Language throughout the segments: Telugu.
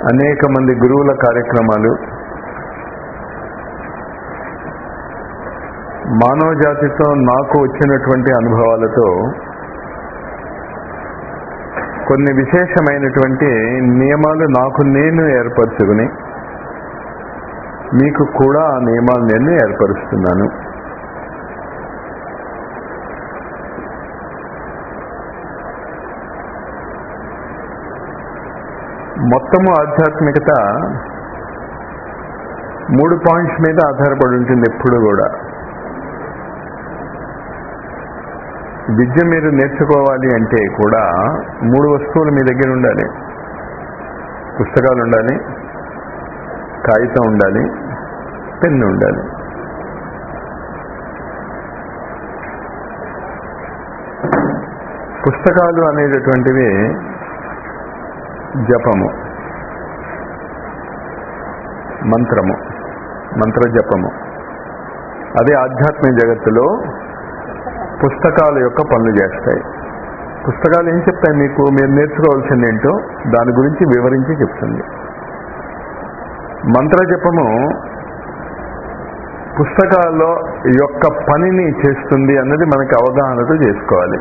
అనేక మంది గురువుల కార్యక్రమాలు మానవ జాతితో నాకు వచ్చినటువంటి అనుభవాలతో కొన్ని విశేషమైనటువంటి నియమాలు నాకు నేను ఏర్పరచుకుని మీకు కూడా ఆ నియమాలు నేను ఏర్పరుస్తున్నాను మొత్తము ఆధ్యాత్మికత మూడు పాయింట్స్ మీద ఆధారపడి ఉంటుంది ఎప్పుడు కూడా విద్య మీరు నేర్చుకోవాలి అంటే కూడా మూడు వస్తువులు మీ దగ్గర ఉండాలి పుస్తకాలు ఉండాలి కాగితం ఉండాలి పెన్ను ఉండాలి పుస్తకాలు అనేటటువంటివి జపము మంత్రము మంత్ర జపము అదే ఆధ్యాత్మిక జగత్తులో పుస్తకాల యొక్క పనులు చేస్తాయి పుస్తకాలు ఏం చెప్తాయి మీకు మీరు నేర్చుకోవాల్సింది ఏంటో దాని గురించి వివరించి చెప్తుంది మంత్ర జపము పుస్తకాల్లో యొక్క పనిని చేస్తుంది అన్నది మనకి అవగాహనతో చేసుకోవాలి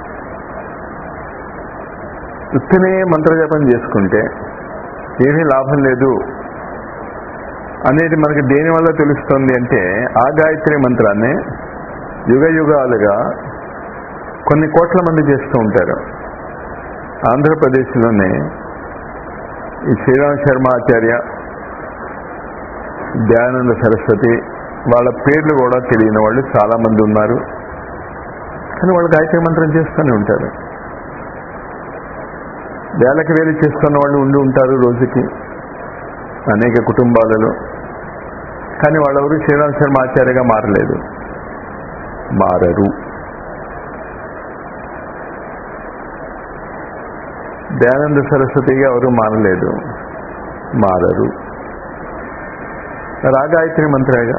ఉత్తినే మంత్రజపం చేసుకుంటే ఏమీ లాభం లేదు అనేది మనకి దేనివల్ల తెలుస్తుంది అంటే ఆ గాయత్రి మంత్రాన్ని యుగ యుగాలుగా కొన్ని కోట్ల మంది చేస్తూ ఉంటారు ఆంధ్రప్రదేశ్లోనే ఈ శ్రీరామ్ శర్మ ఆచార్య దయానంద సరస్వతి వాళ్ళ పేర్లు కూడా తెలియని వాళ్ళు చాలా మంది ఉన్నారు కానీ వాళ్ళు గాయత్రి మంత్రం చేస్తూనే ఉంటారు వేలకి వేలు చేస్తున్న వాళ్ళు ఉండి ఉంటారు రోజుకి అనేక కుటుంబాలలో కానీ వాళ్ళెవరు శ్రీరామ్ శర్మ ఆచార్యగా మారలేదు మారరు దయానంద సరస్వతిగా ఎవరు మారలేదు మారరు రాగాయత్రి మంత్రేగా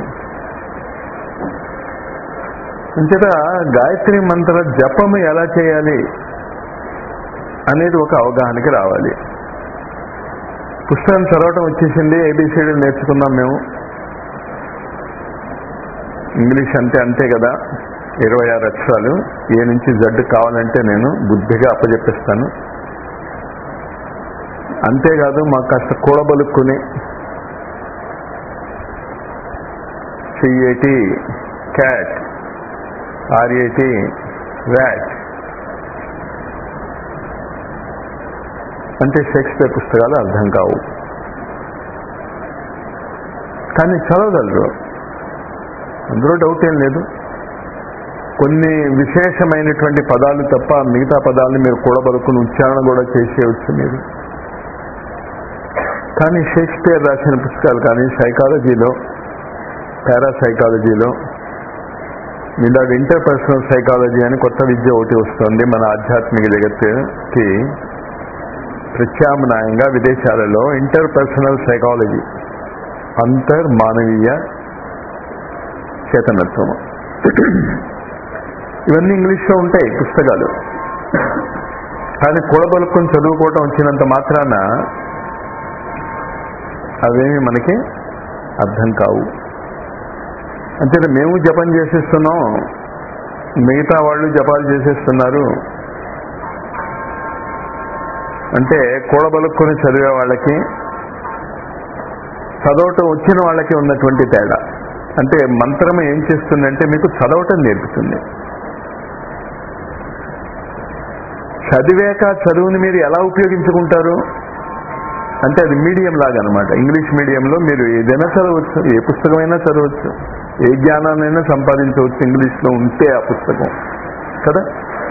అంచేత గాయత్రి మంత్ర జపము ఎలా చేయాలి అనేది ఒక అవగాహనకి రావాలి పుస్తకం చదవటం వచ్చేసింది ఏబిసిడీలు నేర్చుకున్నాం మేము ఇంగ్లీష్ అంటే అంతే కదా ఇరవై ఆరు అక్షరాలు ఏ నుంచి జడ్డు కావాలంటే నేను బుద్ధిగా అప్పచెప్పిస్తాను అంతేకాదు మాకు కాస్త కూడబలుక్కుని సిఏటి క్యాట్ ఆర్ఏటి వ్యాట్ అంటే షేక్స్పియర్ పుస్తకాలు అర్థం కావు కానీ చదవగలరు అందులో డౌట్ ఏం లేదు కొన్ని విశేషమైనటువంటి పదాలు తప్ప మిగతా పదాలను మీరు కూడబలుకుని ఉచ్చారణ కూడా చేసేయచ్చు మీరు కానీ షేక్స్పియర్ రాసిన పుస్తకాలు కానీ సైకాలజీలో పారాసైకాలజీలో ఇలా ఇంటర్ పర్సనల్ సైకాలజీ అని కొత్త విద్య ఒకటి వస్తుంది మన ఆధ్యాత్మిక జగత్తుకి ప్రత్యామ్నాయంగా విదేశాలలో ఇంటర్ పర్సనల్ సైకాలజీ అంతర్ మానవీయ చేతనత్వము ఇవన్నీ ఇంగ్లీష్లో ఉంటాయి పుస్తకాలు కానీ కూడబలుకొని చదువుకోవటం వచ్చినంత మాత్రాన అవేమి మనకి అర్థం కావు అంటే మేము జపం చేసేస్తున్నాం మిగతా వాళ్ళు జపాలు చేసేస్తున్నారు అంటే కూడబలుక్కుని చదివే వాళ్ళకి చదవటం వచ్చిన వాళ్ళకి ఉన్నటువంటి తేడా అంటే మంత్రం ఏం చేస్తుందంటే మీకు చదవటం నేర్పుతుంది చదివాక చదువుని మీరు ఎలా ఉపయోగించుకుంటారు అంటే అది మీడియం లాగా అనమాట ఇంగ్లీష్ మీడియంలో మీరు ఏదైనా చదవచ్చు ఏ పుస్తకమైనా చదవచ్చు ఏ జ్ఞానాన్నైనా సంపాదించవచ్చు ఇంగ్లీష్లో ఉంటే ఆ పుస్తకం కదా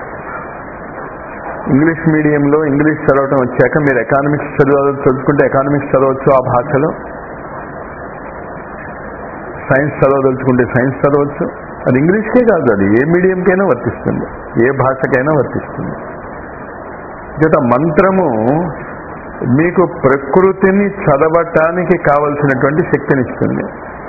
ఇంగ్లీష్ మీడియంలో ఇంగ్లీష్ చదవటం వచ్చాక మీరు ఎకానమిక్స్ చదువు చదువుకుంటే ఎకానమిక్స్ చదవచ్చు ఆ భాషలో సైన్స్ చదవదలుచుకుంటే సైన్స్ చదవచ్చు అది ఇంగ్లీష్కే కాదు అది ఏ మీడియంకైనా వర్తిస్తుంది ఏ భాషకైనా వర్తిస్తుంది చేత మంత్రము మీకు ప్రకృతిని చదవటానికి కావలసినటువంటి శక్తినిస్తుంది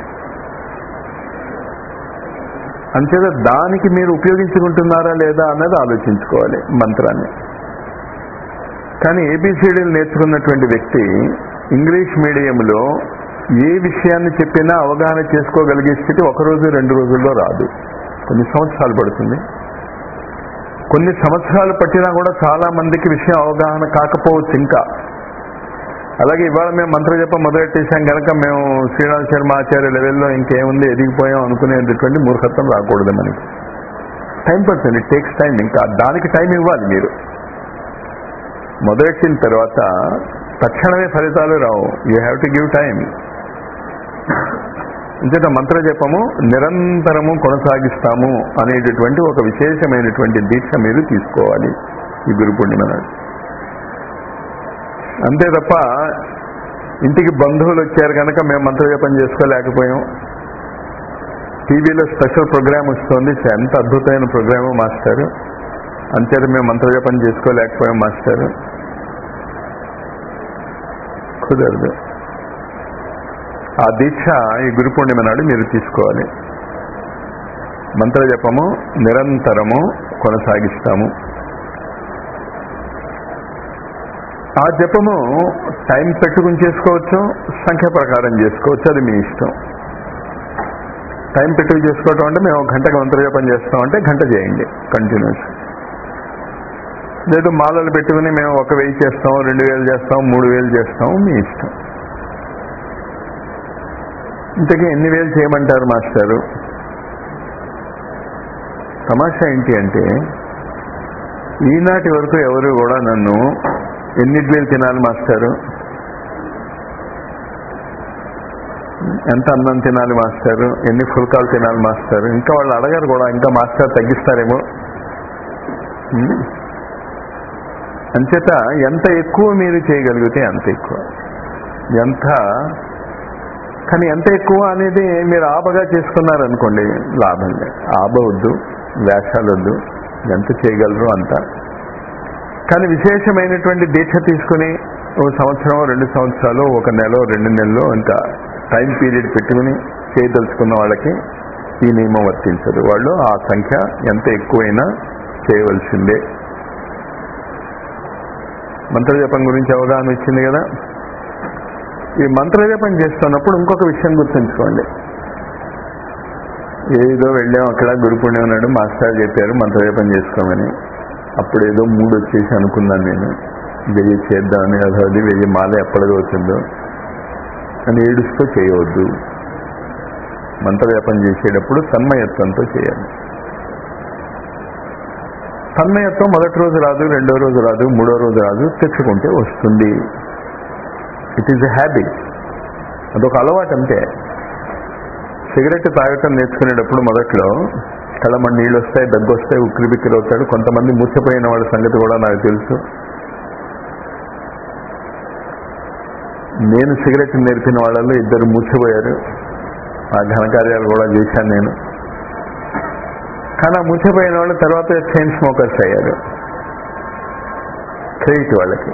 అంచేత దానికి మీరు ఉపయోగించుకుంటున్నారా లేదా అన్నది ఆలోచించుకోవాలి మంత్రాన్ని కానీ ఏబిసిడీలు నేర్చుకున్నటువంటి వ్యక్తి ఇంగ్లీష్ మీడియంలో ఏ విషయాన్ని చెప్పినా అవగాహన చేసుకోగలిగే స్థితి ఒక రోజు రెండు రోజుల్లో రాదు కొన్ని సంవత్సరాలు పడుతుంది కొన్ని సంవత్సరాలు పట్టినా కూడా చాలా మందికి విషయం అవగాహన కాకపోవచ్చు ఇంకా అలాగే ఇవాళ మేము మంత్రజపం మొదలెట్టేసాం కనుక మేము శ్రీనాథ్ శర్మ ఆచార్య లెవెల్లో ఇంకేముంది ఎదిగిపోయాం అనుకునేటటువంటి మూర్ఖత్వం రాకూడదు మనకి టైం పడుతుంది ఇట్ టేక్స్ టైం ఇంకా దానికి టైం ఇవ్వాలి మీరు మొదలెట్టిన తర్వాత తక్షణమే ఫలితాలు రావు you have to give time అంచేత మంత్ర జపము నిరంతరము కొనసాగిస్తాము అనేటటువంటి ఒక విశేషమైనటువంటి దీక్ష మీరు తీసుకోవాలి ఈ గురు పూర్ణిమ నాడు అంతే తప్ప ఇంటికి బంధువులు వచ్చారు కనుక మేము మంత్రజపం చేసుకోలేకపోయాం టీవీలో స్పెషల్ ప్రోగ్రామ్ వస్తుంది ఎంత అద్భుతమైన ప్రోగ్రామ్ మాస్టర్ అంతేత మేము మంత్రజపం చేసుకోలేకపోయాం మాస్టర్ కుదరదు ఆ దీక్ష ఈ గురు పూర్ణిమ నాడు మీరు తీసుకోవాలి మంత్రజపము నిరంతరము కొనసాగిస్తాము ఆ జపము టైం పెట్టుకుని చేసుకోవచ్చు సంఖ్య ప్రకారం చేసుకోవచ్చు అది మీ ఇష్టం టైం పెట్టుకు చేసుకోవటం అంటే మేము ఒక గంటకు మంత్రజపం చేస్తాం అంటే గంట చేయండి కంటిన్యూస్ లేదు మాలలు పెట్టుకుని మేము ఒక వెయ్యి చేస్తాం రెండు వేలు చేస్తాం మూడు వేలు చేస్తాం మీ ఇష్టం ఇంతకీ ఎన్ని వేలు చేయమంటారు మాస్టారు తమాషా ఏంటి అంటే ఈనాటి వరకు ఎవరు కూడా నన్ను ఎన్ని ఇడ్లీలు తినాలి మాస్టారు ఎంత అన్నం తినాలి మాస్టారు ఎన్ని ఫుల్కాలు తినాలి మాస్టారు ఇంకా వాళ్ళు అడగారు కూడా ఇంకా మాస్టర్ తగ్గిస్తారేమో ఉం? అంచేత ఎంత ఎక్కువ మీరు చేయగలిగితే అంత ఎక్కువ ఎంత కానీ ఎంత ఎక్కువ అనేది మీరు ఆబగా చేసుకున్నారనుకోండి లాభం లేదు ఆబ వద్దు వేషాలు వద్దు ఎంత చేయగలరు అంత కానీ విశేషమైనటువంటి దీక్ష తీసుకుని ఒక సంవత్సరం రెండు సంవత్సరాలు ఒక నెల రెండు నెలలు ఇంకా టైం పీరియడ్ పెట్టుకుని చేయదలుచుకున్న వాళ్ళకి ఈ నియమం వర్తించదు వాళ్ళు ఆ సంఖ్య ఎంత ఎక్కువైనా చేయవలసిందే మంత్రజపం గురించి అవగాహన ఇచ్చింది కదా ఈ మంత్రజపం చేస్తున్నప్పుడు ఇంకొక విషయం గుర్తుంచుకోండి ఏదో వెళ్ళాం అక్కడ గురు పుణ్యం నాడు మాస్టర్ చెప్పారు మంత్రజపం చేసుకోమని అప్పుడు ఏదో మూడు వచ్చేసి అనుకున్నాను నేను వెయ్యి చేద్దామని అసలు వెయ్యి మాల ఎప్పటిదో వచ్చిందో అని ఏడుస్తూ చేయవద్దు మంత్రజపం చేసేటప్పుడు తన్మయత్వంతో చేయాలి తన్మయత్వం మొదటి రోజు రాదు రెండో రోజు రాదు మూడో రోజు రాదు తెచ్చుకుంటే వస్తుంది ఇట్ ఈజ్ ఎ హ్యాబిట్ అదొక అలవాటు అంతే సిగరెట్ తాగటం నేర్చుకునేటప్పుడు మొదట్లో కళ్ళమని నీళ్ళు వస్తాయి దగ్గు వస్తాయి ఉక్కిరి బిక్కిరి అవుతాడు కొంతమంది మూర్చపోయిన వాళ్ళ సంగతి కూడా నాకు తెలుసు నేను సిగరెట్ నేర్పిన వాళ్ళలో ఇద్దరు మూర్చపోయారు ఆ ఘనకార్యాలు కూడా చేశాను నేను కానీ ఆ మూర్చపోయిన వాళ్ళు తర్వాత చైన్ స్మోకర్స్ అయ్యారు క్రెడిట్ వాళ్ళకి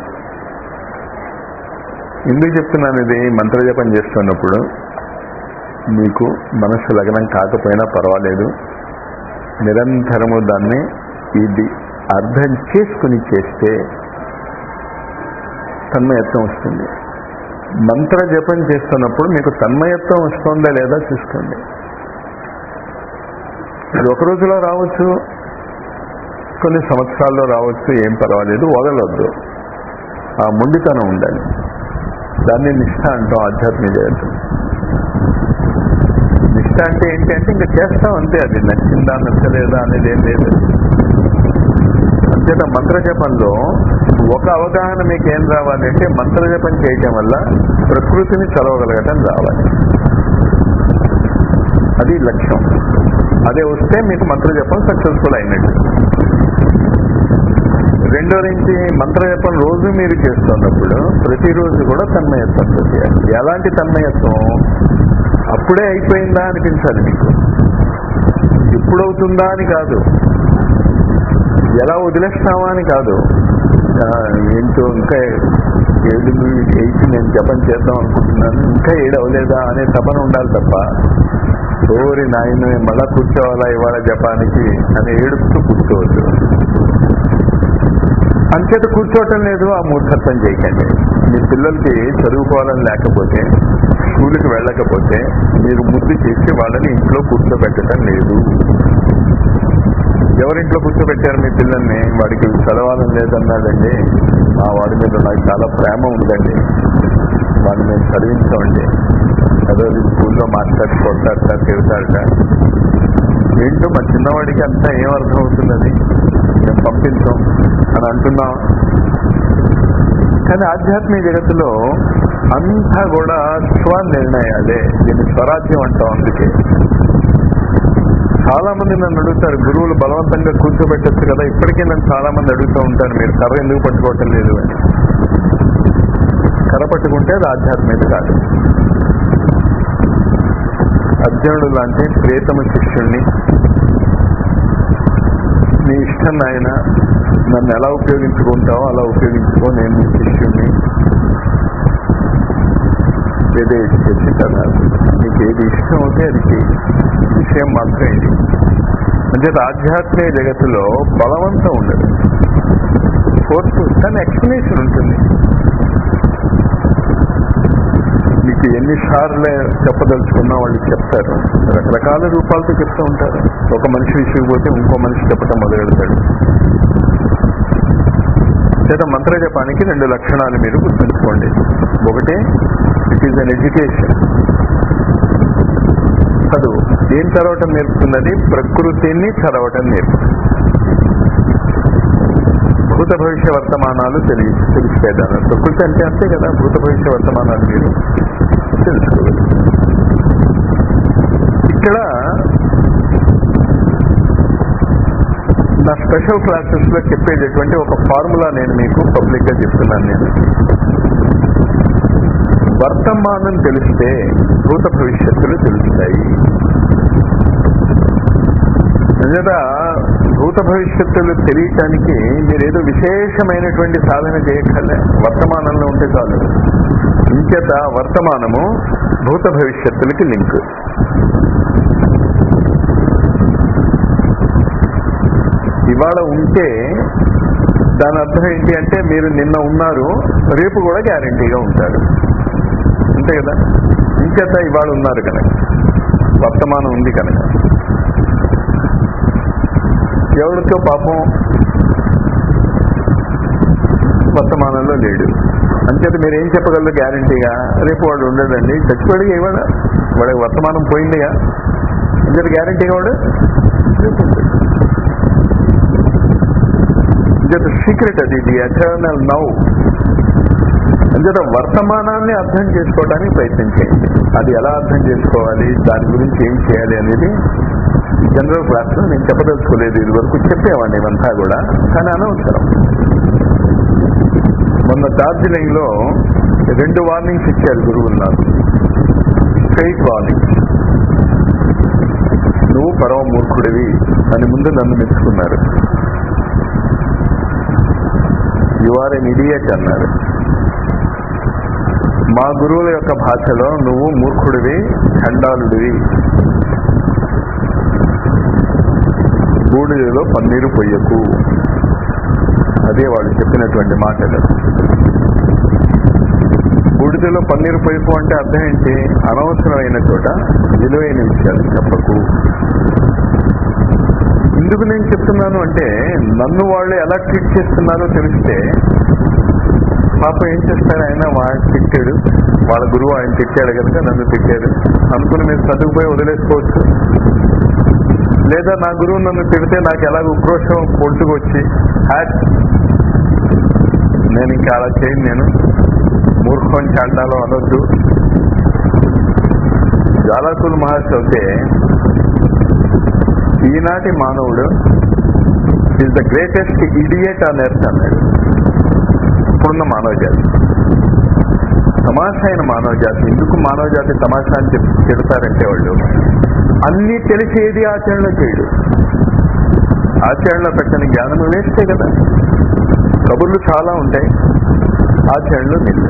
ఎందుకు చెప్తున్నాను ఇది మంత్రజపం చేస్తున్నప్పుడు మీకు మనస్సు లగ్నం కాకపోయినా పర్వాలేదు నిరంతరము దాన్ని ఇది అర్థం చేసుకుని చేస్తే తన్మయత్వం వస్తుంది మంత్ర జపం చేస్తున్నప్పుడు మీకు తన్మయత్వం వస్తుందా లేదా చూసుకోండి ఇది ఒక రోజులో రావచ్చు కొన్ని సంవత్సరాల్లో రావచ్చు ఏం పర్వాలేదు వదలొద్దు ఆ మొండితనం ఉండాలి దాన్ని నిష్ఠ అంటాం ఆధ్యాత్మిక జగత్తు నిష్ఠ అంటే ఏంటి అంటే ఇంకా చేస్తాం అంతే అది నచ్చిందా నచ్చలేదా అనేది ఏం లేదు అంతేత మంత్రజపంలో ఒక అవగాహన మీకు ఏం రావాలి అంటే మంత్రజపం చేయటం వల్ల ప్రకృతిని చదవగలగటం రావాలి అది లక్ష్యం అదే వస్తే మీకు మంత్రజపం సక్సెస్ఫుల్ అయినట్టు రెండో నుంచి మంత్రజపం రోజు మీరు చేస్తున్నప్పుడు ప్రతిరోజు కూడా తన్మయత్వంతో చేయాలి ఎలాంటి తన్మయత్వం అప్పుడే అయిపోయిందా అనిపించాలి మీకు ఎప్పుడవుతుందా అని కాదు ఎలా వదిలేస్తామా అని కాదు ఆ, ఏంటో ఇంకా ఏడు ఎయిట్ నేను జపం చేద్దాం అనుకుంటున్నాను ఇంకా ఏడు అవ్వలేదా అనే తపన ఉండాలి తప్ప ఓరి నాయన మళ్ళా కూర్చోవాలా ఇవాళ జపానికి అని ఏడుస్తూ కూర్చోవద్దు అంచేత కూర్చోవటం లేదు ఆ మూర్ఖత్వం చేయకండి మీ పిల్లలకి చదువుకోవాలని లేకపోతే స్కూల్కి వెళ్ళకపోతే మీరు ముద్దు చేసి వాళ్ళని ఇంట్లో కూర్చోబెట్టడం లేదు ఎవరింట్లో కూర్చోబెట్టారు మీ పిల్లల్ని వాడికి చదవాలని లేదన్నాడండి మా వాడి మీద నాకు చాలా ప్రేమ ఉందండి వాడిని మేము చదివించామండి అదో స్కూల్లో మాస్టర్ కొడతారట తిడతారట ఏంటో మా చిన్నవాడికి అంతా ఏం అర్థం అవుతున్నది మేము పంపించాం అని అంటున్నాం కానీ ఆధ్యాత్మిక జగత్తులో అంతా కూడా స్వనిర్ణయాలే దీన్ని స్వరాజ్యం అంటాం అందుకే చాలా మంది నన్ను అడుగుతారు గురువులు బలవంతంగా కూర్చోబెట్టచ్చు కదా ఇప్పటికీ నన్ను చాలా మంది అడుగుతూ ఉంటారు మీరు కర్ర ఎందుకు పట్టుకోవటం లేదు అని కర్ర పట్టుకుంటే అది ఆధ్యాత్మిక కాదు అర్జునుడు లాంటి ప్రియతమ శిష్యుణ్ణి నీ ఇష్టం నాయన నన్ను ఎలా ఉపయోగించుకుంటావో అలా ఉపయోగించుకో నేను నీ శిష్యుణ్ణి ఏదో చెప్పి కదా నీకు ఏది ఇష్టం అవుతే అది చెయ్యి విషయం మాత్రం ఇది అంటే ఆధ్యాత్మిక జగత్తులో బలవంతం ఉండదు ఫోర్స్ కానీ ఎక్స్ప్లెనేషన్ ఉంటుంది మీకు ఎన్నిసార్లు చెప్పదలుచుకున్నా వాళ్ళు చెప్తారు రకరకాల రూపాలతో చెప్తూ ఉంటారు ఒక మనిషి విసిగిపోతే ఇంకో మనిషి చెప్పడం మొదలెడతాడు లేదా మంత్ర జపానికి రెండు లక్షణాలు మీరు గుర్తుంచుకోండి ఒకటి ఇట్ ఈస్ అన్ ఎడ్యుకేషన్ చదువు ఏం చదవటం నేర్పుతున్నది ప్రకృతిని చదవటం నేర్పుతుంది భూత భవిష్య వర్తమానాలు తెలియ తెలిసిపోయేదాన్ని ప్రకృతి అంటే అంతే కదా భూత భవిష్య వర్తమానాలు మీరు తెలుసుకోవాలి ఇక్కడ నా స్పెషల్ క్లాసెస్ లో చెప్పేటటువంటి ఒక ఫార్ములా నేను మీకు పబ్లిక్ గా చెప్తున్నాను నేను వర్తమానం తెలిస్తే భూత భవిష్యత్తులు తెలుస్తాయి నిజంగా భూత భవిష్యత్తులు తెలియటానికి మీరు ఏదో విశేషమైనటువంటి సాధన చేయక్కర్లే వర్తమానంలో ఉంటే చాలు ఇంకేత వర్తమానము భూత భవిష్యత్తులకి లింక్ ఇవాళ ఉంటే దాని అర్థం ఏంటి అంటే మీరు నిన్న ఉన్నారు రేపు కూడా గ్యారంటీగా ఉంటారు అంతే కదా ఇంకేత ఇవాళ ఉన్నారు కనుక వర్తమానం ఉంది కనుక ఎవరితో పాపం వర్తమానంలో లేడు అంచేత మీరు ఏం చెప్పగలరు గ్యారంటీగా రేపు వాడు ఉండడండి చచ్చిపోయాడు ఇవాళ వాడి వర్తమానం పోయిందిగా అంచేత గ్యారంటీగా వాడు రేపు ఉంటాడు అంచేత సీక్రెట్ అది ది ఎటర్నల్ నౌ అంచేత వర్తమానాన్ని అర్థం చేసుకోవడానికి ప్రయత్నం చేయండి అది ఎలా అర్థం చేసుకోవాలి దాని గురించి ఏం చేయాలి అనేది జనరల్ క్లాస్ లో నేను చెప్పదలుచుకోలేదు ఇది వరకు చెప్పేవాడిని ఇవంతా కూడా కానీ అనవసరం మొన్న డార్జిలింగ్ లో రెండు వార్నింగ్స్ ఇచ్చారు గురువులు నాకు స్ట్రైట్ వార్నింగ్స్ నువ్వు పరమ మూర్ఖుడివి అని ముందు నన్ను మెచ్చుకున్నారు యు ఆర్ ఎన్ ఇడియట్ అన్నారు మా గురువుల యొక్క భాషలో నువ్వు మూర్ఖుడివి చండాలుడివి బూడిదలో పన్నీరు పొయ్యకు అదే వాళ్ళు చెప్పినటువంటి మాటలు బూడిదలో పన్నీరు పొయ్యకు అంటే అర్థం ఏంటి అనవసరమైన చోట విలువైన విషయాలు చెప్పకు ఎందుకు నేను చెప్తున్నాను అంటే నన్ను వాళ్ళు ఎలా ట్రీట్ చేస్తున్నారో తెలిస్తే పాప ఏం చేస్తాడు ఆయన వాడు తిట్టాడు వాళ్ళ గురువు ఆయన తిట్టాడు కనుక నన్ను తిట్టాడు అనుకుని మీరు చదువుపోయి వదిలేసుకోవచ్చు లేదా నా గురువు నన్ను తిడితే నాకు ఎలాగ ఉక్రోషం పొడుచుకొచ్చి హ్యాట్ నేను ఇంకా అలా చేయను నేను మూర్ఖం చాండాలో అనొద్దు జాలకులు మహర్షి అయితే ఈనాటి మానవుడు is the greatest idiot on earth అన్నాడు ఇప్పుడున్న మానవ జాతి తమాషా అయిన మానవ జాతి ఎందుకు మానవ జాతి తమాషా అని చెప్పి చెబుతారంటే వాళ్ళు అన్ని తెలిసి ఏది ఆచరణలో చేయడు ఆచరణలో పెట్టని జ్ఞానం వేస్తే కదా కబుర్లు చాలా ఉంటాయి ఆచరణలో నిల్వ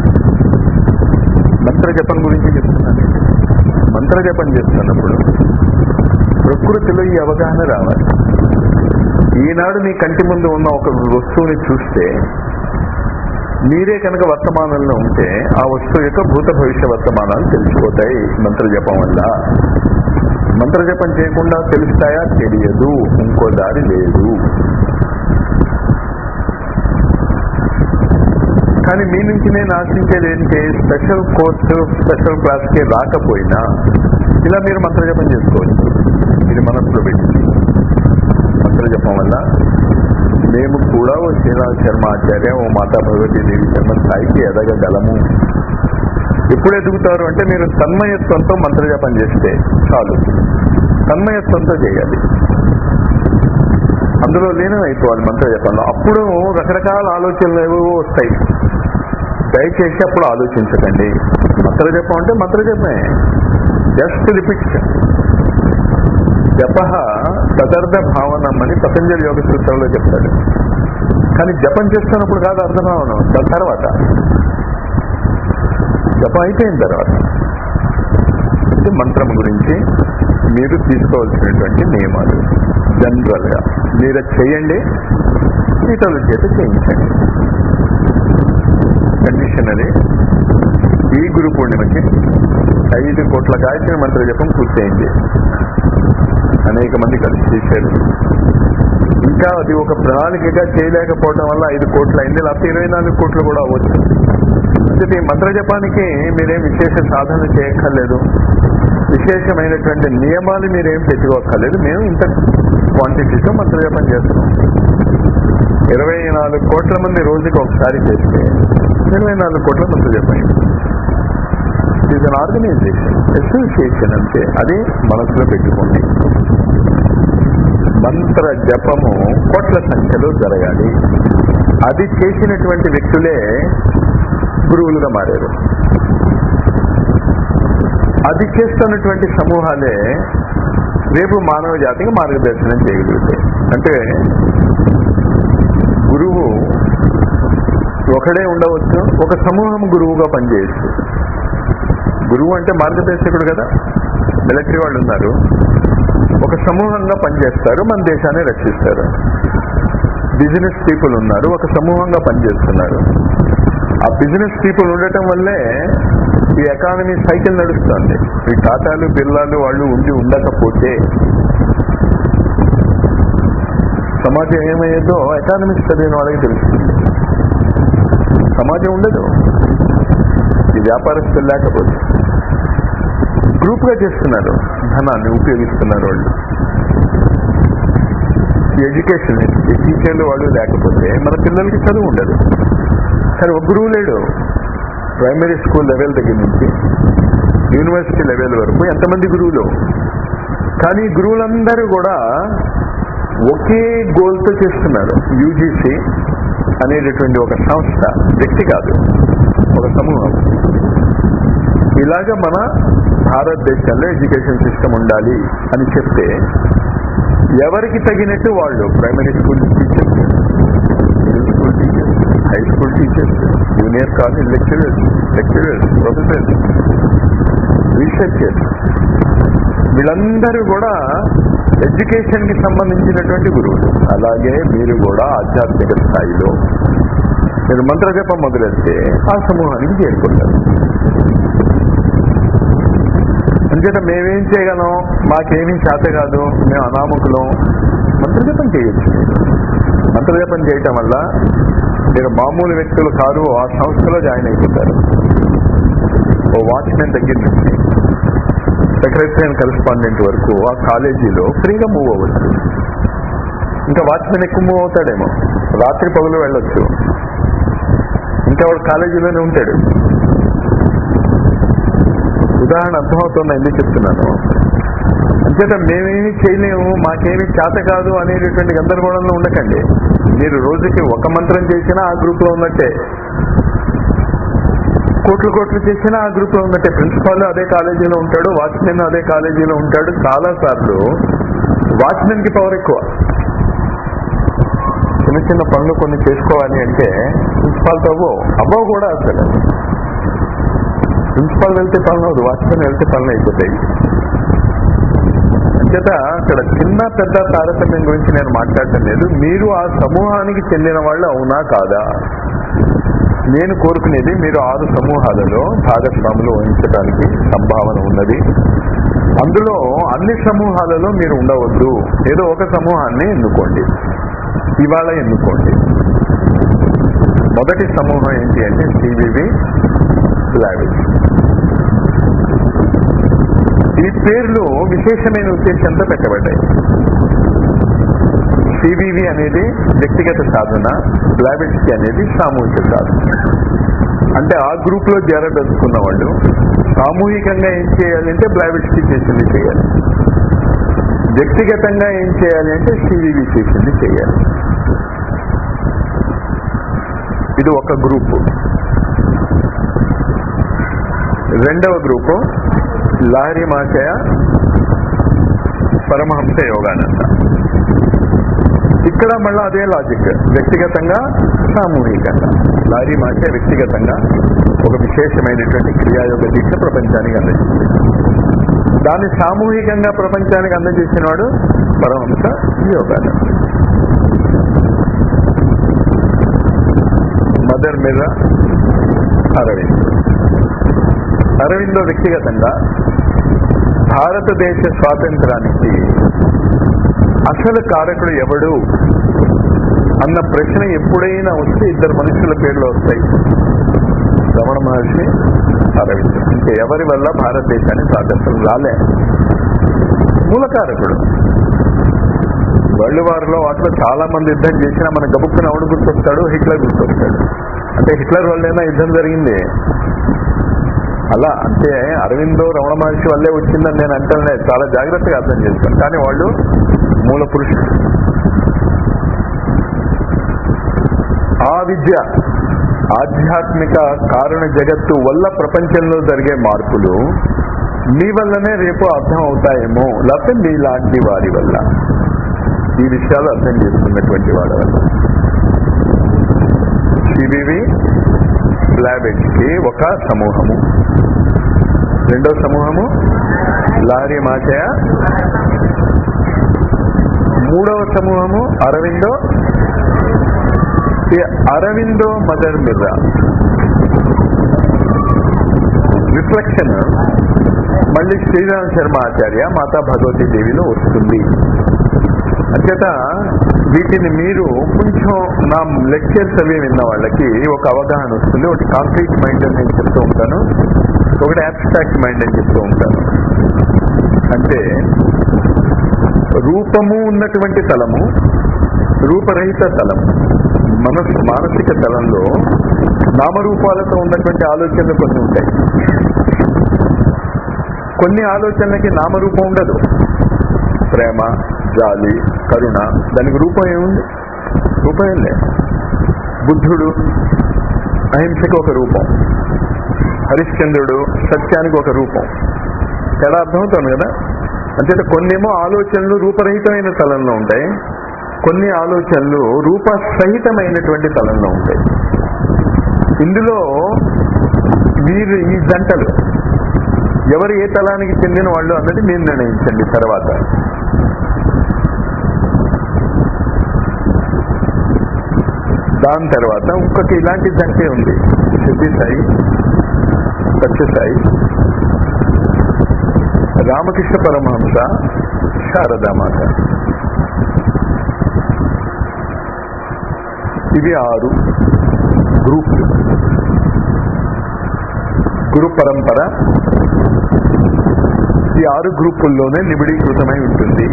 మంత్ర జపం గురించి చెప్తున్నాను మంత్ర జపం చేస్తున్నప్పుడు ప్రకృతిలో ఈ అవగాహన రావాలి ఈనాడు నీ కంటి ముందు ఉన్న ఒక వస్తువుని చూస్తే మీరే కనుక వర్తమానంలో ఉంటే ఆ వస్తువు యొక్క భూత భవిష్య వర్తమానాలు తెలిసిపోతాయి మంత్ర జపం వల్ల మంత్ర జపం చేయకుండా తెలుస్తాయా తెలియదు ఇంకో దారి లేదు కానీ మీ నుంచి నేను ఆశించేది ఏంటి స్పెషల్ కోర్సు స్పెషల్ క్లాస్కి రాకపోయినా ఇలా మీరు మంత్రజపం చేసుకోవచ్చు ఇది మనసులో పెట్టి మంత్రజపం వల్ల మేము కూడా ఓ శ్రీరామ్ శర్మ ఆచార్య ఓ మాతా భగవతి దేవి శర్మ స్థాయికి ఎదగగలము ఎప్పుడు ఎదుగుతారు అంటే మీరు తన్మయత్వంతో మంత్రజపం చేస్తే చాలు తన్మయత్వంతో చేయాలి అందులో లీనం అయిపోవాలి మంత్రజపంలో అప్పుడు రకరకాల ఆలోచనలు ఏవో వస్తాయి దయచేసి అప్పుడు ఆలోచించకండి మంత్రజపం అంటే మంత్రజపమే జస్ట్ రిపిక్షన్ జప తదర్థ భావనం అని పతంజలి యోగ సూత్రంలో చెప్తాడు కానీ జపం చేస్తున్నప్పుడు కాదు అర్థభావనం దాని తర్వాత జపం అయిపోయిన తర్వాత ఇది మంత్రం గురించి మీరు తీసుకోవాల్సినటువంటి నియమాలు జనరల్ గా మీరు అది చేయండి ఇతరుల చేత చేయించండి కండిషనరీ ఈ గురు పూర్ణిమకి ఐదు కోట్ల గాయత్రి మంత్ర జపం పూర్తయింది అనేక మంది కలిసి చేశారు ఇంకా అది ఒక ప్రణాళికగా చేయలేకపోవడం వల్ల ఐదు కోట్లు అయింది లేకపోతే ఇరవై నాలుగు కోట్లు కూడా అవ్వచ్చు అంటే ఈ మంత్ర జపానికి మీరేం విశేష సాధన చేయక్కర్లేదు విశేషమైనటువంటి నియమాలు మీరేం పెట్టుకోక్కర్లేదు మేము ఇంత క్వాంటిటీతో మంత్ర జపం చేస్తున్నాం ఇరవై నాలుగు కోట్ల మంది రోజుకి ఒకసారి చేస్తే ఇరవై నాలుగు కోట్ల మంత్ర జపం ఇట్ అన్ ఆర్గనైజేషన్ అసోసియేషన్ అంతే అది మనసులో పెట్టుకోండి మంత్ర జపము కోట్ల సంఖ్యలో జరగాలి అది చేసినటువంటి వ్యక్తులే గురువులుగా మారారు అది చేస్తున్నటువంటి సమూహాలే రేపు మానవ జాతికి మార్గదర్శనం చేయగలుగుతాయి అంటే గురువు ఒకడే ఉండవచ్చు ఒక సమూహం గురువుగా పనిచేయచ్చు గురువు అంటే మార్గదర్శకుడు కదా మిలిటరీ వాళ్ళు ఉన్నారు ఒక సమూహంగా పనిచేస్తారు మన దేశాన్ని రక్షిస్తారు బిజినెస్ పీపుల్ ఉన్నారు ఒక సమూహంగా పనిచేస్తున్నారు ఆ బిజినెస్ పీపుల్ ఉండటం వల్లే ఈ ఎకానమీ సైకిల్ నడుస్తుంది ఈ టాటాలు బిర్లాలు వాళ్ళు ఉండి ఉండకపోతే సమాజం ఏమయ్యేదో ఎకానమిక్స్ చదివిన వాళ్ళకి తెలుస్తుంది సమాజం ఉండదు ఈ వ్యాపారస్తులు లేకపోతే గ్రూప్ గా చేస్తున్నారు ధనాన్ని ఉపయోగిస్తున్నారు వాళ్ళు ఎడ్యుకేషన్ టీచర్లు వాళ్ళు లేకపోతే మన పిల్లలకి చదువు ఉండదు కానీ ఒక గురువు లేడు ప్రైమరీ స్కూల్ లెవెల్ దగ్గర నుంచి యూనివర్సిటీ లెవెల్ వరకు ఎంతమంది గురువులు కానీ గురువులందరూ కూడా ఒకే గోల్తో చేస్తున్నారు యూజీసీ అనేటటువంటి ఒక సంస్థ వ్యక్తి కాదు ఒక సమూహం ఇలాగ మన భారతదేశంలో ఎడ్యుకేషన్ సిస్టమ్ ఉండాలి అని చెప్తే ఎవరికి తగినట్టు వాళ్ళు primary school teachers middle school teachers high school teachers junior college lecturers lecturers professors researchers వీళ్ళందరూ కూడా ఎడ్యుకేషన్ కి సంబంధించినటువంటి గురువులు అలాగే మీరు కూడా ఆధ్యాత్మిక స్థాయిలో మీరు మంత్రజపం మొదలెడితే ఆ సమూహానికి చేరుకుంటారు అంచేత మేమేం చేయగలం మాకేమీ చేత కాదు మేము అనామకులం మంత్రజపం చేయొచ్చు మీరు మంత్రజపం చేయటం వల్ల మీరు మామూలు వ్యక్తులు కారు ఆ సంస్థలో జాయిన్ అయిపోతారు ఓ వాచ్మెన్ దగ్గర నుంచి సెక్రటరీ అండ్ కరెస్పాండెంట్ వరకు ఆ కాలేజీలో ఫ్రీగా మూవ్ అవ్వచ్చు ఇంకా వాచ్మెన్ ఎక్కువ మూవ్ అవుతాడేమో రాత్రి పగులు వెళ్ళొచ్చు ఇంకా వాడు కాలేజీలోనే ఉంటాడు ఉదాహరణ అర్థమవుతుంది ఎందుకు చెప్తున్నాను అంచేత మేమేమి చేయలేము మాకేమి చేత కాదు అనేటటువంటి గందరగోళంలో ఉండకండి మీరు రోజుకి ఒక మంత్రం చేసినా ఆ గ్రూప్ లో ఉన్నట్టే కోట్లు కోట్లు చేసినా ఆ గ్రూప్ లో ఉన్నట్టే ప్రిన్సిపాల్ అదే కాలేజీలో ఉంటాడు వాచ్మెన్ అదే కాలేజీలో ఉంటాడు చాలా సార్లు వాచ్మెన్ కి పవర్ ఎక్కువ చిన్న చిన్న పనులు కొన్ని చేసుకోవాలి అంటే ప్రిన్సిపాల్తో అవ్వవు అవ్వవు కూడా అసలు ప్రిన్సిపాల్ వెళ్తే పనులు అవదు వాచ్మెన్ వెళ్తే పనులు అయిపోతాయి అంచేత అక్కడ చిన్న పెద్ద తారతమ్యం గురించి నేను మాట్లాడటం లేదు మీరు ఆ సమూహానికి చెందిన వాళ్ళు అవునా కాదా నేను కోరుకునేది మీరు ఆరు సమూహాలలో భాగస్వాములు వహించడానికి సంభావన ఉన్నది అందులో అన్ని సమూహాలలో మీరు ఉండవద్దు ఏదో ఒక సమూహాన్ని ఎన్నుకోండి ఇవాళ ఎన్నుకోండి మొదటి సమూహం ఏంటి అంటే సివివి లావిష్ ఈ పేర్లు విశేషమైన ఉద్దేశంతో పెట్టబడ్డాయి సివివి అనేది వ్యక్తిగత సాధన బ్లాబిట్స్కి అనేది సామూహిక సాధన అంటే ఆ గ్రూప్ లో చేరదలుచుకున్న వాళ్ళు సామూహికంగా ఏం చేయాలి అంటే బ్లాబిట్స్కి చేసింది చేయాలి వ్యక్తిగతంగా ఏం చేయాలి అంటే సివివి చేసింది చేయాలి ఇది ఒక గ్రూపు రెండవ గ్రూపు లహరి మాచయ పరమహంస యోగానంద ఇక్కడ మళ్ళీ అదే లాజిక్ వ్యక్తిగతంగా సామూహికంగా లారీ మాచే వ్యక్తిగతంగా ఒక విశేషమైనటువంటి క్రియాయోగ దీక్ష ప్రపంచానికి అందజేసింది దాన్ని సామూహికంగా ప్రపంచానికి అందజేసిన వాడు పరమహంస యోగానంద మదర్ మీద అరవింద్ అరవిందో వ్యక్తిగతంగా భారతదేశ స్వాతంత్రానికి అసలు కారకుడు ఎవడు అన్న ప్రశ్న ఎప్పుడైనా వస్తే ఇద్దరు మనుషుల పేర్లు వస్తాయి రమణ మహర్షి అరవింద్ ఇంకా ఎవరి వల్ల భారతదేశానికి స్వాతంత్రం రాలే మూలకారకుడు వరల్డ్ వార్ లో వాటిలో చాలా మంది యుద్ధం చేసినా మన గబుక్కున ఎవడు గుర్తొస్తాడు హిట్లర్ గుర్తొస్తాడు అంటే హిట్లర్ వల్లేనా యుద్ధం జరిగింది అలా అంటే అరవిందో రమణ మహర్షి వల్లే వచ్చిందని నేను అంటేనే చాలా జాగ్రత్తగా అర్థం చేస్తాను కానీ వాళ్ళు మూల పురుషుడు ఆ విద్య ఆధ్యాత్మిక కారణ జగత్తు వల్ల ప్రపంచంలో జరిగే మార్పులు మీ వల్లనే రేపు అర్థం అవుతాయేమో లేకపోతే మీలాంటి వారి వల్ల ఈ విషయాలు అర్థం చేసుకున్నటువంటి వాడి వల్ల సిబివి బ్లాబెట్స్ కి ఒక సమూహము రెండో సమూహము లారీ మాచయ మూడవ సమూహము అరవిందో ఈ అరవిందో మదర్ మిర్రా రిఫ్లెక్షన్ మళ్ళీ శ్రీరామ్ శర్మ ఆచార్య మాతా భగవతి దేవిలో వస్తుంది అంచేత వీటిని మీరు కొంచెం నా లెక్చర్స్ అవి విన్న వాళ్ళకి ఒక అవగాహన వస్తుంది ఒకటి కాంక్రీట్ మైండ్ అని నేను చెప్తూ ఉంటాను ఒకటి అబ్స్ట్రాక్ట్ మైండ్ అని చెప్తూ ఉంటాను అంటే రూపము ఉన్నటువంటి తలము రూపరహిత తలము మనసు మానసిక తలంలో నామరూపాలతో ఉన్నటువంటి ఆలోచనలు కొన్ని ఉంటాయి కొన్ని ఆలోచనలకి నామరూపం ఉండదు ప్రేమ జాలి కరుణ దానికి రూపం ఏముంది రూపం ఏం లేదు బుద్ధుడు అహింసకి ఒక రూపం హరిశ్చంద్రుడు సత్యానికి ఒక రూపం తేడా అర్థమవుతుంది కదా అంచేత కొన్నేమో ఆలోచనలు రూపరహితమైన తలంలో ఉంటాయి కొన్ని ఆలోచనలు రూపసహితమైనటువంటి తలంలో ఉంటాయి ఇందులో వీరు ఈ జంటలు ఎవరు ఏ తలానికి చెందిన వాళ్ళు అన్నది మీరు నిర్ణయించండి తర్వాత దాని తర్వాత ఇంకొక ఇలాంటి జంటే ఉంది సిద్ధి సాయి సత్యసాయి రామకృష్ణ పరమహంస శారదామాత ఇవి ఆరు గ్రూపులు గురు పరంపర ఈ ఆరు గ్రూపుల్లోనే నిబిడీకృతమై ఉంటుంది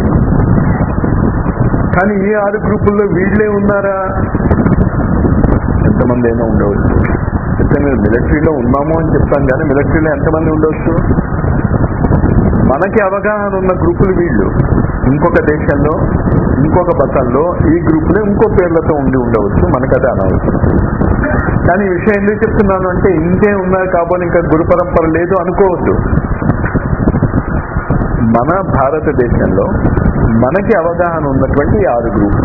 కానీ ఈ ఆరు గ్రూపుల్లో వీళ్ళే ఉన్నారా ఎంతమంది అయినా ఉండవచ్చు అయితే మీరు మిలిటరీలో ఉన్నాము అని చెప్తాను కానీ మిలిటరీలో ఎంతమంది ఉండవచ్చు మనకి అవగాహన ఉన్న గ్రూపులు వీళ్ళు ఇంకొక దేశంలో ఇంకొక బతంలో ఈ గ్రూపులే ఇంకో పేర్లతో ఉండి ఉండవచ్చు మనకదే అనవసరం కానీ ఈ విషయం ఎందుకు చెప్తున్నాను అంటే ఇంతే ఉన్నారు కాబట్టి ఇంకా గురు పరంపర లేదు అనుకోవద్దు మన భారతదేశంలో మనకి అవగాహన ఉన్నటువంటి ఈ ఆరు గ్రూపులు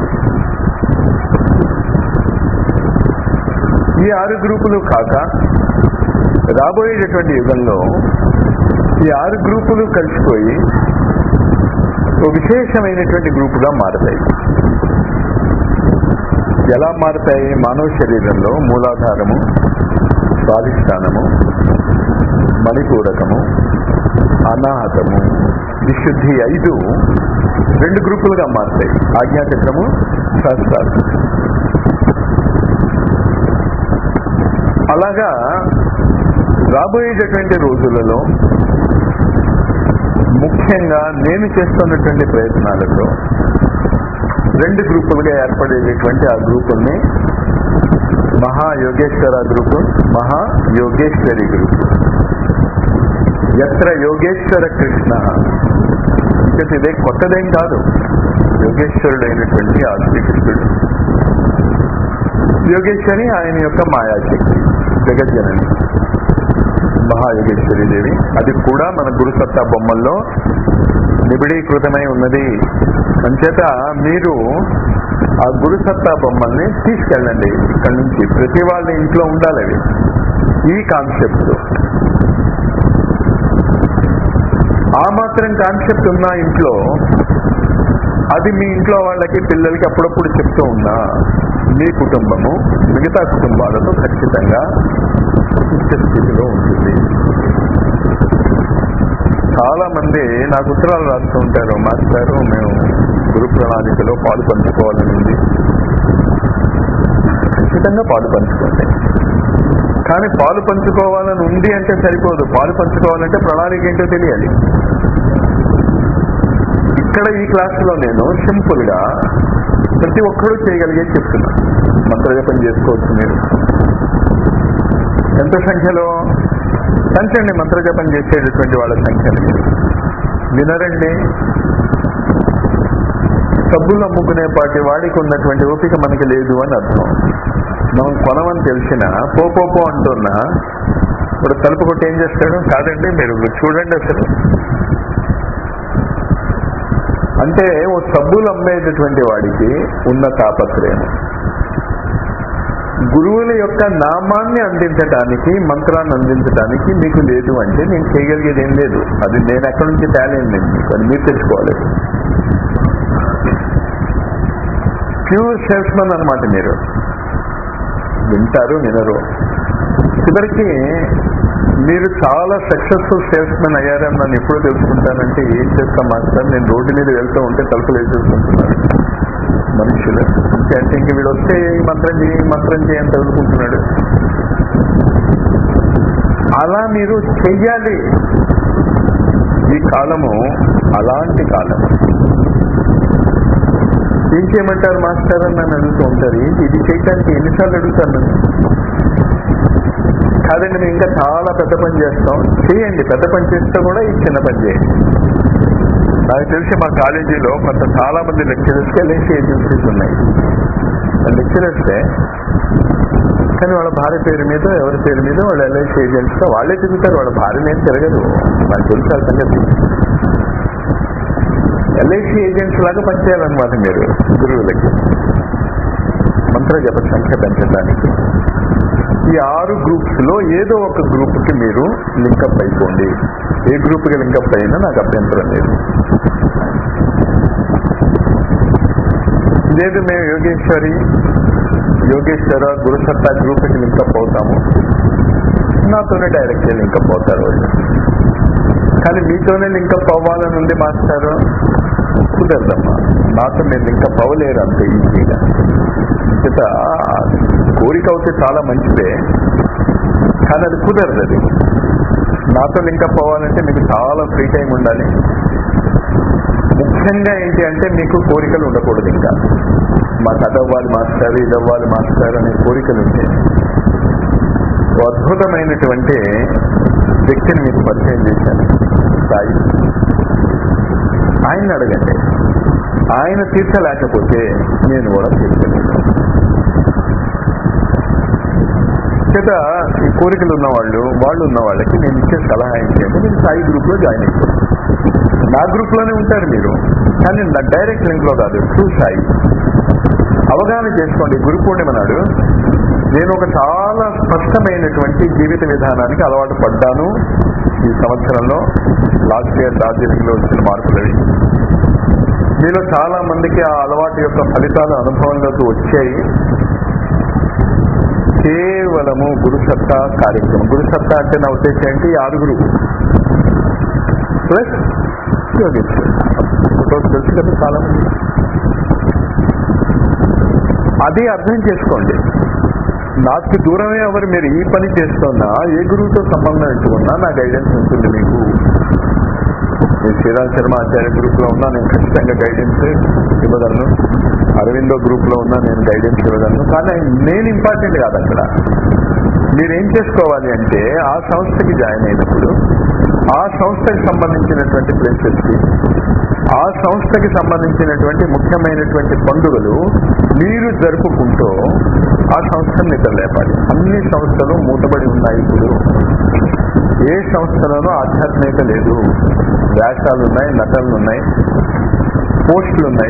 ఈ ఆరు గ్రూపులు కాక రాబోయేటటువంటి యుగంలో ఈ ఆరు గ్రూపులు కలిసిపోయి ఒక విశేషమైనటువంటి గ్రూపుగా మారతాయి ఎలా మారుతాయి మానవ శరీరంలో మూలాధారము స్వాధిష్టానము మణిపూరకము అనాహతము విశుద్ధి ఐదు రెండు గ్రూపులుగా మారుతాయి ఆజ్ఞాచక్రము సహస్రాలు అలాగా రాబోయేటటువంటి రోజులలో ముఖ్యంగా నేను చేస్తున్నటువంటి ప్రయత్నాలలో రెండు గ్రూపులుగా ఏర్పడేటటువంటి ఆ గ్రూపుల్ని మహాయోగేశ్వర గ్రూపు మహాయోగేశ్వరి గ్రూపు ఎత్ర యోగేశ్వర కృష్ణ ఇంకా ఇదే కొత్తదేం కాదు యోగేశ్వరుడైనటువంటి ఆ శ్రీకృష్ణుడు యోగేశ్వరి ఆయన యొక్క మాయాశక్తి జగజ్జనని మహాయోగేశ్వరి దేవి అది కూడా మన గురుసత్తా బొమ్మల్లో నిబిడీకృతమై ఉన్నది అంచేత మీరు ఆ గురుసత్తా బొమ్మల్ని తీసుకెళ్ళండి ఇక్కడి నుంచి ప్రతి వాళ్ళ ఇంట్లో ఉండాలి అవి ఈ కాన్సెప్ట్ ఆ మాత్రం కాన్సెప్ట్ ఉన్న ఇంట్లో అది మీ ఇంట్లో వాళ్ళకి పిల్లలకి అప్పుడప్పుడు చెప్తూ ఉన్నా మీ కుటుంబము మిగతా కుటుంబాలతో ఖచ్చితంగా ఉచ్చ స్థితిలో ఉంటుంది చాలా మంది నాకు ఉత్తరాలు రాస్తూ ఉంటారు మాస్టారు మేము గురు ప్రణాళికలో పాలు పంచుకోవాలని ఉంది ఖచ్చితంగా పాలు పంచుకోండి కానీ పాలు పంచుకోవాలని ఉంది అంటే సరిపోదు పాలు పంచుకోవాలంటే ప్రణాళిక ఏంటో తెలియాలి ఇక్కడ ఈ క్లాసులో నేను సింపుల్ గా ప్రతి ఒక్కరూ చేయగలిగే చెప్తున్నా మంత్రజపం చేసుకోవచ్చు మీరు ఎంత సంఖ్యలో పెంచండి మంత్రజపం చేసేటటువంటి వాళ్ళ సంఖ్యని వినరండి సబ్బులు అమ్ముకునే పాటి వాడికి ఉన్నటువంటి ఓపిక మనకి లేదు అని అర్థం మనం కొనమని తెలిసినా పో పో పో అంటున్నా ఇప్పుడు తలుపు కొట్టి ఏం చేస్తాడు కాదండి మీరు చూడండి అసలు అంటే ఓ సబ్బులు అమ్మేటటువంటి వాడికి ఉన్న తాపత్రయం గురువుల యొక్క నామాన్ని అందించడానికి మంత్రాన్ని అందించడానికి మీకు లేదు అంటే నేను చేయగలిగేది ఏం లేదు అది నేను ఎక్కడి నుంచి తేలేండి మీకు అది మీరు తెచ్చుకోవాలి ప్యూర్ సేల్స్మన్ అనమాట మీరు వింటారు వినరు చివరికి మీరు చాలా సక్సెస్ఫుల్ సేల్స్మెన్ అయ్యారని నన్ను ఎప్పుడు తెలుసుకుంటానంటే ఏం చేస్తాం మాస్టర్ నేను రోడ్డు మీద వెళ్తూ ఉంటే తలుపులు వేసేసుకుంటున్నారు మనుషులు అంటే ఇంక వీడు వస్తే ఈ మంత్రం చేయి ఈ మంత్రం చేయని చదువుకుంటున్నాడు అలా మీరు చెయ్యాలి ఈ కాలము అలాంటి కాలం ఏం చేయమంటారు మాస్టర్ అని నన్ను అడుగుతూ ఉంటారు ఏంటి ఇది చేయడానికి ఎన్నిసార్లు అడుగుతాను నన్ను కాదండి మేము ఇంకా చాలా పెద్ద పని చేస్తాం చేయండి పెద్ద పని చేస్తే కూడా ఈ చిన్న పని చేయండి నాకు తెలిసి మా కాలేజీలో కొంత చాలా మంది లెక్చరర్స్కి ఎల్ఐసి ఏజెన్సీస్ ఉన్నాయి లెక్చరర్సే కానీ వాళ్ళ భార్య పేరు మీద ఎవరి పేరు మీద వాళ్ళ ఎల్ఐసి ఏజెంట్స్ వాళ్ళే తిరుగుతారు వాళ్ళ భార్యలు ఏం తిరగదు నాకు తెలుసు ఆ సంగతి ఎల్ఐసి ఏజెంట్స్ లాగా పనిచేయాలన్నమాట మీరు గురువులకి మంత్ర జప సంఖ్య పెంచడానికి ఈ ఆరు గ్రూప్స్ లో ఏదో ఒక గ్రూప్ కి మీరు లింకప్ అయిపోండి ఏ గ్రూప్ కి లింకప్ అయినా నాకు అభ్యంతరం లేదు లేదు మేము యోగేశ్వరి యోగేశ్వర గురుసత్తా గ్రూప్ కి లింకప్ అవుతాము నాతోనే డైరెక్ట్ లింకప్ అవుతారు వాళ్ళు కానీ మీతోనే లింకప్ అవ్వాలని ఉంది మాస్టర్ కుదరదమ్మా నాతో మీరు లింకప్ అవ్వలేరు అంత ఈజీగా చేత కోరిక అవుతే చాలా మంచిదే కానీ అది కుదరదు అది నాతో లింకప్ అవ్వాలంటే మీకు చాలా ఫ్రీ టైం ఉండాలి ముఖ్యంగా ఏంటి అంటే మీకు కోరికలు ఉండకూడదు ఇంకా మాకు అదవ్వాలి మాస్టర్ ఇది అవ్వాలి మాస్టర్ అనే కోరికలు ఉంటే ఓ అద్భుతమైనటువంటి వ్యక్తిని మీకు పరిచయం చేశాను సాయి ఆయన్ని అడగండి ఆయన తీర్చలేకపోతే నేను కూడా తీర్చలేను చేత ఈ కోరికలు ఉన్న వాళ్ళు వాళ్ళు ఉన్న వాళ్ళకి నేను ఇచ్చే సలహా ఏంటంటే మీరు సాయి గ్రూప్ లో జాయిన్ అయిపోతారు నా గ్రూప్ లోనే ఉంటారు మీరు కానీ నా డైరెక్ట్ లింక్ లో కాదు ట్రూ సాయి అవగాహన చేసుకోండి గురు పూర్ణిమ నాడు నేను ఒక చాలా స్పష్టమైనటువంటి జీవిత విధానానికి అలవాటు పడ్డాను ఈ సంవత్సరంలో లాస్ట్ ఇయర్ డార్జిలింగ్ లో వచ్చిన మార్పులు అవి మీలో చాలా మందికి ఆ అలవాటు యొక్క ఫలితాలు అనుభవంలోకి వచ్చాయి కేవలము గురుసత్తా కార్యక్రమం గురుసత్తా అంటే నా ఉద్దేశం ఏంటి ఈ ఆరుగురు ప్లస్ యోగేశ్వర్ ఫోటోస్ తెలుసు కదా చాలా మంది అది అర్థం చేసుకోండి నాకు దూరమే ఎవరు మీరు ఈ పని చేస్తున్నా ఏ గురువుతో సంబంధం పెట్టుకున్నా నా గైడెన్స్ ఉంటుంది మీకు నేను శ్రీరామ్ శర్మ ఆచార్య గ్రూప్ లో ఉన్నా నేను ఖచ్చితంగా గైడెన్స్ ఇవ్వగలను అరవిందో గ్రూప్ లో ఉన్నా నేను గైడెన్స్ ఇవ్వగలను కానీ నేను ఇంపార్టెంట్ కాదు అక్కడ మీరేం చేసుకోవాలి అంటే ఆ సంస్థకి జాయిన్ అయినప్పుడు ఆ సంస్థకి సంబంధించినటువంటి ప్లేసెస్ కి ఆ సంస్థకి సంబంధించినటువంటి ముఖ్యమైనటువంటి పండుగలు మీరు జరుపుకుంటూ ఆ సంస్థను నిద్రలేపాలి అన్ని సంస్థలు మూతబడి ఉన్నాయి ఇప్పుడు ఏ సంస్థలోనూ ఆధ్యాత్మికత లేదు వేషాలు ఉన్నాయి నటనలు ఉన్నాయి పోస్టులు ఉన్నాయి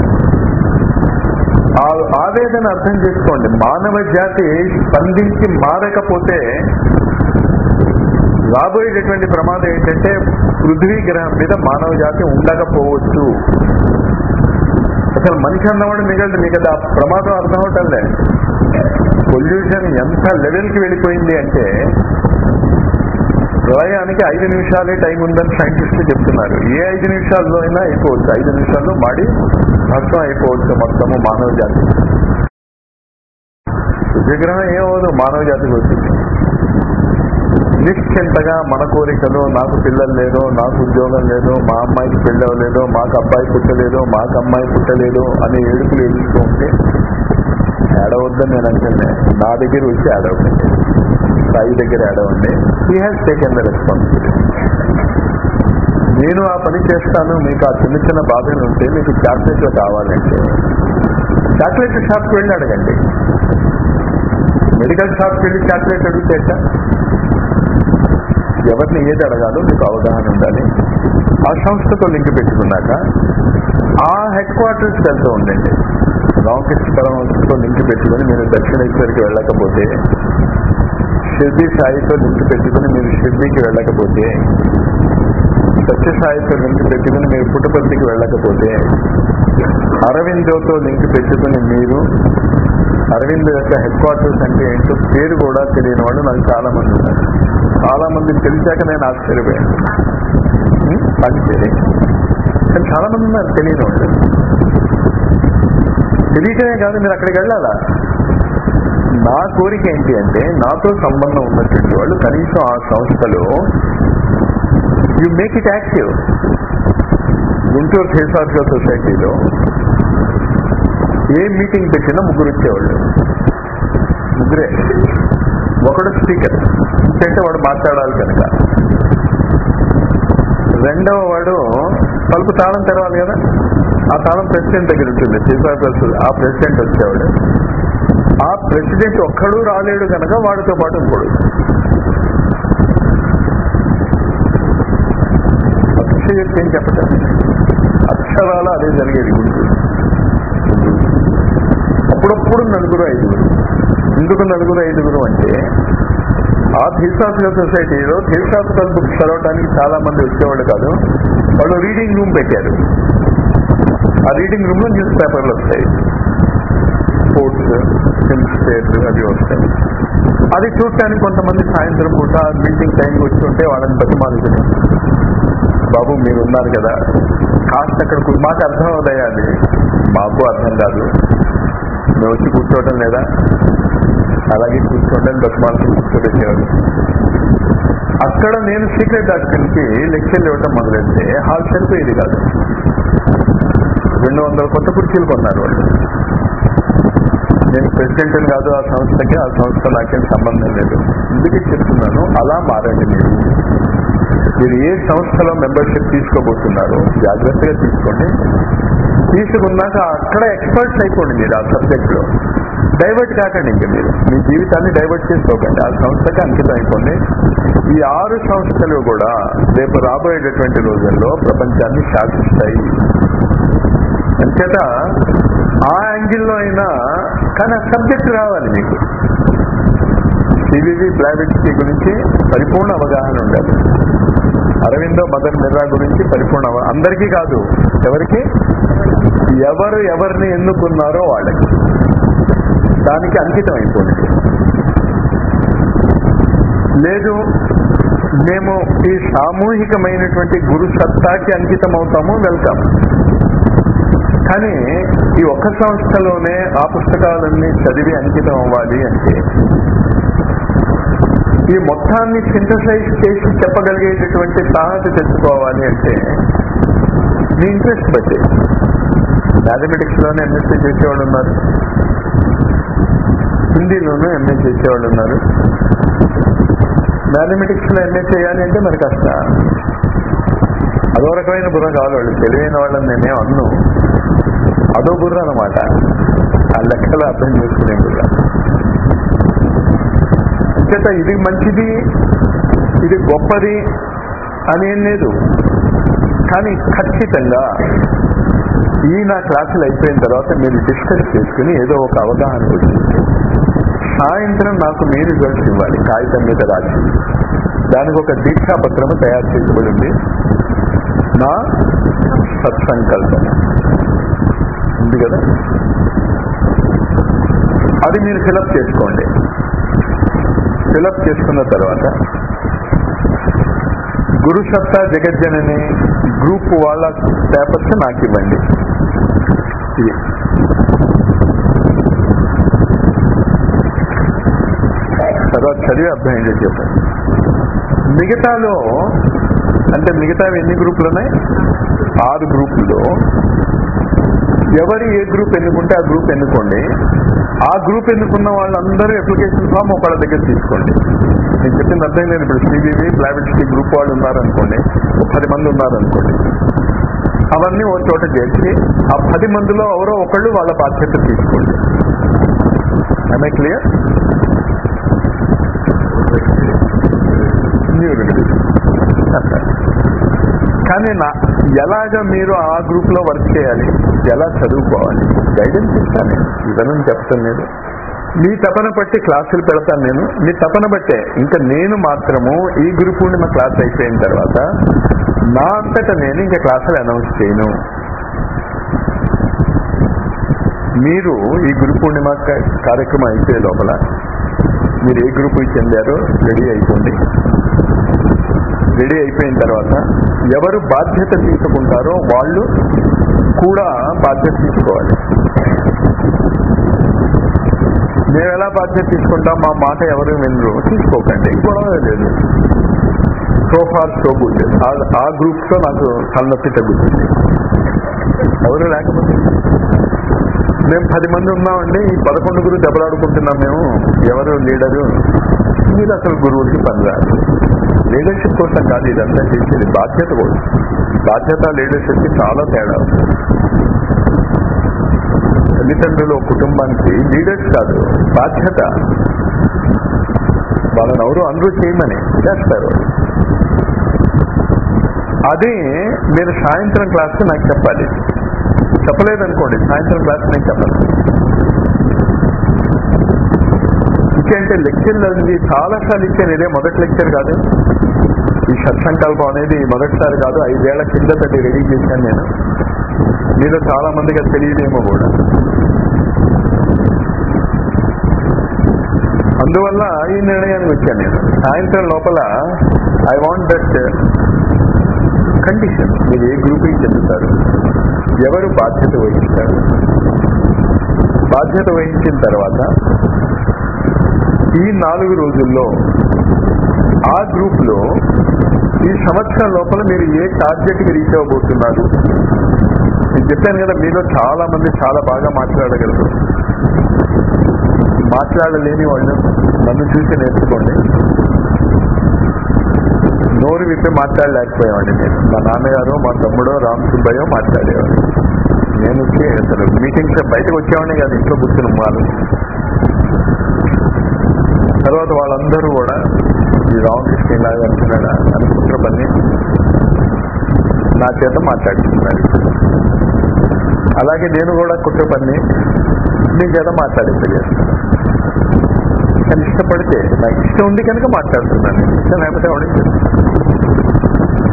ఆ ఆవేదన అర్థం చేసుకోండి మానవ జాతి స్పందించి మారకపోతే రాబోయేటటువంటి ప్రమాదం ఏంటంటే పృథ్వీ గ్రహం మీద మానవ జాతి ఉండకపోవచ్చు అసలు మనిషి అన్నవాడు మిగలదు మీకు అది ఆ ప్రమాదం అర్థం అవటంలే పొల్యూషన్ ఎంత లెవెల్కి వెళ్ళిపోయింది అంటే ప్రళయానికి ఐదు నిమిషాలే టైం ఉందని సైంటిస్టులు చెప్తున్నారు ఏ ఐదు నిమిషాల్లో అయినా అయిపోవచ్చు ఐదు నిమిషాల్లో మాడి భస్మం అయిపోవచ్చు మొత్తము మానవ జాతి విగ్రహం ఏమవదు మానవ జాతికి వచ్చింది నిశ్చింతగా మన కోరికలు నాకు పిల్లలు లేదు నాకు ఉద్యోగం లేదు మా అమ్మాయికి పెళ్ళి అవ్వలేదు మాకు అబ్బాయి పుట్టలేదు మాకు అమ్మాయి పుట్టలేదు అని ఏడుపులు ఏడుస్తూ ఉంటే ఏడవద్దని నేను అంటే నా దగ్గర వచ్చి ఏడవకండి సాయి దగ్గర ఏడవండి he has taken the responsibility నేను ఆ పని చేస్తాను మీకు ఆ చిన్న చిన్న బాధలు ఉంటే మీకు చాక్లెట్లు కావాలంటే చాక్లెట్ షాప్కి వెళ్ళి అడగండి మెడికల్ షాప్కి వెళ్ళి చాక్లెట్ అడిగితే ఎవరిని ఏది అడగాలో మీకు అవగాహన ఉండాలి ఆ సంస్థతో లింక్ పెట్టుకున్నాక ఆ హెడ్ క్వార్టర్స్ వెళ్తూ ఉండండి రామకృష్ణ పరమహంసతో లింక్ పెట్టుకుని మీరు దక్షిణేశ్వరికి వెళ్ళకపోతే షిర్డీ సాయితో లింక్ పెట్టుకుని మీరు షిర్డీకి వెళ్ళకపోతే సత్యసాయితో లింక్ పెట్టుకుని మీరు పుట్టపర్తికి వెళ్ళకపోతే అరవిందోతో లింక్ పెట్టుకుని మీరు అరవింద్ యొక్క హెడ్ క్వార్టర్స్ అంటే ఏంటో పేరు కూడా తెలియని వాళ్ళు నాకు చాలా మంది ఉన్నారు చాలా మంది తెలిసాక నేను ఆశ్చర్యపోయాను ఉం? పాండిచేరి కానీ చాలా మంది ఉన్నారు తెలియని వాళ్ళు తెలియటమే కాదు మీరు అక్కడికి వెళ్ళాలా నా కోరిక ఏంటి అంటే నాతో సంబంధం ఉన్నటువంటి వాళ్ళు కనీసం ఆ సంస్థలో you make it active Guntur ఫేసార్గా సొసైటీలో ఏ మీటింగ్ పెట్టినా ముగ్గురు వచ్చేవాళ్ళు ముగ్గురే ఒకడు స్పీకర్ అంటే వాడు మాట్లాడాలి కనుక రెండవ వాడు తలుపు తాళం తెరవాలి కదా ఆ తాళం ప్రెసిడెంట్ దగ్గర ఉంటుంది ఫేసార్ ఆ ప్రెసిడెంట్ వచ్చేవాడు ఆ ప్రెసిడెంట్ ఒక్కడు రాలేడు కనుక వాడితో పాటు ఇంకోడు అతిశయోక్తి ఏం చెప్పటం అక్షరాలు అదే జరిగేది గుంటూరు అప్పుడప్పుడు నలుగురు ఐదుగురు ఎందుకు నలుగురు ఐదుగురు అంటే ఆ థిల్సాఫికల్ సొసైటీలో థిల్సాఫికల్ బుక్స్ చదవడానికి చాలా మంది వచ్చేవాళ్ళు కాదు వాళ్ళు రీడింగ్ రూమ్ పెట్టారు ఆ రీడింగ్ రూమ్ లో న్యూస్ పేపర్లు వస్తాయి స్పోర్ట్స్ ఫిల్మ్స్ పేర్లు అవి వస్తాయి అది చూడటానికి కొంతమంది సాయంత్రం పూట మీటింగ్ టైంకి వచ్చి వాళ్ళని బతిమాలుకుని బాబు మీరు ఉన్నారు కదా కాస్త అక్కడ కూ- మాకు అర్థం అవుతాయా అది మాకు అర్థం కాదు మేము వచ్చి కూర్చోవటం లేదా అలాగే కూర్చోండి బతిమాలకి కూర్చోబెట్టేవారు అక్కడ నేను సీక్రెట్ డాక్టర్కి లెక్చర్లు ఇవ్వటం మొదలెడితే హాల్ సరిపోయేది కాదు రెండు వందల కొత్త కుర్చీలు కొన్నారు వాళ్ళు నేను ప్రెసిడెంట్ కాదు ఆ సంస్థకి ఆ సంస్థ నాకేం సంబంధం లేదు అందుకే చెప్తున్నాను అలా మారండి మీరు మీరు ఏ సంస్థలో మెంబర్షిప్ తీసుకోబోతున్నారో జాగ్రత్తగా తీసుకోండి తీసుకున్నాక అక్కడ ఎక్స్పర్ట్స్ అయిపోండి మీరు ఆ సబ్జెక్ట్ లో డైవర్ట్ కాకండి ఇంకా మీరు మీ జీవితాన్ని డైవర్ట్ చేసుకోకండి ఆ సంస్థకి అంకితం అయిపోండి ఈ ఆరు సంస్థలు కూడా రేపు రాబోయేటటువంటి రోజుల్లో ప్రపంచాన్ని శాసిస్తాయి అంచేత ఆ యాంగిల్లో అయినా కానీ ఆ సబ్జెక్ట్ రావాలి మీకు సివివి బ్లావిట్స్కి గురించి పరిపూర్ణ అవగాహన ఉండాలి అరవిందో మదర్ మిర్రా గురించి పరిపూర్ణ అవ- అందరికీ కాదు ఎవరికి ఎవరు ఎవరిని ఎన్నుకున్నారో వాళ్ళకి దానికి అంకితం అయిపోయింది లేదు మేము ఈ సామూహికమైనటువంటి గురు సత్తాకి అంకితం అవుతాము వెల్కమ్ కానీ ఈ ఒక్క సంస్థలోనే ఆ పుస్తకాలన్నీ చదివి అంకితం అవ్వాలి అంటే ఈ మొత్తాన్ని సింథసైజ్ చేసి చెప్పగలిగేటటువంటి సాహస తెచ్చుకోవాలి అంటే మీ ఇంట్రెస్ట్ బట్టి మ్యాథమెటిక్స్ లోనే ఎంఎస్సీ చేసేవాళ్ళు ఉన్నారు హిందీలోనూ ఎంఏ చేసేవాళ్ళు ఉన్నారు మ్యాథమెటిక్స్ లో ఎంఏ చేయాలి అంటే మరి కష్ట అదో రకమైన బుర్ర కావాలి వాళ్ళు తెలివైన వాళ్ళని నేనే అన్ను అదో బుర్ర అనమాట ఆ లెక్కలు అర్థం చేసుకునే బుర్ర అంచేత ఇది మంచిది ఇది గొప్పది అని ఏం లేదు కానీ ఖచ్చితంగా ఈ నా క్లాసులు అయిపోయిన తర్వాత మీరు డిస్కస్ చేసుకుని ఏదో ఒక అవగాహన వచ్చింది సాయంత్రం నాకు మీ రిజల్ట్స్ ఇవ్వాలి కాగితం మీద రాసి దానికి ఒక దీక్షాపత్రము తయారు చేయబడింది నా సత్సంకల్పం ఉంది కదా అది మీరు ఫిలప్ చేసుకోండి ఫిలప్ చేసుకున్న తర్వాత గురు సత్తా జగజ్జనని గ్రూప్ వాళ్ళ పేపర్స్ నాకు ఇవ్వండి ఇది తర్వాత చదివి అర్థం ఏంటో చెప్పండి మిగతాలో అంటే మిగతా ఎన్ని గ్రూపులు ఉన్నాయి ఆరు గ్రూపుల్లో ఎవరు ఏ గ్రూప్ ఎన్నుకుంటే ఆ గ్రూప్ ఎన్నుకోండి ఆ గ్రూప్ ఎన్నుకున్న వాళ్ళందరూ అప్లికేషన్ ఫామ్ ఒకళ్ళ దగ్గర తీసుకోండి నేను చెప్పింది అర్థం లేదు ఇప్పుడు సిబివి ప్రైవేట్ గ్రూప్ వాళ్ళు ఉన్నారనుకోండి ఒక పది మంది ఉన్నారనుకోండి అవన్నీ ఓ చోట చేర్చి ఆ పది మందిలో ఎవరో ఒకళ్ళు వాళ్ళ బాధ్యత తీసుకోండి ఐ క్లియర్ న్యూ కానీ నా ఎలాగ మీరు ఆ గ్రూప్ లో వర్క్ చేయాలి ఎలా చదువుకోవాలి గైడెన్స్ ఇస్తాను నేను ఇవన్నీ చెప్తాను నేను మీ తపన బట్టి క్లాసులు పెడతాను నేను మీ తపన బట్టే ఇంకా నేను మాత్రము ఈ గురు పూర్ణిమ క్లాస్ అయిపోయిన తర్వాత నా అంతటా నేను ఇంకా క్లాసులు అనౌన్స్ చేయను మీరు ఈ గురు పూర్ణిమ క- కార్యక్రమం అయిపోయే లోపల మీరు ఏ గ్రూపుకి చెందారో రెడీ అయిపోండి రెడీ అయిపోయిన తర్వాత ఎవరు బాధ్యత తీసుకుంటారో వాళ్ళు కూడా బాధ్యత తీసుకోవాలి మేము ఎలా బాధ్యత తీసుకుంటాం మా మాట ఎవరు వినరు తీసుకోకండి గొడవ లేదు సో ఫార్ సో గుడ్ ఆ గ్రూప్ తో నాకు తలనొప్పి తగ్గుతుంది ఎవరు లేకపోతే మేము పది మంది ఉన్నామండి ఈ పదకొండు గురు దెబ్బలాడుకుంటున్నాం మేము ఎవరు లీడరు మీరు అసలు గురువులకి పనిరాదు లీడర్షిప్ కోసం కాదు ఇదంతా చేసేది బాధ్యత కోసం బాధ్యత లీడర్షిప్ కి చాలా తేడా ఉంది. తల్లిదండ్రులు ఒక కుటుంబానికి లీడర్స్ కాదు బాధ్యత వాళ్ళని ఎవరు అందరూ చేయమని చేస్తారు అది మీరు సాయంత్రం క్లాస్ నాకు చెప్పాలి చెప్పలేదనుకోండి సాయంత్రం క్లాస్ నేను చెప్పను ఇంకేంటే లెక్చర్లు అది చాలా సార్లు ఇచ్చాను ఇదే మొదటి లెక్చర్ కాదు ఈ సత్సంకల్పం అనేది మొదటిసారి కాదు ఐదేళ్ల కిందట రెడీ చేశాను నేను మీలో చాలా మందికి అది తెలియదేమో కూడా అందువల్ల ఈ నిర్ణయానికి వచ్చాను నేను సాయంత్రం లోపల ఐ వాంట్ దట్ కండిషన్ మీరు ఏ గ్రూప్కి చెందుతారు ఎవరు బాధ్యత వహిస్తారు బాధ్యత వహించిన తర్వాత ఈ నాలుగు రోజుల్లో ఆ గ్రూప్ లో ఈ సంవత్సరం లోపల మీరు ఏ టార్గెట్ కి రీచ్ అవ్వబోతున్నారు నేను చెప్పాను కదా మీలో చాలా మంది చాలా బాగా మాట్లాడగలరు మాట్లాడలేని వాళ్ళు నన్ను చూసి నేర్చుకోండి నోరు విప్పి మాట్లాడలేకపోయేవాడిని నేను మా నాన్నగారు మా తమ్ముడో రామ్ సుబ్బయ్యో మాట్లాడేవాడు నేను వచ్చి అసలు మీటింగ్స్ బయటకు వచ్చేవాడిని కాదు ఇంట్లో కూర్చుని వాళ్ళు తర్వాత వాళ్ళందరూ కూడా ఈ రామకృష్ణ ఇలాగా అంటున్నాడా అని కుట్ర పని నా చేత మాట్లాడుతున్నారు అలాగే నేను కూడా కుట్ర పని మీ చేత మాట్లాడించగలుగుతాను కానీ ఇష్టపడితే నాకు ఇష్టం ఉంది కనుక మాట్లాడుతున్నాను ఇష్టం లేకపోతే ఎవరికి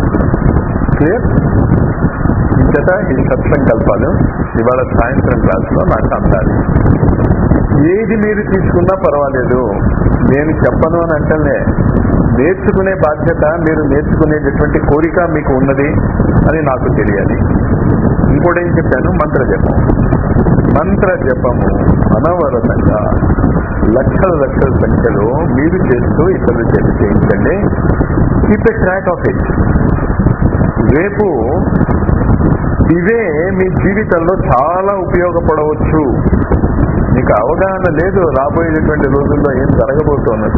క్లియర్ ఇంకట ఈ సత్సంకల్పాలు ఇవాళ సాయంత్రం క్లాసులో నాకు అందాలి ఏది మీరు తీసుకున్నా పర్వాలేదు నేను చెప్పను అని అంటలే నేర్చుకునే బాధ్యత మీరు నేర్చుకునేటటువంటి కోరిక మీకు ఉన్నది అని నాకు తెలియాలి ఇంకోటి ఏం చెప్పాను మంత్ర జపం మంత్ర జపము అనవరతంగా లక్షల లక్షల సంఖ్యలో మీరు చేస్తూ ఇతరులు చేసి చేయించండి keep a track of it రేపు ఇవే మీ జీవితంలో చాలా ఉపయోగపడవచ్చు మీకు అవగాహన లేదు రాబోయేటటువంటి రోజుల్లో ఏం జరగబోతున్నది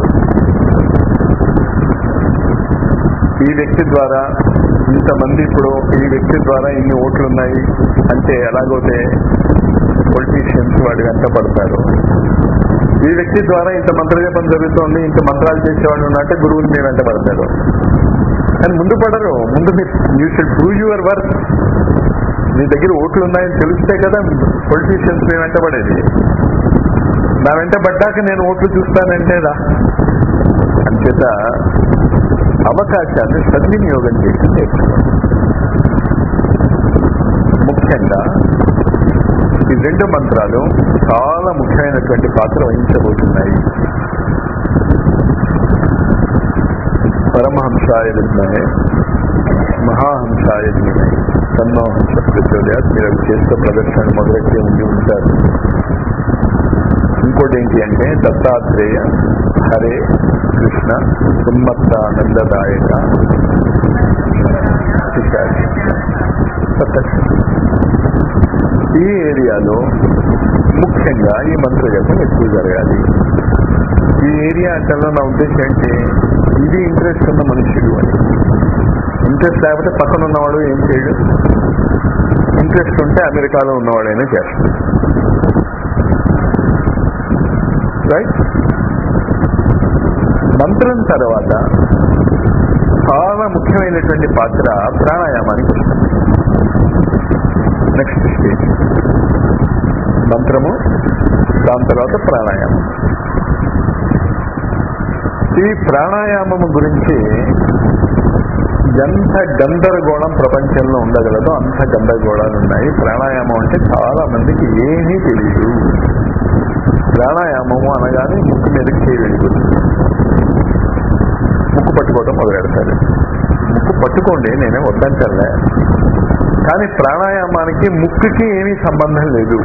ఈ వ్యక్తి ద్వారా ఇంతమంది ఇప్పుడు ఈ వ్యక్తి ద్వారా ఇన్ని ఓట్లు ఉన్నాయి అంటే ఎలాగోతే పొలిటీషియన్స్ వాడి వెంట పడతారు ఈ వ్యక్తి ద్వారా ఇంత మంత్రజపం జరుగుతోంది ఇంత మంత్రాలు చేసేవాడు ఉన్నట్టే గురువులు మీ వెంట పడతారు కానీ ముందు పడరు ముందు you should prove your work మీ దగ్గర ఓట్లు ఉన్నాయని తెలిస్తే కదా పొలిటీషియన్స్ మీ వెంట పడేది నా వెంట పడ్డాక నేను ఓట్లు చూస్తానంటే రా అంచేత అవకాశాన్ని సద్వినియోగం చేసి నేర్చుకోండి ముఖ్యంగా ఈ రెండు మంత్రాలు చాలా ముఖ్యమైనటువంటి పాత్ర వహించబోతున్నాయి పరమహంసాయ విద్మహే మహాహంసాయ ధీమహి తన్నో హంస ప్రచోదయాత్ మీరు అవి చేస్తూ ప్రదర్శన మొదలెట్టి ఉండి ఉంటారు ఇంకోటి ఏంటి అంటే దత్తాత్రేయ హరే కృష్ణ ఉన్మత్తానందదాయక పిశాచి. సప్తశతి. ఈ ఏరియాలో ముఖ్యంగా ఈ మంత్ర జపం ఎక్కువ జరగాలి ఈ ఏరియా అంటే నా ఉద్దేశం ఏంటి ఇది ఇంట్రెస్ట్ ఉన్న మనుషుడు అని ఇంట్రెస్ట్ లేకపోతే పక్కన ఉన్నవాడు ఏం చేయడు ఇంట్రెస్ట్ ఉంటే అమెరికాలో ఉన్నవాడైనా చేస్తాడు రైట్ మంత్రం తర్వాత చాలా ముఖ్యమైనటువంటి పాత్ర ప్రాణాయామానికి వస్తుంది నెక్స్ట్ స్టేజ్ మంత్రము దాని తర్వాత ప్రాణాయామం ఈ ప్రాణాయామము గురించి ఎంత గందరగోళం ప్రపంచంలో ఉండగలదో అంత గందరగోళాలు ఉన్నాయి ప్రాణాయామం అంటే చాలా మందికి ఏమీ తెలియదు ప్రాణాయామము అనగానే ముక్కు మీదకి చేయి వెళ్ళిపోతుంది ముక్కు పట్టుకోవటం మొదలు పెడతారు ముక్కు పట్టుకోండి నేనే వద్దంటలే కానీ ప్రాణాయామానికి ముక్కుకి ఏమీ సంబంధం లేదు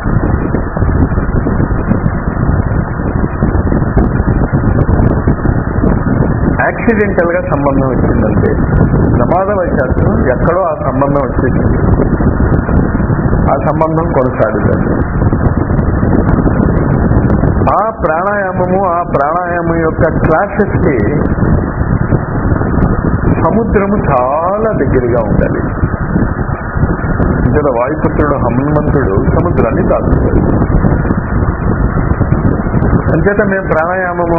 యాక్సిడెంటల్ గా సంబంధం వచ్చిందంటే ప్రమాదవశాత్తు ఎక్కడో ఆ సంబంధం వచ్చేసింది ఆ సంబంధం కొనసాగుతుంది ఆ ప్రాణాయామము ఆ ప్రాణాయామం యొక్క క్లాసెస్ కి సముద్రము చాలా దగ్గరగా ఉండాలి ఇక్కడ వాయుపుత్రుడు హనుమంతుడు సముద్రాన్ని దాచుతాడు అంచేత మేము ప్రాణాయామము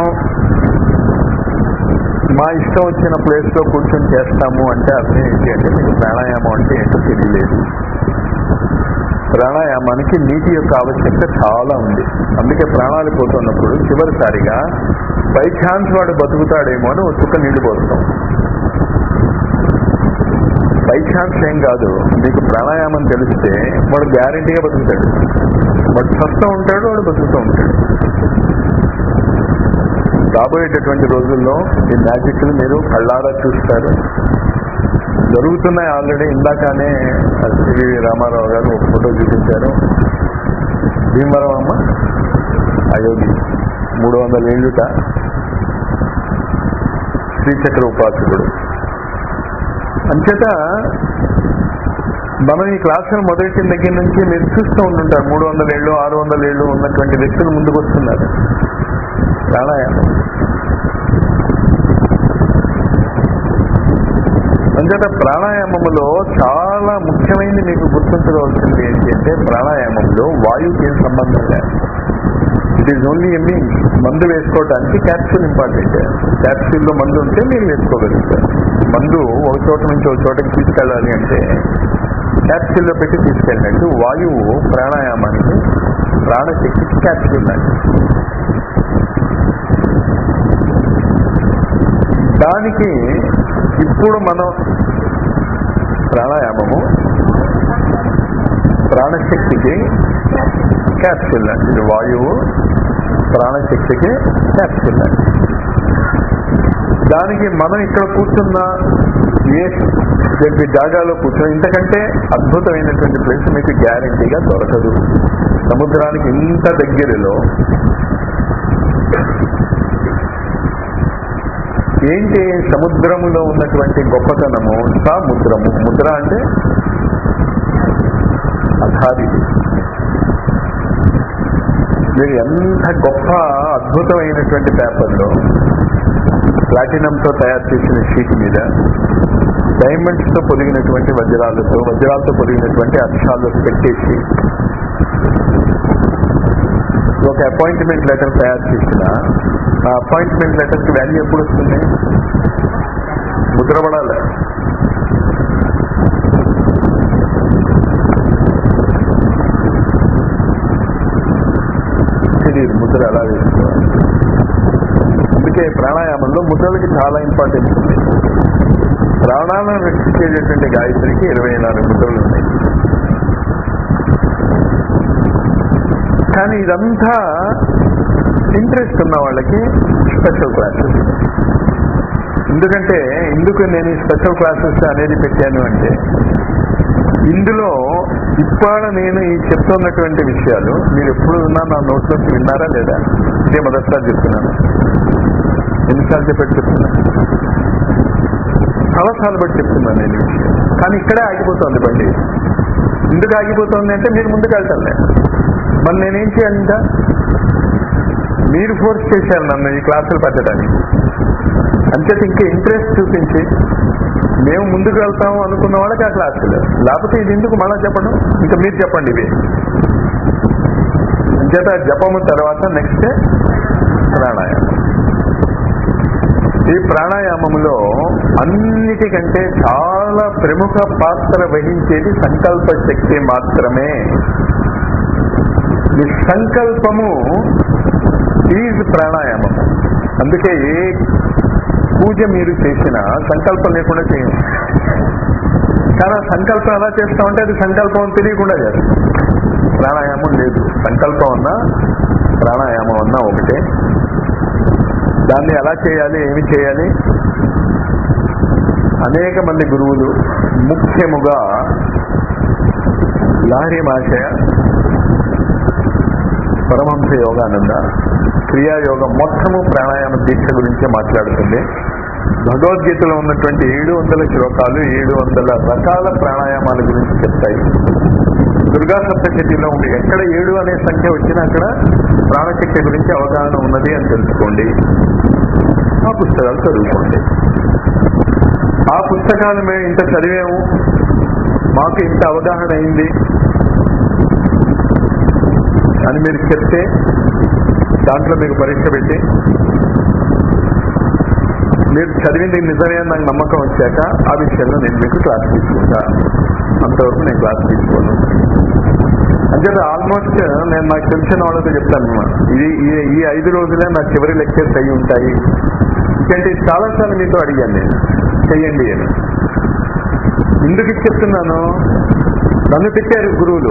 మా ఇష్టం వచ్చిన ప్లేస్ లో కూర్చొని చేస్తాము అంటే అర్థం ఏంటి అంటే మీకు ప్రాణాయామం అంటే ఏంటో తెలియలేదు ప్రాణాయామానికి నీటి యొక్క ఆవశ్యకత చాలా ఉంది అందుకే ప్రాణాలు పోతున్నప్పుడు చివరిసారిగా బై ఛాన్స్ వాడు బతుకుతాడేమో అని ఒక చుక్క నీళ్లు పోస్తాం బై ఛాన్స్ ఏం కాదు మీకు ప్రాణాయామం తెలిస్తే వాడు గ్యారంటీగా బతుకుతాడు వాడు స్వస్థ ఉంటాడు వాడు బతుకుతూ ఉంటాడు రాబోయేటటువంటి రోజుల్లో ఈ మ్యాజిక్లు మీరు కళ్ళారా చూస్తారు జరుగుతున్నాయి ఆల్రెడీ ఇందాకనే సివి రామారావు గారు ఒక ఫోటో చూపించారు భీమవరం అమ్మ అయోగి మూడు వందల ఏళ్ళుట శ్రీచక్ర ఉపాసకుడు అంచేత మనం ఈ క్లాసులు మొదలెట్టిన దగ్గర నుంచి మీరు చూస్తూ ఉంటుంటారు మూడు వందల ఏళ్ళు ఆరు వందల ఏళ్ళు ఉన్నటువంటి వ్యక్తులు ముందుకు వస్తున్నారు ప్రాణాయామం అంచేత ప్రాణాయామములో చాలా ముఖ్యమైనది మీకు గుర్తుంచుకోవాల్సింది ఏంటి అంటే ప్రాణాయామంలో వాయువుకి ఏం సంబంధం లేదు ఇట్ ఈజ్ ఓన్లీ ఎమ్మి మందు వేసుకోవడానికి క్యాప్సూల్ ఇంపార్టెంట్ క్యాప్సూల్లో మందు ఉంటే మీరు వేసుకోగలుగుతారు మందు ఒక చోట నుంచి ఒక చోటకి తీసుకెళ్ళాలి అంటే క్యాప్సూల్లో పెట్టి తీసుకెళ్ళినట్టు వాయువు ప్రాణాయామానికి ప్రాణశక్తికి క్యాప్సూల్ లాంటి దానికి ఇప్పుడు మనం ప్రాణాయామము ప్రాణశక్తికి క్యాప్సిల్ లాంటిది వాయువు ప్రాణశక్తికి క్యాప్సిల్ లాంటిది దానికి మనం ఇక్కడ కూర్చున్న ఏ చెప్పి జాగాలో కూర్చున్న ఇంతకంటే అద్భుతమైనటువంటి ప్లేస్ మీకు గ్యారంటీగా దొరకదు సముద్రానికి ఇంత దగ్గరలో ఏంటి సముద్రములో ఉన్నటువంటి గొప్పతనము సముద్రము ముద్ర అంటే అధారిది మీరు ఎంత గొప్ప అద్భుతమైనటువంటి పేపర్లో ప్లాటినంతో తయారు చేసిన షీట్ మీద డైమండ్స్ తో పొదిగినటువంటి వజ్రాలతో వజ్రాలతో పొదిగినటువంటి అక్షరాలు పెట్టేసి ఒక అపాయింట్మెంట్ లెటర్ తయారు చేసిన ఆ అపాయింట్మెంట్ లెటర్ కి వాల్యూ ఎప్పుడు వస్తుంది ముద్రపడాలి తెలియదు ముద్ర ఎలా వేసుకోవాలి అందుకే ప్రాణాయామంలో ముద్రలకి చాలా ఇంపార్టెన్స్ ఉంది ప్రాణాలను రక్షించేటటువంటి గాయత్రికి ఇరవై నాలుగు ముద్రలు ఉన్నాయి కానీ ఇదంతా ఇంట్రెస్ట్ ఉన్న వాళ్ళకి స్పెషల్ క్లాసెస్ ఎందుకంటే ఎందుకు నేను ఈ స్పెషల్ క్లాసెస్ అనేది పెట్టాను అంటే ఇందులో ఇవాళ నేను ఈ చెప్తున్నటువంటి విషయాలు మీరు ఎప్పుడు ఉన్నా నా నోట్లోకి విన్నారా లేదా ఇదే మొదటిసారి చెప్తున్నాను ఎన్నిసార్లు చెప్పి చెప్తున్నా చాలాసార్లు బట్టి చెప్తున్నాను నేను ఈ విషయం కానీ ఇక్కడే ఆగిపోతుంది బండి ఎందుకు ఆగిపోతుంది అంటే మీరు ముందుకు వెళ్తారులే మరి నేనేం చేయాలి ఇంకా మీరు ఫోర్స్ చేశారు నన్ను ఈ క్లాసులు పెట్టడానికి అంచేత ఇంకా ఇంట్రెస్ట్ చూపించి మేము ముందుకు వెళ్తాము అనుకున్న వాళ్ళకి ఆ క్లాసులు లేకపోతే ఇది ఎందుకు మళ్ళా చెప్పడం ఇంకా మీరు చెప్పండి ఇవి అంచేత జపము తర్వాత నెక్స్ట్ ప్రాణాయామం ఈ ప్రాణాయామంలో అన్నిటికంటే చాలా ప్రముఖ పాత్ర వహించేది సంకల్ప శక్తి మాత్రమే ఈ సంకల్పము ఈజ్ ప్రాణాయామం అందుకే ఏ పూజ మీరు చేసినా సంకల్పం లేకుండా చేయండి కానీ ఆ సంకల్పం ఎలా చేస్తామంటే అది సంకల్పం అని తెలియకుండా చేస్తాం ప్రాణాయామం లేదు సంకల్పం అన్నా ప్రాణాయామం అన్నా ఒకటే దాన్ని ఎలా చేయాలి ఏమి చేయాలి అనేక మంది గురువులు ముఖ్యముగా లాహరి మాషయ పరమహంస యోగానంద క్రియాయోగం మొత్తము ప్రాణాయామ దీక్ష గురించే మాట్లాడుతుంది భగవద్గీతలో ఉన్నటువంటి ఏడు వందల శ్లోకాలు ఏడు వందల రకాల ప్రాణాయామాల గురించి చెప్తాయి దుర్గా సప్తశతిలో ఉంది ఎక్కడ ఏడు అనే సంఖ్య వచ్చినా అక్కడ ప్రాణశక్తి గురించి అవగాహన ఉన్నది అని తెలుసుకోండి ఆ పుస్తకాలు చదువుకోండి ఆ పుస్తకాలు మేము ఇంత చదివాము మాకు ఇంత అవగాహన అయింది అని మీరు చెప్తే దాంట్లో మీకు పరీక్ష పెట్టి మీరు చదివింది నిజమే అని నాకు నమ్మకం వచ్చాక ఆ విషయంలో నేను మీకు క్లాస్ తీసుకుంటా అంతవరకు నేను క్లాస్ తీసుకోను అంచేత ఆల్మోస్ట్ నేను నాకు తెలిసిన వాళ్ళతో చెప్తాను అన్నమాట. ఇది ఈ- ఈ ఐదు రోజులే నా చివరి లెక్చర్స్ అయి ఉంటాయి ఎందుకంటే చాలాసార్లు మీతో అడిగాను నేను చెయ్యండి అని ఎందుకు ఇది చెప్తున్నాను నన్ను తిట్టారు గురువులు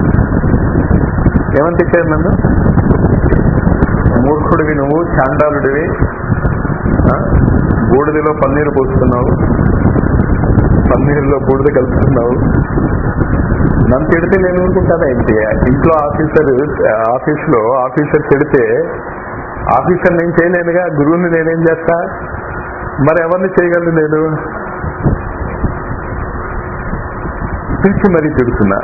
ఏమని తిట్టారు నన్ను మూర్ఖుడివి నువ్వు చాండాలుడివి ఆ? బూడిదలో పన్నీరు పోస్తున్నావు పన్నీరులో బూడిద కలుపుతున్నావు నన్ను తిడితే నేను ఊరుకుంటానా ఏంటి ఇంట్లో ఆఫీసర్ ఆఫీస్ లో ఆఫీసర్ తిడితే ఆఫీసర్ నేను చేయలేనుగా గురువుని నేనేం చేస్తా మరి ఎవరిని చేయగలను నేను పిలిచి మరీ తిడుతున్నా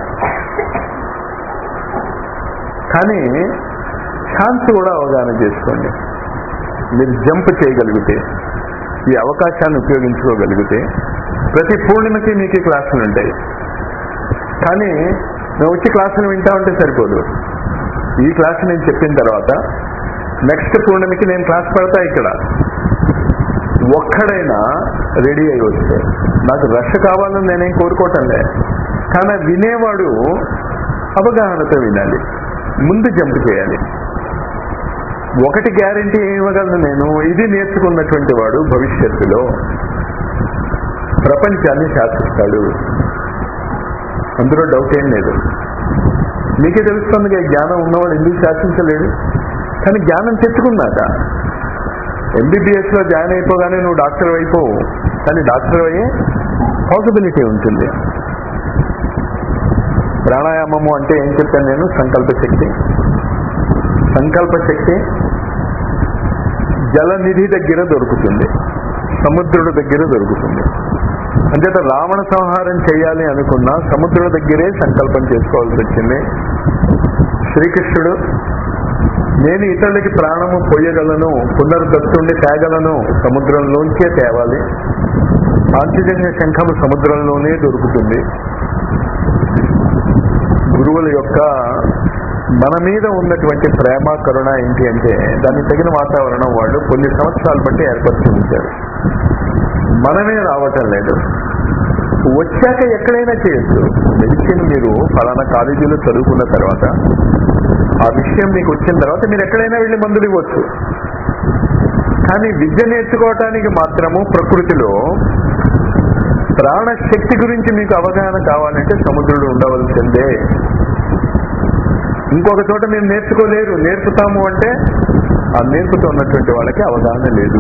కానీ ఛాన్స్ కూడా అవగాహన చేసుకోండి మీరు జంప్ చేయగలిగితే ఈ అవకాశాన్ని ఉపయోగించుకోగలిగితే ప్రతి పూర్ణిమకి మీకు ఈ క్లాసులు ఉంటాయి కానీ మేము వచ్చి క్లాసులు వింటా ఉంటే సరిపోదు ఈ క్లాస్ నేను చెప్పిన తర్వాత నెక్స్ట్ పూర్ణిమకి నేను క్లాస్ పెడతా ఇక్కడ ఒక్కడైనా రెడీ అయి వస్తే నాకు రష్ కావాలని నేనేం కోరుకోవటంలే కానీ వినేవాడు అవగాహనతో వినాలి ముందు జంప్ చేయాలి ఒకటి గ్యారంటీ ఇవ్వగలను నేను ఇది నేర్చుకున్నటువంటి వాడు భవిష్యత్తులో ప్రపంచాన్ని శాసిస్తాడు అందులో డౌట్ ఏం లేదు మీకే తెలుస్తుంది జ్ఞానం ఉన్నవాడు ఎందుకు శాసించలేడు కానీ జ్ఞానం తెచ్చుకున్నాక ఎంబీబీఎస్ లో జాయిన్ అయిపోగానే నువ్వు డాక్టర్ అయిపోవు కానీ డాక్టర్ అయ్యే పాసిబిలిటీ ఉంటుంది ప్రాణాయామము అంటే ఏం చెప్పాను నేను సంకల్ప శక్తి సంకల్ప శక్తి జలనిధి దగ్గర దొరుకుతుంది సముద్రుడి దగ్గర దొరుకుతుంది అంచేత రావణ సంహారం చేయాలి అనుకున్నా సముద్రుడి దగ్గరే సంకల్పం చేసుకోవాల్సి వచ్చింది శ్రీకృష్ణుడు నేను ఇతరులకి ప్రాణము పోయగలను పునర్దత్తుండి తేగలను సముద్రంలోంచే తేవాలి పాంచజన్య శంఖము సముద్రంలోనే దొరుకుతుంది గురువుల యొక్క మన మీద ఉన్నటువంటి ప్రేమ కరుణ ఏంటి అంటే దానికి తగిన వాతావరణం వాళ్ళు కొన్ని సంవత్సరాలు బట్టి ఏర్పరిచి ఉంచారు మనమే రావటం లేదు వచ్చాక ఎక్కడైనా చేయొచ్చు మెడిసిన్ మీరు ఫలానా కాలేజీలో చదువుకున్న తర్వాత ఆ విషయం మీకు వచ్చిన తర్వాత మీరు ఎక్కడైనా వెళ్ళి మందులు ఇవ్వచ్చు కానీ విద్య నేర్చుకోవటానికి మాత్రము ప్రకృతిలో ప్రాణశక్తి గురించి మీకు అవగాహన కావాలంటే సముద్రుడు ఉండవలసిందే ఇంకొక చోట మేము నేర్చుకోలేరు నేర్పుతాము అంటే ఆ నేర్పుతున్నటువంటి వాళ్ళకి అవగాహన లేదు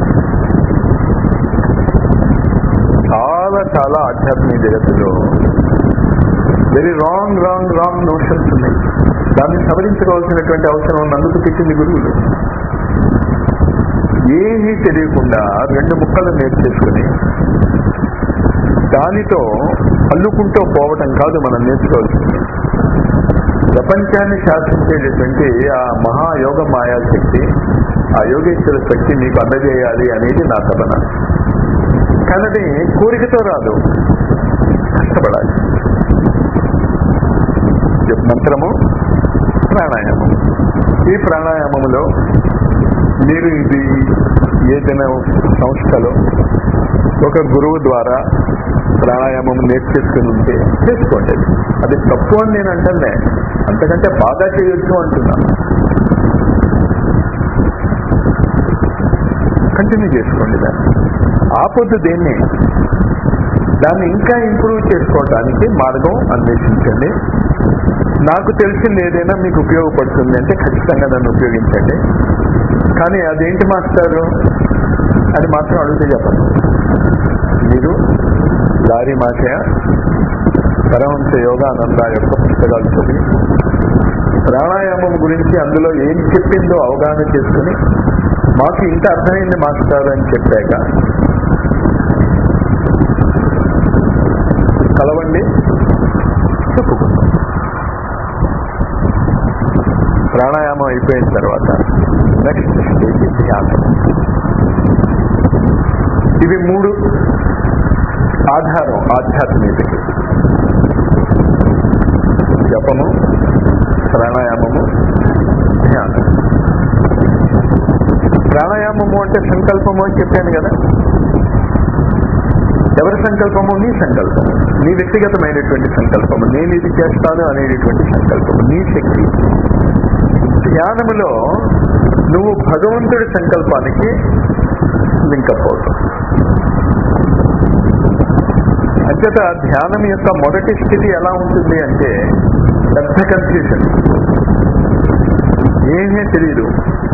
చాలా చాలా ఆధ్యాత్మిక జగత్తులో very wrong wrong wrong notions ఉన్నాయి దాన్ని సవరించుకోవాల్సినటువంటి అవసరం ఉన్నందుకు తిట్టింది గురువులు ఏమీ తెలియకుండా రెండు ముక్కలు నేర్చేసుకుని దానితో అల్లుకుంటూ పోవటం కాదు మనం నేర్చుకోవాల్సింది ప్రపంచాన్ని శాసించేటటువంటి ఆ మహాయోగ మాయాశక్తి ఆ యోగేశ్వర శక్తి మీకు అందజేయాలి అనేది నా తపన కానీ అది కోరికతో రాదు కష్టపడాలి మంత్రము ప్రాణాయామం ఈ ప్రాణాయామములో మీరు ఇది ఏదైనా సంస్థలో ఒక గురువు ద్వారా ప్రాణాయామం నేర్చేసుకుని ఉంటే చేసుకోండి అది తప్పు అని నేను అంటలే అంతకంటే బాగా చేయొచ్చు అంటున్నాను కంటిన్యూ చేసుకోండి దాన్ని ఆపొద్దు దేన్ని దాన్ని ఇంకా ఇంప్రూవ్ చేసుకోవడానికి మార్గం అన్వేషించండి నాకు తెలిసింది ఏదైనా మీకు ఉపయోగపడుతుంది అంటే ఖచ్చితంగా దాన్ని ఉపయోగించండి కానీ అదేంటి మాస్టారు అది మాత్రం అడిగితే చెప్పండి మీరు లారీ మాషయ పరమంశ యోగానంద యొక్క పుస్తకాలు చదివి ప్రాణాయామం గురించి అందులో ఏం చెప్పిందో అవగాహన చేసుకుని మాకు ఇంత అర్థమైంది మాస్టర్ అని చెప్పాక కలవండి చెప్పుకుందాం ప్రాణాయామం అయిపోయిన తర్వాత నెక్స్ట్ స్టేజ్ ధ్యానం ఇవి మూడు ఆధారం ఆధ్యాత్మికతకి జపము ప్రాణాయామము ధ్యానం ప్రాణాయామము అంటే సంకల్పము అని చెప్పాను కదా ఎవరి సంకల్పము నీ సంకల్పము నీ వ్యక్తిగతమైనటువంటి సంకల్పము నేను ఇది చేస్తాను అనేటటువంటి సంకల్పము నీ శక్తి ధ్యానములో నువ్వు భగవంతుడి సంకల్పానికి లింకప్ అవుతావు అంచేత ధ్యానం యొక్క మొదటి స్థితి ఎలా ఉంటుంది అంటే పెద్ద కన్ఫ్యూజన్ ఏమీ తెలియదు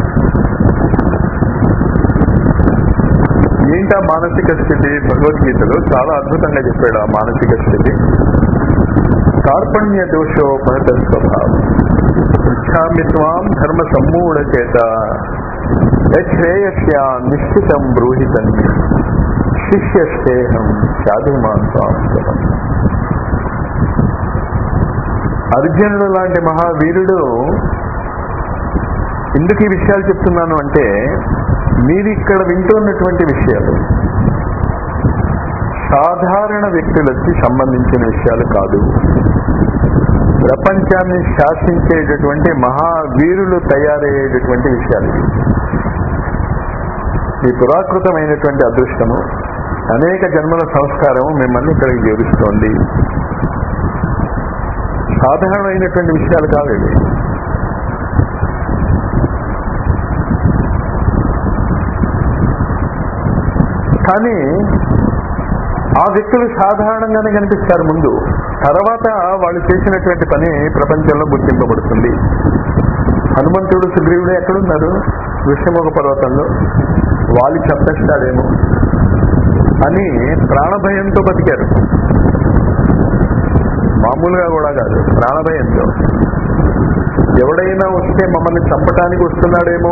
ఏంటా మానసిక స్థితి భగవద్గీతలో చాలా అద్భుతంగా చెప్పాడు ఆ మానసిక స్థితి కార్పణ్య దోషోపహత స్వభావం పృచ్ఛామి త్వాం ధర్మ సమ్మూఢ చేత యశ్రేయస్యా నిశ్చితం బ్రూహితం శిష్యస్తేహం సాధుమాన్ త్వాం శరణం. అర్జునుడు లాంటి మహావీరుడు ఎందుకు ఈ విషయాలు చెప్తున్నాను అంటే మీరు ఇక్కడ వింటున్నటువంటి విషయాలు సాధారణ వ్యక్తులకి సంబంధించిన విషయాలు కాదు ప్రపంచాన్ని శాసించేటటువంటి మహావీరులు తయారయ్యేటటువంటి విషయాలు ఇవి. ఈ పురాకృతమైనటువంటి అదృష్టము అనేక జన్మల సంస్కారము మిమ్మల్ని ఇక్కడికి చేరుస్తోంది సాధారణమైనటువంటి విషయాలు కాదు ఇవి కానీ ఆ వ్యక్తులు సాధారణంగానే కనిపిస్తారు ముందు తర్వాత వాళ్ళు చేసినటువంటి పని ప్రపంచంలో గుర్తింపబడుతుంది హనుమంతుడు సుగ్రీవుడు ఎక్కడున్నారు విషముఖ పర్వతంలో వాళ్ళు చంపేస్తాడేమో అని ప్రాణభయంతో బతికారు మామూలుగా కూడా కాదు ప్రాణభయంతో ఎవడైనా వస్తే మమ్మల్ని చంపటానికి వస్తున్నాడేమో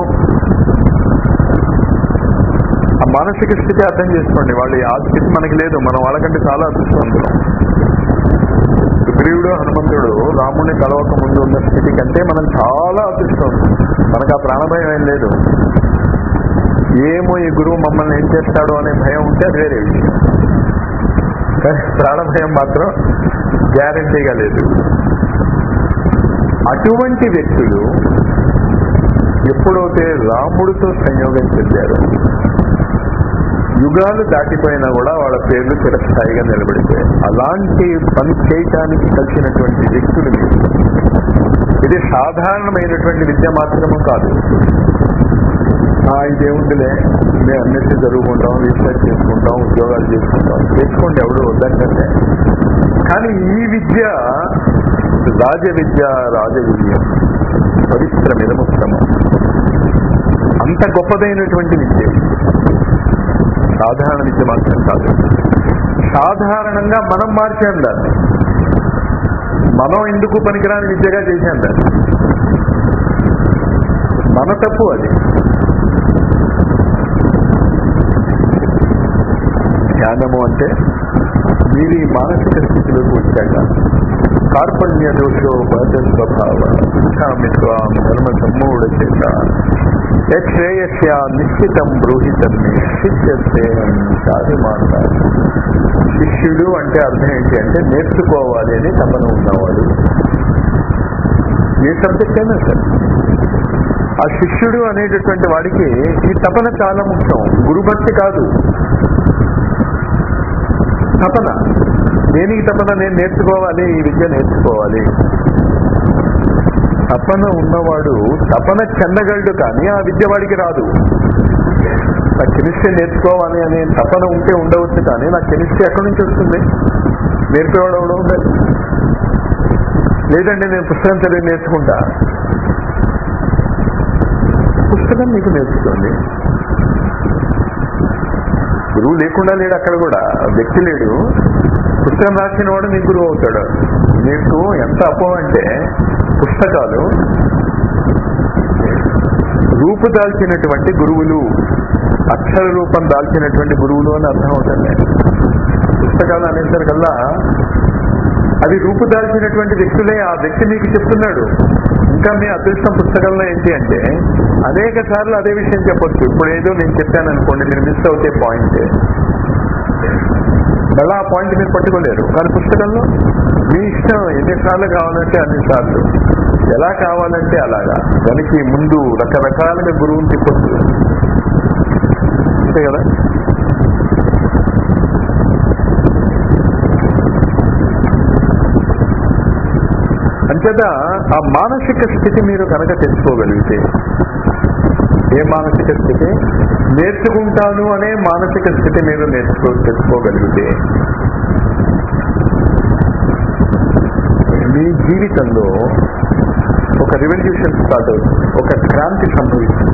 ఆ మానసిక స్థితి అర్థం చేసుకోండి వాళ్ళు ఆ స్థితి మనకి లేదు మనం వాళ్ళకంటే చాలా అదృష్టవంతులం సుగ్రీవుడు హనుమంతుడు రాముడిని కలవక ముందు ఉన్న స్థితి కంటే మనం చాలా అదృష్టం మనకు ఆ ప్రాణభయం ఏం లేదు ఏమో ఈ గురువు మమ్మల్ని ఏం చేస్తాడు అనే భయం ఉంటే అది వేరే విషయం కానీ ప్రాణభయం మాత్రం గ్యారంటీగా లేదు అటువంటి వ్యక్తులు ఎప్పుడైతే రాముడితో సంయోగం చెందారు యుగాలు దాటిపోయినా కూడా వాళ్ళ పేర్లు చిరస్థాయిగా నిలబడిపోయాయి అలాంటి పని చేయటానికి కలిసినటువంటి వ్యక్తులు మీరు ఇది సాధారణమైనటువంటి విద్య మాత్రము కాదు ఆ, ఇదేముందిలే మేము అన్నిటి చదువుకుంటాం రీసెర్చ్ చేసుకుంటాం ఉద్యోగాలు చేసుకుంటాం చేసుకోండి ఎవడు వద్దంటే కానీ ఈ విద్య రాజ విద్య రాజవిద్యం పరిశ్రమిదముత్తమం అంత గొప్పదైనటువంటి విద్య ఇది. సాధారణ విద్య మాత్రం కాదు సాధారణంగా మనం మార్చాం దాన్ని మనం ఎందుకు పనికిరాని విద్యగా చేశాం దాన్ని మన తప్పు అది ధ్యానము అంటే మీరు ఈ మానసిక స్థితిలోకి వచ్చాక కార్పణ్య దోషో బహ స్వభావ ఇచ్చామిత్వాం ధర్మ సమ్మూఢ చేత యశ్రేయస్య నిశ్చితం బ్రూహితమ్మి శిష్యసేహం చారుమాట శిష్యుడు అంటే అర్థం ఏంటి అంటే నేర్చుకోవాలి అని తపన ఉన్నవాడు ఏ సబ్జెక్ట్ అయినా సరే ఆ శిష్యుడు అనేటటువంటి వాడికి ఈ తపన చాలా ముఖ్యం గురుభక్తి కాదు తపన దేనికి తపన నేను నేర్చుకోవాలి ఈ విద్య నేర్చుకోవాలి తపన ఉన్నవాడు తపన చెందగలడు కానీ ఆ విద్య వాడికి రాదు నాకు కెమిస్ట్రీ నేర్చుకోవాలి అనే తపన ఉంటే ఉండవచ్చు కానీ నాకు కెమిస్ట్రీ ఎక్కడి నుంచి వస్తుంది నేర్పేవాడు ఎవడో ఉండాలి లేదండి నేను పుస్తకం చదివి నేర్చుకుంటా పుస్తకం మీకు నేర్చుకోండి గురువు లేకుండా లేడు అక్కడ కూడా వ్యక్తి లేడు పుస్తకం రాసిన వాడు మీకు గురువు అవుతాడు మీకు ఎంత అపోహ అంటే పుస్తకాలు రూపు దాల్చినటువంటి గురువులు అక్షర రూపం దాల్చినటువంటి గురువులు అని అర్థం అవుతుంది పుస్తకాలు అనేసరికల్లా అది రూపుదాల్చినటువంటి వ్యక్తులే ఆ వ్యక్తి మీకు చెప్తున్నాడు ఇంకా మీ అదృష్టం పుస్తకంలో ఏంటి అంటే అనేక సార్లు అదే విషయం చెప్పొచ్చు ఇప్పుడు ఏదో నేను చెప్పాను అనుకోండి మీరు మిస్ అవుతే పాయింట్ మళ్ళీ ఆ పాయింట్ మీరు పట్టుకోలేరు కానీ పుస్తకంలో మీ ఇష్టం ఎన్నిసార్లు కావాలంటే అన్నిసార్లు ఎలా కావాలంటే అలాగా దానికి ముందు రకరకాలుగా గురువుని తిప్పొచ్చు అంతే కదా అంచేత ఆ మానసిక స్థితి మీరు కనుక తెచ్చుకోగలిగితే ఏ మానసిక స్థితి నేర్చుకుంటాను అనే మానసిక స్థితి మీరు నేర్చుకో తెచ్చుకోగలిగితే మీ జీవితంలో ఒక రివల్యూషన్ స్టార్ట్ అవుతుంది ఒక క్రాంతి సంభవిస్తుంది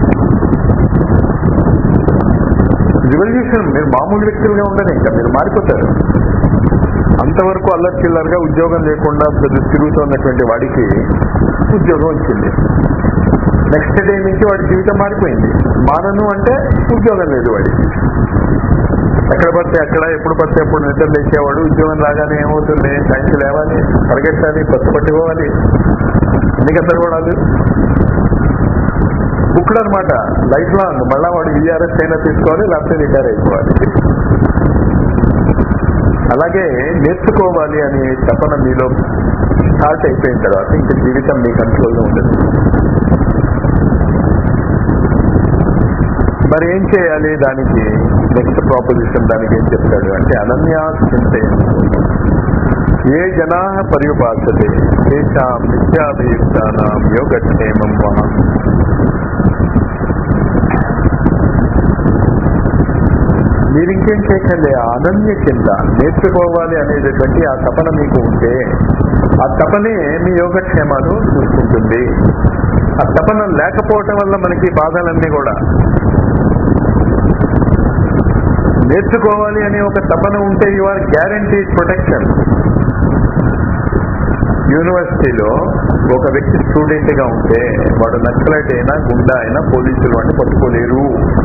రివల్యూషన్ మీరు మామూలు వ్యక్తులుగా ఉండదు ఇంకా మీరు మారిపోతారు అంతవరకు అల్లరి చిల్లరగా ఉద్యోగం లేకుండా తిరు- తిరుగుతున్నటువంటి వాడికి ఉద్యోగం వచ్చింది నెక్స్ట్ డే నుంచి వాడి జీవితం మారిపోయింది మానను అంటే ఉద్యోగం లేదు వాడికి ఎక్కడ పడితే అక్కడ ఎప్పుడు పడితే అప్పుడు నిద్ర లేచేవాడు ఉద్యోగం రాగానే ఏమవుతుంది టైంకి లేవాలి పరిగెట్టాలి పత్తు పట్టుకోవాలి ఎన్ని గందరగోళాలు బుక్డ్ అనమాట లైఫ్ లాంగ్ మళ్ళా వాడు విఆర్ఎస్ అయినా తీసుకోవాలి లేకపోతే రిటైర్ అయిపోవాలి అలాగే నేర్చుకోవాలి అనే తపన మీలో స్టార్ట్ అయిపోయిన తర్వాత ఇంకా జీవితం మీ కంట్రోల్లో ఉండదు మరి ఏం చేయాలి దానికి నెక్స్ట్ ప్రాపోజిషన్ దానికి ఏం చెప్తాడు అంటే అనన్యా చింతయంతో ఏ జనా పర్యుపాసతే తేషాం నిత్యాభియుక్తానాం యోగక్షేమం వహ మీరు ఇంకేం చేయకండి ఆ అనన్య కింద నేర్చుకోవాలి అనేటటువంటి ఆ తపన మీకు ఉంటే ఆ తపనే మీ యోగక్షేమాలు చూసుకుంటుంది ఆ తపన లేకపోవటం వల్ల మనకి ఈ బాధలన్నీ కూడా నేర్చుకోవాలి అనే ఒక తపన ఉంటే యు ఆర్ గ్యారంటీ ప్రొటెక్షన్ యూనివర్సిటీలో ఒక వ్యక్తి స్టూడెంట్ గా ఉంటే వాడు నక్సలైట్ అయినా గుండా అయినా పోలీసులు వాడిని పట్టుకోలేరు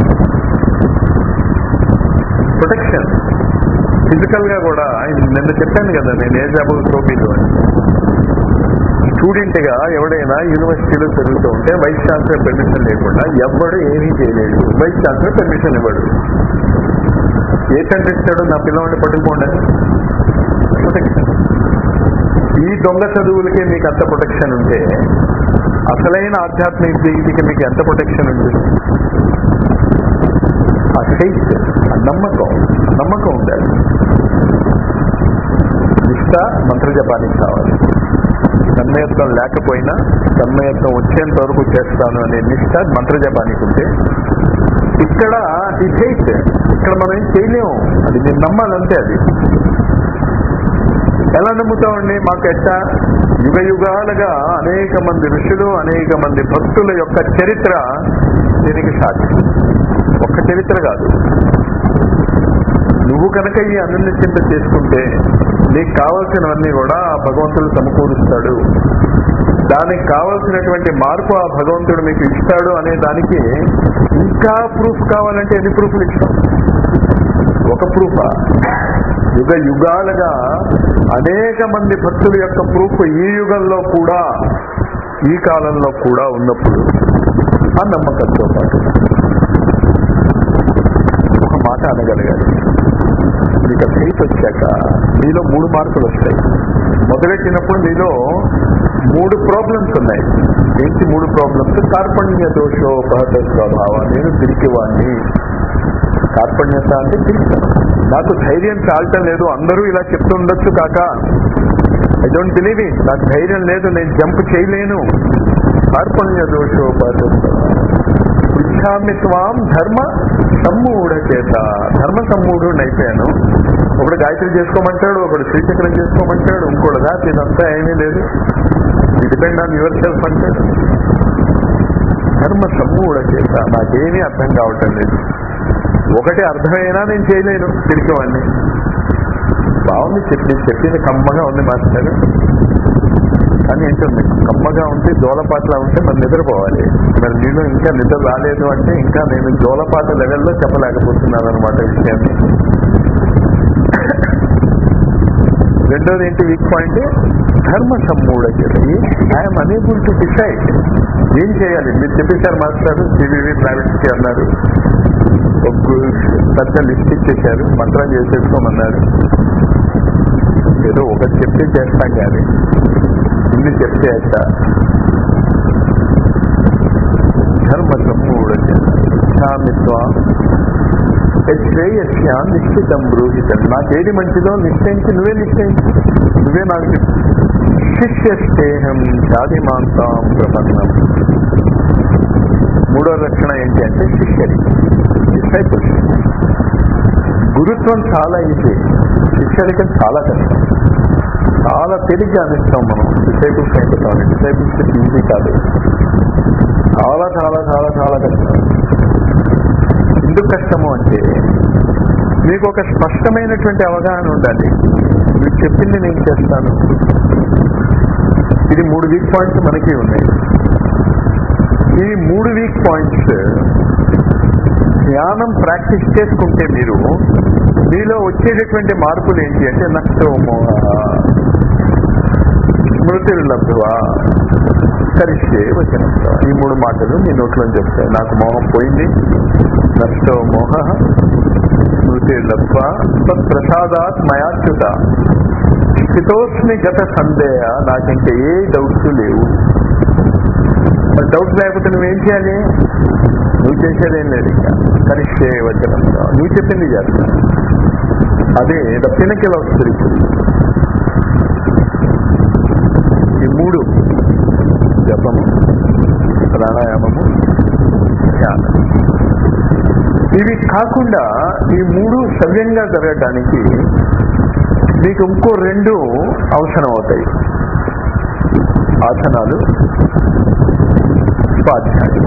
ప్రొటెక్షన్ ఫిజికల్ గా కూడా నిన్న చెప్పాను కదా నేను ఏ జాబు సోపీలు అని స్టూడెంట్ గా ఎవడైనా యూనివర్సిటీలో చదువుతూ ఉంటే వైస్ ఛాన్సలర్ పర్మిషన్ లేకుండా ఎవ్వడు ఏమీ చేయలేడు వైస్ ఛాన్సలర్ పర్మిషన్ ఇవ్వడు ఏ తండ్రి ఇస్తాడు నా పిల్లవాడిని పట్టుకోండి ప్రొటెక్షన్ ఈ దొంగ చదువులకే మీకు అంత ప్రొటెక్షన్ ఉంటే అసలైన ఆధ్యాత్మిక జీవితికి మీకు ఎంత ప్రొటెక్షన్ ఉంటుంది ఆ ఫెయిత్ ఆ నమ్మకం ఆ నమ్మకం ఉండాలి నిష్ట మంత్రజపానికి కావాలి తన్మయత్వం లేకపోయినా తన్మయత్వం వచ్చేంత వరకు చేస్తాను అనే నిష్ట మంత్రజపానికి ఉంటే ఇక్కడ ఈ ఫెయిత్ ఇక్కడ మనం ఏం చేయలేము అది మీరు నమ్మాలంతే అది ఎలా నమ్ముతామండి మాకు ఎట్ట యుగ యుగాలుగా అనేక మంది ఋషులు అనేక మంది భక్తుల యొక్క చరిత్ర దీనికి సాక్షి ఒక్క చరిత్ర కాదు నువ్వు కనుక ఈ అనన్య చింత చేసుకుంటే నీకు కావలసినవన్నీ కూడా ఆ భగవంతుడు సమకూరుస్తాడు దానికి కావలసినటువంటి మార్పు ఆ భగవంతుడు మీకు ఇస్తాడు అనే దానికి ఇంకా ప్రూఫ్ కావాలంటే ఎన్ని ప్రూఫ్లు ఇస్తాం ఒక ప్రూఫా యుగ యుగాలుగా అనేక మంది భక్తుల యొక్క ప్రూఫ్ ఈ యుగంలో కూడా ఈ కాలంలో కూడా ఉన్నప్పుడు ఆ నమ్మకంతో పాటు ఒక మాట అనగలగాలి మీకు ఫెయిత్ వచ్చాక మీలో మూడు మార్కులు వస్తాయి మొదలెట్టినప్పుడు మీలో మూడు ప్రాబ్లమ్స్ ఉన్నాయి ఏంటి మూడు ప్రాబ్లమ్స్ కార్పణ్య దోషోపహత స్వభావ నేను పిరికివాణ్ణి కార్పణ్యత అంటే పిరికితనం నాకు ధైర్యం చాలటం లేదు అందరూ ఇలా చెప్తుండొచ్చు కాక ఐ డోంట్ బిలీవ్ ఇట్ నాకు ధైర్యం లేదు నేను జంప్ చేయలేను కార్పణ్య దోషోపహత పృచ్ఛామి త్వాం ధర్మ సమ్మూఢ చేత ధర్మ సమ్మూఢుడు అయిపోయాను ఒకడు గాయత్రి చేసుకోమంటాడు ఒకడు శ్రీచక్రం చేసుకోమంటాడు ఇంకోటి దాటి ఇదంతా ఏమీ లేదు డిపెండ్ ఆన్ యువర్ సెల్ఫ్ అంటాడు ధర్మ సమ్మూఢ చేత నాకేమీ అర్థం కావటం లేదు ఒకటి అర్థమైనా నేను చేయలేను తిరిగివాడిని బాగుంది చెప్పి చెప్పింది కమ్మగా ఉంది మాస్టర్ కానీ ఏంటండి కమ్మగా ఉంటే జోలపాటలా ఉంటే మనం నిద్రపోవాలి మరి నేను ఇంకా నిద్ర రాలేదు అంటే ఇంకా నేను జోలపాట లెవెల్లో చెప్పలేకపోతున్నాను అనమాట విషయాన్ని రెండోది ఏంటి వీక్ పాయింట్ ధర్మ సమ్మూఢత ఐఎమ్ అనేబుల్ టు డిసైడ్ ఏం చేయాలి మీరు చెప్పేశారు మాస్టర్ సివివి ప్రైవేట్ అన్నారు ఒక పెద్ద లిస్ట్ ఇచ్చేశారు మంత్రం చేసేసుకోమన్నారు ఏదో ఒకటి చెప్తే చేస్తాం కానీ ఇన్ని చెప్తే అట్ట ధర్మ సమ్మూఢమిత్వ శ్రేయస్య నిశ్చితం బ్రూహితం నాకేది మంచిదో నిశ్చయించి నువ్వే నిశ్చయించు నువ్వే నాకు చెప్పు శిష్యస్తేహం చాదిమాంతాం ప్రపన్నం మూడో రక్షణ ఏంటి అంటే శిష్యరి డిసైపుల్షిప్ గురుత్వం చాలా ఈజీ శిష్యరికం చాలా కష్టం చాలా తేలిగ్గా అనిస్తాం మనం డిసైపుల్స్ అయిపోతాం డిసైపుల్షిప్ ఈజీ కాదు చాలా చాలా చాలా చాలా కష్టం ఎందుకు కష్టము అంటే మీకు ఒక స్పష్టమైనటువంటి అవగాహన ఉండాలి మీరు చెప్పింది నేను చేస్తాను ఇది మూడు వీక్ పాయింట్స్ మనకి ఉన్నాయి ఈ మూడు వీక్ పాయింట్స్ ధ్యానం ప్రాక్టీస్ చేసుకుంటే మీరు మీలో వచ్చేటటువంటి మార్పులు ఏంటి అంటే నష్టమో స్మృతులు లబ్ధవా కరిష్యే వచనంతో ఈ మూడు మాటలు మీ నోట్లో చెప్తాయి నాకు మోహం పోయింది నష్టో మోహ స్మృతి లబ్ధ ప్రసాదాత్ మయాచ్యుత స్థితోస్మి గత సందేహ నాకు ఇంకా ఏ డౌట్స్ లేవు మరి డౌట్స్ లేకపోతే నువ్వేం చేయాలి నువ్వు చేసేదేం లేదు ఇంకా కరిష్యే వచనంతో నువ్వు చెప్పింది చేస్తా అదే ద పినకిల్ ఆఫ్ స్పిరిచువల్ ఈ మూడు జపము ప్రాణాయామము ధ్యానం ఇవి కాకుండా ఈ మూడు సవ్యంగా జరగడానికి మీకు ఇంకో రెండు అవసరం అవుతాయి ఆసనాలు స్వాధ్యాయం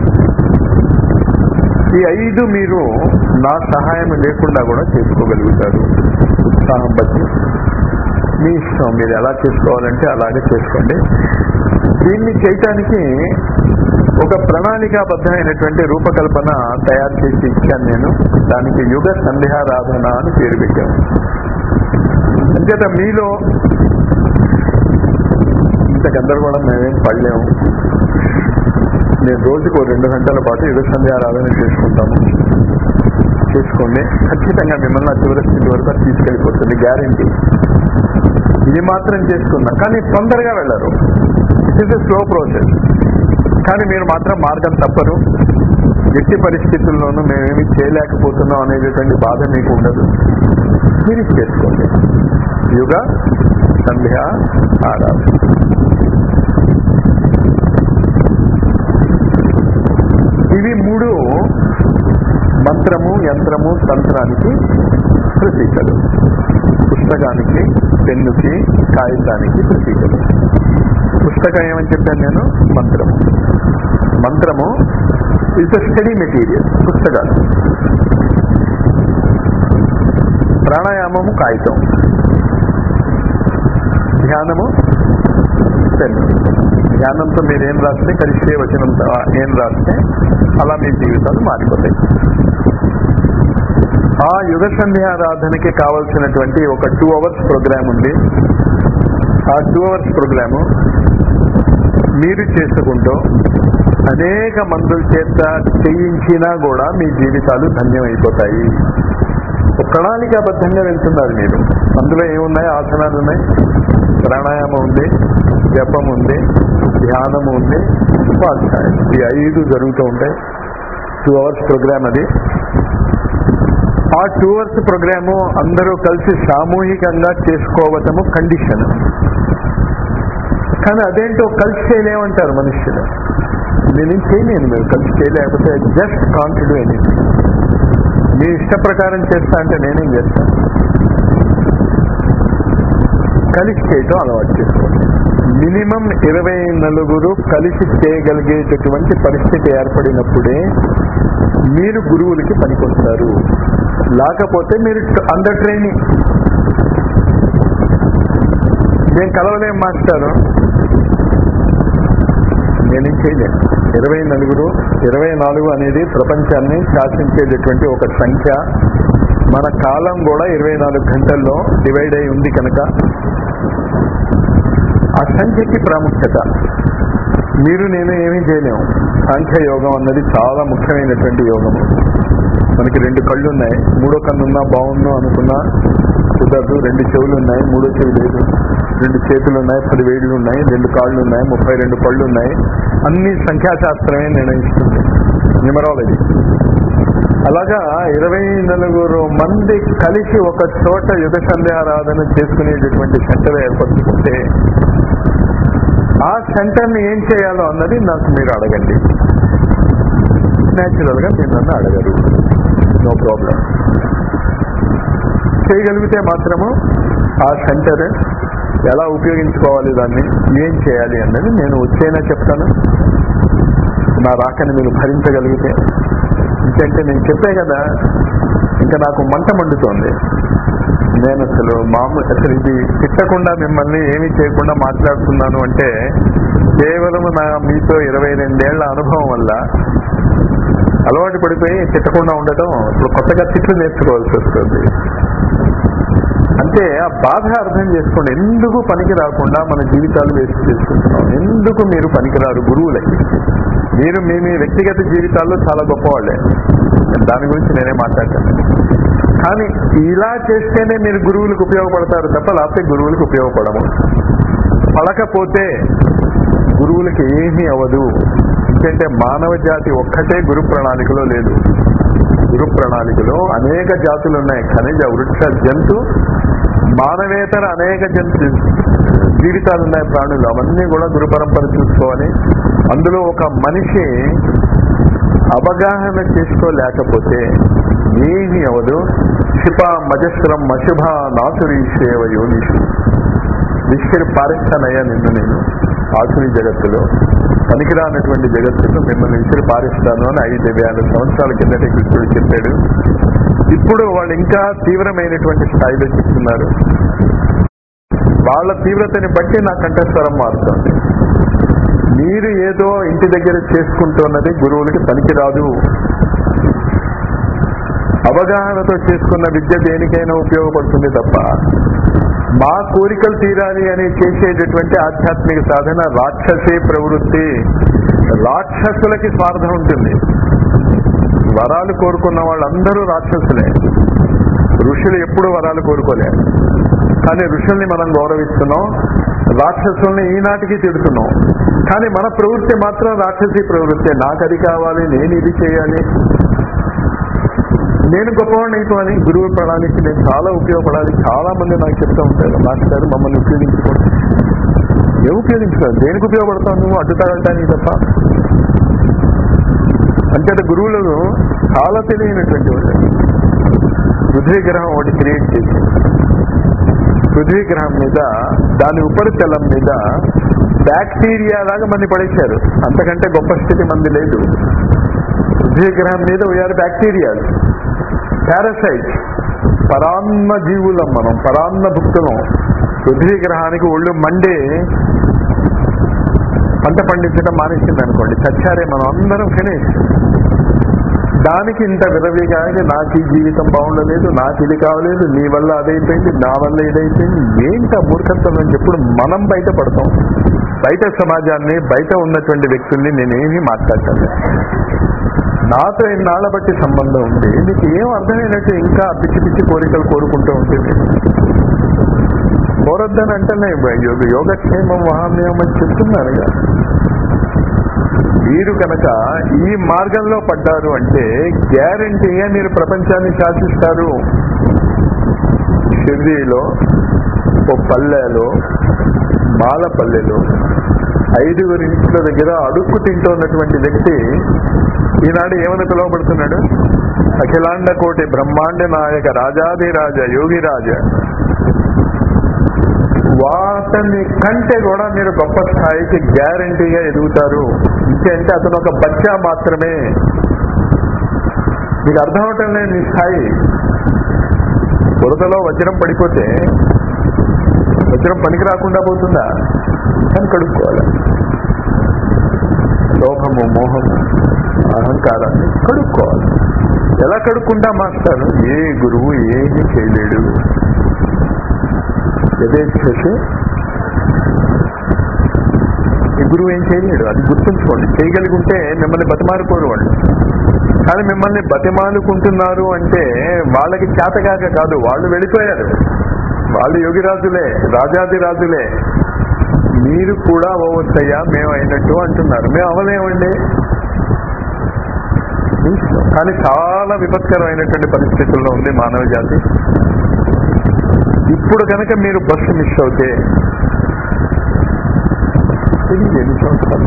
ఈ ఐదు మీరు నా సహాయం లేకుండా కూడా చేసుకోగలుగుతారు ఉత్సాహం బట్టి మీ ఇష్టం మీరు ఎలా చేసుకోవాలంటే అలాగే చేసుకోండి దీన్ని చేయటానికి ఒక ప్రణాళికాబద్ధమైనటువంటి రూపకల్పన తయారు చేసి ఇచ్చాను నేను దానికి యుగ సంధ్యారాధన అని పేరు పెట్టాను అంచేత మీలో ఇంత గందరగోళం మేమేం పడలేము నేను రోజుకు ఓ రెండు గంటల పాటు యుగ సంధ్యారాధన చేసుకుంటాము చేసుకోండి ఖచ్చితంగా మిమ్మల్ని ఆ చివరి స్థితి వరకు అది తీసుకెళ్ళిపోతుంది గ్యారంటీ ఇది మాత్రం చేసుకున్నా కానీ తొందరగా వెళ్ళరు it is a slow process కానీ మీరు మాత్రం మార్గం తప్పరు ఎట్టి పరిస్థితుల్లోనూ మేమేమి చేయలేకపోతున్నాం అనేటటువంటి బాధ మీకు ఉండదు మీరు ఇది చేసుకోండి యుగ సంధ్య ఆరాధన ఇవి మూడు మంత్రము యంత్రము తంత్రానికి ప్రతీకలు పుస్తకానికి పెన్నుకి కాగితానికి ప్రతీకలు పుస్తకం ఏమని చెప్పాను నేను మంత్రము మంత్రము ఇస్ అ స్టడీ మెటీరియల్ పుస్తకాలు ప్రాణాయామము కాగితం ధ్యానము పెన్ను ధ్యానంతో మీరు ఏం రాస్తే కలిసే వచనంతో ఏం రాస్తే అలా మీ జీవితాలు మారిపోతాయి ఆ యుగ సంధ్యారాధనకి కావలసినటువంటి ఒక టూ అవర్స్ ప్రోగ్రామ్ ఉంది ఆ టూ అవర్స్ ప్రోగ్రాము మీరు చేసుకుంటూ అనేక మందుల చేత చేయించినా కూడా మీ జీవితాలు ధన్యమైపోతాయి ఒక ప్రణాళికాబద్ధంగా వెళ్తున్నారు మీరు అందులో ఏమున్నాయి ఆసనాలు ఉన్నాయి ప్రాణాయామం ఉంది జపం ఉంది ధ్యానం ఉంది స్వాధ్యాయం ఈ ఐదు జరుగుతూ ఉంటాయి టూ అవర్స్ ప్రోగ్రామ్ అది ఆ టూ అవర్స్ ప్రోగ్రాము అందరూ కలిసి సామూహికంగా చేసుకోవటము కండిషన్ కానీ అదేంటో కలిసి చేయలేమంటారు మనుషులు నేనేం చేయలేను మీరు కలిసి చేయలేకపోతే జస్ట్ కాంట్ డూ ఎనీథింగ్ మీ ఇష్ట ప్రకారం చేస్తా అంటే నేనేం చేస్తాను కలిసి చేయటం అలవాటు చేసుకోండి మినిమం ఇరవై నలుగురు కలిసి చేయగలిగేటటువంటి పరిస్థితి ఏర్పడినప్పుడే మీరు గురువులకి పనికొస్తారు లేకపోతే మీరు అండర్ ట్రైనింగ్ నేను కలవలేం మాస్టారు నేనేం చేయలేను ఇరవై నలుగురు ఇరవై నాలుగు అనేది ప్రపంచాన్ని శాసించేటటువంటి ఒక సంఖ్య మన కాలం కూడా ఇరవై నాలుగు గంటల్లో డివైడ్ అయి ఉంది కనుక ఆ సంఖ్యకి ప్రాముఖ్యత మీరు నేను ఏమీ చేయలేము సాంఖ్య యోగం అన్నది చాలా ముఖ్యమైనటువంటి యోగం మనకి రెండు కళ్ళు ఉన్నాయి మూడో కన్ను ఉన్నా బాగుండు అనుకున్నా కుదరదు రెండు చెవులు ఉన్నాయి మూడో చెవి లేదు రెండు చేతులు ఉన్నాయి పది వేళ్ళు ఉన్నాయి రెండు కాళ్ళు ఉన్నాయి ముప్పై రెండు పళ్ళు ఉన్నాయి అన్ని సంఖ్యాశాస్త్రమే నిర్ణయిస్తుంది న్యూమరాలజీ అలాగా ఇరవై నలుగురు మంది కలిసి ఒక చోట యుగ సంధ్యారాధన చేసుకునేటటువంటి సెంటర్ ఏర్పరచుకుంటే ఆ సెంటర్ని ఏం చేయాలో అన్నది నాకు మీరు అడగండి న్యాచురల్ గా మీరు నన్ను అడగరు నో ప్రాబ్లం చేయగలిగితే మాత్రము ఆ సెంటర్ ఎలా ఉపయోగించుకోవాలి దాన్ని ఏం చేయాలి అన్నది నేను వచ్చేనా చెప్తాను నా రాకని మీరు భరించగలిగితే ఎందుకంటే నేను చెప్పే కదా ఇంకా నాకు మంట మండుతోంది నేను అసలు మామూలు అసలు ఇది తిట్టకుండా మిమ్మల్ని ఏమీ చేయకుండా మాట్లాడుతున్నాను అంటే కేవలం నా మీతో ఇరవై రెండేళ్ల అనుభవం వల్ల అలవాటు పడిపోయి తిట్టకుండా ఉండటం ఇప్పుడు కొత్తగా తిట్లు నేర్చుకోవాల్సి వస్తుంది అంటే ఆ బాధ అర్థం చేసుకోండి ఎందుకు పనికి రాకుండా మన జీవితాలు వేస్ట్ చేసుకుంటున్నాం ఎందుకు మీరు పనికిరారు గురువులకి మీరు మీ మీ వ్యక్తిగత జీవితాల్లో చాలా గొప్పవాళ్ళే దాని గురించి నేనే మాట్లాడతాను కానీ ఇలా చేస్తేనే మీరు గురువులకు ఉపయోగపడతారు తప్ప లేకపోతే గురువులకు ఉపయోగపడము పడకపోతే గురువులకి ఏమీ అవ్వదు ఎందుకంటే మానవ జాతి ఒక్కటే గురు ప్రణాళికలో లేదు గురు ప్రణాళికలో అనేక జాతులు ఉన్నాయి ఖనిజ వృక్ష జంతు మానవేతర అనేక జంతు జీవితాలు ఉన్నాయి ప్రాణులు అవన్నీ కూడా గురు పరంపర చూసుకోవాలి అందులో ఒక మనిషి అవగాహన చేసుకోలేకపోతే ఏమి అవదు క్షిప మజస్రం మశుభ నాసురీ సేవ యోనిషు విసిరి పారిస్తానయ్యా నిన్ను నేను ఆసురి జగత్తులో పనికిరానటువంటి జగత్తులో మిమ్మల్ని విసిరి పారిస్తాను అని ఐదు వేల సంవత్సరాల కిందటే కృష్ణుడు చెప్పాడు ఇప్పుడు వాళ్ళు ఇంకా తీవ్రమైనటువంటి స్థాయిలో చెప్తున్నారు వాళ్ళ తీవ్రతని బట్టి నా కంఠస్వరం మారుతోంది మీరు ఏదో ఇంటి దగ్గర చేసుకుంటున్నది గురువులకి పనికిరాదు అవగాహనతో చేసుకున్న విద్య దేనికైనా ఉపయోగపడుతుంది తప్ప మా కోరికలు తీరాలి అని చేసేటటువంటి ఆధ్యాత్మిక సాధన రాక్షసే ప్రవృత్తి రాక్షసులకి స్వార్థం ఉంటుంది వరాలు కోరుకున్న వాళ్ళందరూ రాక్షసులే ఋషులు ఎప్పుడూ వరాలు కోరుకోలే కానీ ఋషుల్ని మనం గౌరవిస్తున్నాం రాక్షసుల్ని ఈనాటికి తిడుతున్నాం కానీ మన ప్రవృత్తి మాత్రం రాక్షసి ప్రవృత్తి నాకు అది కావాలి నేను ఇది చేయాలి నేను గొప్పవాడిని అయిపోవాలి గురువు పడానికి నేను చాలా ఉపయోగపడాలి చాలా మంది నాకు చెప్తూ ఉంటారు మాస్టర్ మమ్మల్ని ఉపయోగించుకోండి ఏం ఉపయోగించుకోవాలి దేనికి ఉపయోగపడతావు నువ్వు అడ్డుతాడంటానికి తప్ప అంచేత గురువులు చాలా తెలియనటువంటి వాళ్ళు పృథ్వీ గ్రహం ఒకటి క్రియేట్ చేసి పృథ్వీ గ్రహం మీద దాని ఉపరితలం మీద బ్యాక్టీరియా లాగా మంది పడేశారు అంతకంటే గొప్ప స్థితి మంది లేదు పృథ్వీ గ్రహం మీద వీఆర్ బ్యాక్టీరియాలు పారాసైట్ పరాన్న జీవులం మనం పరాన్న భుక్తులం పృథ్వీ గ్రహానికి ఒళ్ళు మండే పంట పండించడం మానేసింది అనుకోండి చచ్చారే మనం అందరం ఫినిష్ దానికి ఇంత విరవిగా నాకు ఈ జీవితం బాగుండలేదు నాకు ఇది కావలేదు నీ వల్ల అదైపోయింది నా వల్ల ఇదైపోయింది ఏంటి ఆ మూర్ఖత్వం అని చెప్పుడు మనం బయటపడతాం బయట సమాజాన్ని బయట ఉన్నటువంటి వ్యక్తుల్ని నేనేమీ మాట్లాడతాను నాతో ఇన్నాళ్ల బట్టి సంబంధం ఉంది నీకు ఏం అర్థమైనట్టు ఇంకా పిచ్చి పిచ్చి కోరికలు కోరుకుంటూ ఉంటుంది కోరొద్దని అంటేనే యోగ యోగక్షేమం మహామ్యం అని చెప్తున్నారుగా మీరు కనుక ఈ మార్గంలో పడ్డారు అంటే గ్యారంటీగా మీరు ప్రపంచాన్ని శాసిస్తారు షిర్డీలో ఓ పల్లెలో మాలపల్లెలో ఐదుగురు ఇంట్ల దగ్గర అడుక్కు తింటున్నటువంటి వ్యక్తి ఈనాడు ఏమని పిలువబడుతున్నాడు అఖిలాండ కోటి బ్రహ్మాండ నాయక రాజాధిరాజ యోగిరాజ వాటిని కంటే కూడా మీరు గొప్ప స్థాయికి గ్యారంటీగా ఎదుగుతారు ఇంకేంటే అతను ఒక బచ్చా మాత్రమే మీకు అర్థం అవటం లేదు మీ స్థాయి బురదలో వజ్రం పడిపోతే వజ్రం పనికి రాకుండా పోతుందా కానీ కడుక్కోవాలి లోభము మోహము అహంకారాన్ని కడుక్కోవాలి ఎలా కడుక్కుంటా మాస్టారు ఏ గురువు ఏమీ చేయలేడు యథేచ్ఛసి ఈ గురువు ఏం చేయలేడు అది గుర్తుంచుకోండి చేయగలిగి ఉంటే మిమ్మల్ని బతిమారుకోరు వాళ్ళు కానీ మిమ్మల్ని బతిమాలుకుంటున్నారు అంటే వాళ్ళకి చేతగాక కాదు వాళ్ళు వెళ్ళిపోయారు వాళ్ళు యోగిరాజులే రాజాది రాజులే మీరు కూడా అవ్వవచ్చయ్యా మేము అయినట్టు అంటున్నారు మేము అవ్వలేమండి కానీ చాలా విపత్కరమైనటువంటి పరిస్థితుల్లో ఉంది మానవ జాతి ఇప్పుడు కనుక మీరు బస్సు మిస్ అవుతే తెలియదు ఎన్ని సంవత్సరాలు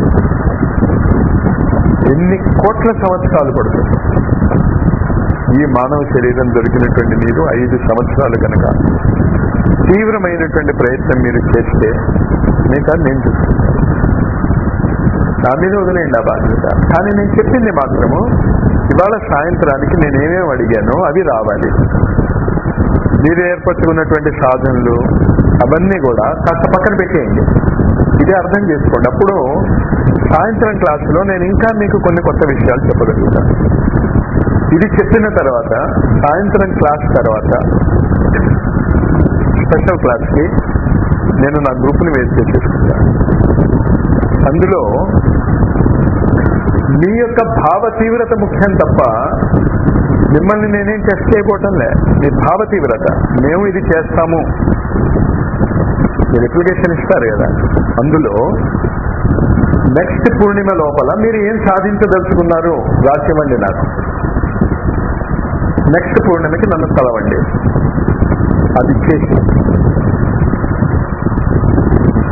ఎన్ని కోట్ల సంవత్సరాలు పడుతుంది ఈ మానవ శరీరం దొరికినటువంటి మీరు ఐదు సంవత్సరాలు కనుక తీవ్రమైనటువంటి ప్రయత్నం మీరు చేస్తే మిగతా నేను చూసుకుంటాను నా మీద వదిలేయండి ఆ బాధ్యత కానీ నేను చెప్పింది మాత్రము ఇవాళ సాయంత్రానికి నేనేమేమి అడిగానో అవి రావాలి మీరు ఏర్పరచుకున్నటువంటి సాధనలు అవన్నీ కూడా కాస్త పక్కన పెట్టేయండి ఇదే అర్థం చేసుకోండి అప్పుడు సాయంత్రం క్లాసులో నేను ఇంకా మీకు కొన్ని కొత్త విషయాలు చెప్పగలుగుతాను ఇది చెప్పిన తర్వాత సాయంత్రం క్లాస్ తర్వాత స్పెషల్ క్లాస్కి నేను నా గ్రూప్ని వేసి చేసేసుకుంటాను అందులో మీ యొక్క భావ తీవ్రత ముఖ్యం తప్ప మిమ్మల్ని నేనేం టెస్ట్ చేయబోవటంలే మీ భావ తీవ్రత మేము ఇది చేస్తాము మీరు అప్లికేషన్ ఇస్తారు కదా అందులో నెక్స్ట్ పూర్ణిమ లోపల మీరు ఏం సాధించదలుచుకున్నారు రాసివ్వండి నాకు నెక్స్ట్ పూర్ణిమకి నన్ను కలవండి అది చేసి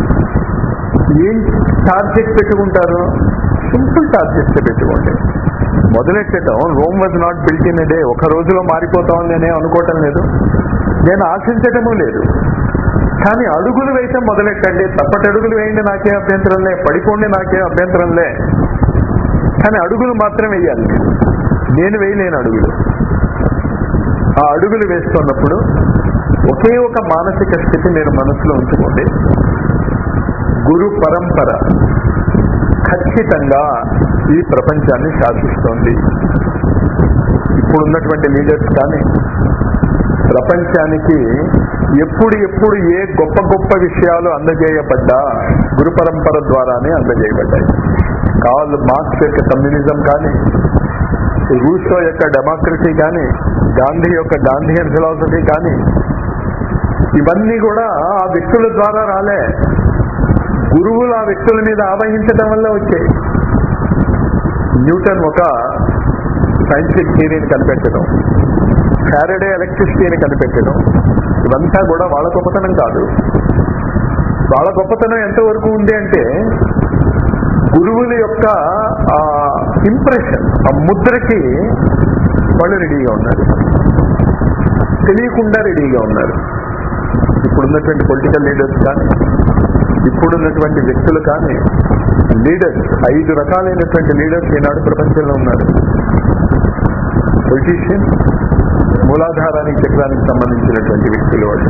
ఏం టార్గెట్ పెట్టుకుంటారు సింపుల్ టార్గెట్స్ పెట్టుకోండి మొదలెట్టడం Rome was not built in day ఒక రోజులో మారిపోతామని నేనే అనుకోవటం లేదు నేను ఆశించటము లేదు కానీ అడుగులు వేయటం మొదలెట్టండి తప్పటి అడుగులు వేయండి నాకే అభ్యంతరంలే పడిపోండి నాకే అభ్యంతరంలే కానీ అడుగులు మాత్రం వేయాలి నేను వేయలేను అడుగులు ఆ అడుగులు వేస్తున్నప్పుడు ఒకే ఒక మానసిక స్థితి మీరు మనసులో ఉంచుకోండి గురు పరంపర ఖచ్చితంగా ఈ ప్రపంచాన్ని శాసిస్తోంది ఇప్పుడున్నటువంటి లీడర్స్ కానీ ప్రపంచానికి ఎప్పుడు ఎప్పుడు ఏ గొప్ప గొప్ప విషయాలు అందజేయబడ్డా గురు పరంపర ద్వారానే అందజేయబడ్డాయి కాల్ మార్క్స్ యొక్క కమ్యూనిజం కానీ రూసో యొక్క డెమోక్రసీ కానీ గాంధీ యొక్క గాంధీయన్ ఫిలాసఫీ కానీ ఇవన్నీ కూడా ఆ వ్యక్తుల ద్వారా రాలే గురువులు ఆ వ్యక్తుల మీద ఆవహించడం వల్ల వచ్చాయి న్యూటన్ ఒక సైంటిఫిక్ థియరీని కనిపెట్టడం ఫ్యారడే ఎలక్ట్రిసిటీని కనిపెట్టడం ఇవంతా కూడా వాళ్ళ గొప్పతనం కాదు వాళ్ళ గొప్పతనం ఎంతవరకు ఉంది అంటే గురువుల యొక్క ఆ ఇంప్రెషన్ ఆ ముద్రకి వాళ్ళు రెడీగా ఉన్నారు తెలియకుండా రెడీగా ఉన్నారు ఇప్పుడున్నటువంటి పొలిటికల్ లీడర్స్ కానీ ఇప్పుడున్నటువంటి వ్యక్తులు కానీ లీడర్స్ ఐదు రకాలైనటువంటి లీడర్స్ ఈనాడు ప్రపంచంలో ఉన్నారు పొలిటీషియన్ మూలాధారానికి చక్రానికి సంబంధించినటువంటి వ్యక్తులు వాళ్ళు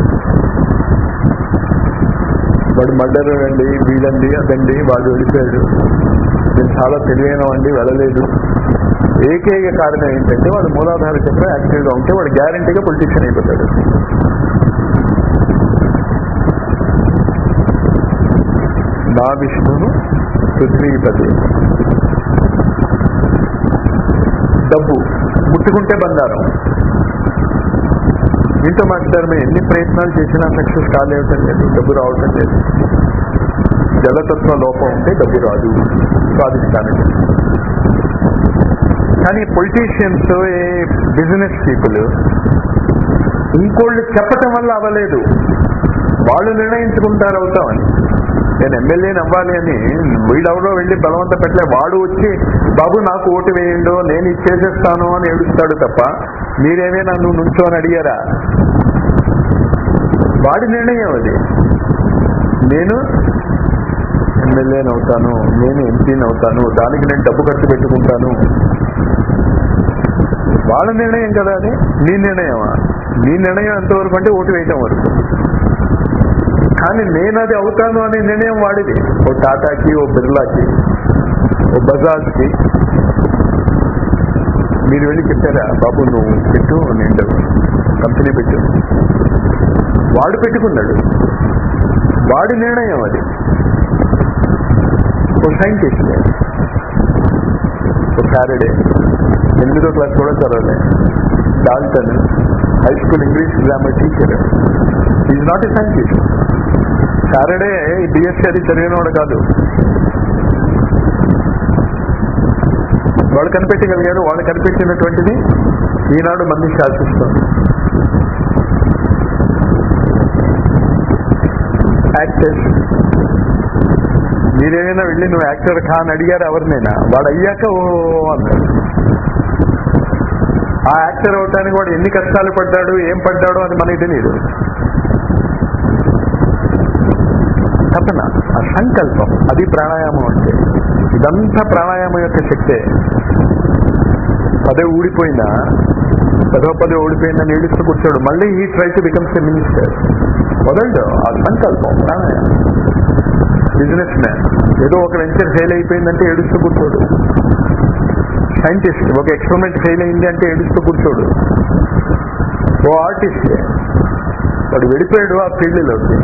వాడు మర్డర్ అండి వీడండి అదండి వాడు వెళ్ళిపోయాడు నేను చాలా తెలివైన అండి వెళ్ళలేదు ఏకైక కారణం ఏంటంటే వాడు మూలాధార చక్రం యాక్టివ్గా ఉంటే వాడు గ్యారంటీగా పొలిటీషియన్ అయిపోతాడు నా విష్ణును పృథ్వీపతి డబ్బు ముట్టుకుంటే బంగారం మీతో మాట్లాడారు మేము ఎన్ని ప్రయత్నాలు చేసినా సక్సెస్ కాలేవటం లేదు డబ్బు రావటం లేదు జలతత్వ లోపం ఉంటే డబ్బు రాదు స్వాధిష్టానికి కానీ పొలిటీషియన్స్ బిజినెస్ పీపుల్ ఇంకోళ్ళు చెప్పటం వల్ల అవ్వలేదు వాళ్ళు నిర్ణయించుకుంటారు అవుతామని నేను ఎమ్మెల్యేని అవ్వాలి అని వీడెవడో వెళ్ళి బలవంత పెట్టలే వాడు వచ్చి బాబు నాకు ఓటు వేయండు నేను ఇచ్చేసేస్తాను అని ఏడుస్తాడు తప్ప మీరేమే నన్ను నుంచో అని అడిగారా వాడి నిర్ణయం అది నేను ఎమ్మెల్యేని అవుతాను నేను ఎంపీని అవుతాను దానికి నేను డబ్బు ఖర్చు పెట్టుకుంటాను వాళ్ళ నిర్ణయం కదా అది నీ నిర్ణయమా నీ నిర్ణయం ఎంతవరకు అంటే ఓటు వేయటం వరకు కానీ నేను అది అవుతాను అనే నిర్ణయం వాడిది ఓ టాటాకి ఓ బిర్లాకి ఓ బజాజ్కి మీరు వెళ్ళి చెప్పారా బాబు నువ్వు పెట్టు నేను కంపెనీ పెట్టు వాడు పెట్టుకున్నాడు వాడి నిర్ణయం అది ఓ సైంటిస్ట్ ఓ ఫ్యారడే ఎనిమిదో క్లాస్ కూడా చదవలే Dalton high school English grammar teacher is not a scientist Saturday D S C అది చదివినవాడు కాదు వాళ్ళు కనిపెట్టగలిగారు వాళ్ళు కనిపెట్టినటువంటిది ఈనాడు మంది శాసిస్తుంది యాక్టర్స్ మీరేమైనా వెళ్ళి నువ్వు యాక్టర్ కా అని అడిగారు ఎవరినైనా వాడు అయ్యాక ఓ అన్నాడు ఆ యాక్టర్ అవటానికి వాడు ఎన్ని కష్టాలు పడ్డాడు ఏం పడ్డాడు అని మనకి తెలియదు తపన ఆ సంకల్పం అది ప్రాణాయామం అంటే ఇదంతా ప్రాణాయామం యొక్క శక్తే పదే ఊడిపోయినా పదో పదే ఓడిపోయిందని ఏడుస్తూ కూర్చోడు మళ్ళీ ఈ try to becomes a minister వదలడు ఆ సంకల్పం ప్రాణాయామం బిజినెస్ మ్యాన్ ఏదో ఒక వెంచర్ ఫెయిల్ అయిపోయిందంటే ఏడుస్తూ కూర్చోడు సైంటిస్ట్ ఒక ఎక్స్పెరిమెంట్ ఫెయిల్ అయింది అంటే ఏడుస్తూ కూర్చోడు ఓ ఆర్టిస్ట్ వాడు వెళ్ళిపోయాడు ఆ ఫీల్డ్లోకి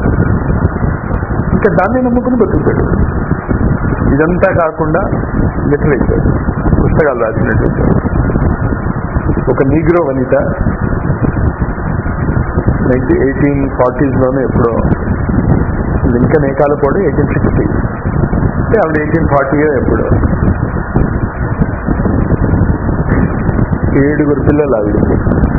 ఇంకా దాన్ని నమ్ముకుని బతుకుతాడు ఇదంతా కాకుండా లిటరేచర్ పుస్తకాలు రాసినటువంటి ఒక నీగ్రో వనిత ఎయిటీన్ ఫార్టీస్లోనే ఎప్పుడో లింకన్ ఏ కాలపోడు ఎయిటీన్ సిక్స్టీ అంటే ఆవిడ ఎయిటీన్ ఫార్టీ ఎప్పుడో ఏడుగురు పిల్లలు ఆవిడకి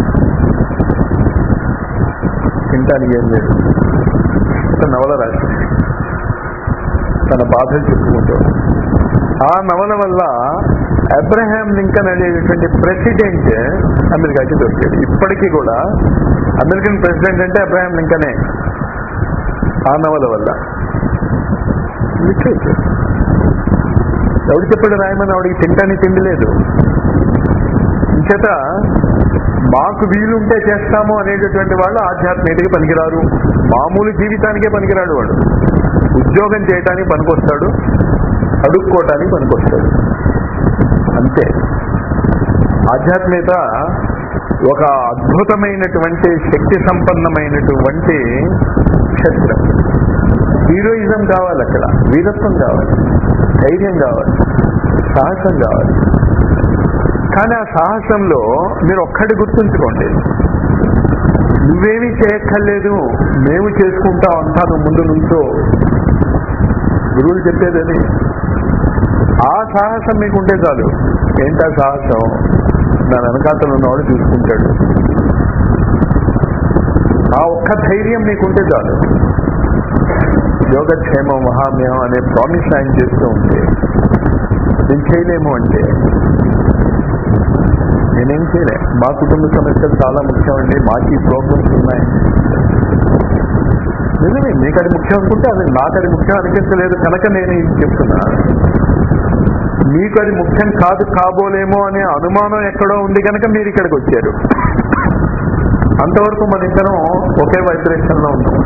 తింటానికి ఏం లేదు ఒక నవల రాసింది తన బాధలు చెప్పుకుంటూ ఆ నవల వల్ల అబ్రహాం లింకన్ అనేటువంటి ప్రెసిడెంట్ అమెరికాకి దొరికాడు ఇప్పటికీ కూడా అమెరికన్ ప్రెసిడెంట్ అంటే అబ్రహాం లింకనే ఆ నవల వల్ల లిటరేచర్ ఎవడు చెప్పాడు రాయమని ఆవిడికి తింటానికి తిండి లేదు ఇంచేత మాకు వీలుంటే చేస్తాము అనేటటువంటి వాళ్ళు ఆధ్యాత్మికతకి పనికిరారు మామూలు జీవితానికే పనికిరాడు వాడు ఉద్యోగం చేయటానికి పనికొస్తాడు అడుక్కోవటానికి పనికొస్తాడు అంతే ఆధ్యాత్మికత ఒక అద్భుతమైనటువంటి శక్తి సంపన్నమైనటువంటి క్షేత్రం హీరోయిజం కావాలి అక్కడ వీరత్వం కావాలి ధైర్యం కావాలి సాహసం కావాలి కానీ ఆ సాహసంలో మీరు ఒక్కటి గుర్తుంచుకోండి నువ్వేమీ చేయక్కర్లేదు మేము చేసుకుంటాం అంటాను ముందు నుంచో గురువులు చెప్పేదని ఆ సాహసం మీకుంటే చాలు ఏంటా సాహసం నా వెనకాతలు ఉన్నవాడు చూసుకుంటాడు ఆ ఒక్క ధైర్యం మీకుంటే చాలు యోగక్షేమం మహామ్యం అనే ప్రామిస్ ఆయన చేస్తూ ఉంటే నేను చేయలేము అంటే నేనేం చేయలే మా కుటుంబ సమస్యలు చాలా ముఖ్యం అండి మాకు ఈ ప్రాబ్లమ్స్ ఉన్నాయి నిజమే మీకు అది ముఖ్యం అనుకుంటే అది నాకు అది ముఖ్యం అనిపించలేదు కనుక నేను ఇది చెప్తున్నా మీకు అది ముఖ్యం కాదు కాబోలేమో అనే అనుమానం ఎక్కడో ఉంది కనుక మీరు ఇక్కడికి వచ్చారు అంతవరకు మన ఇద్దరం ఒకే వైబ్రేషన్ లో ఉన్నాం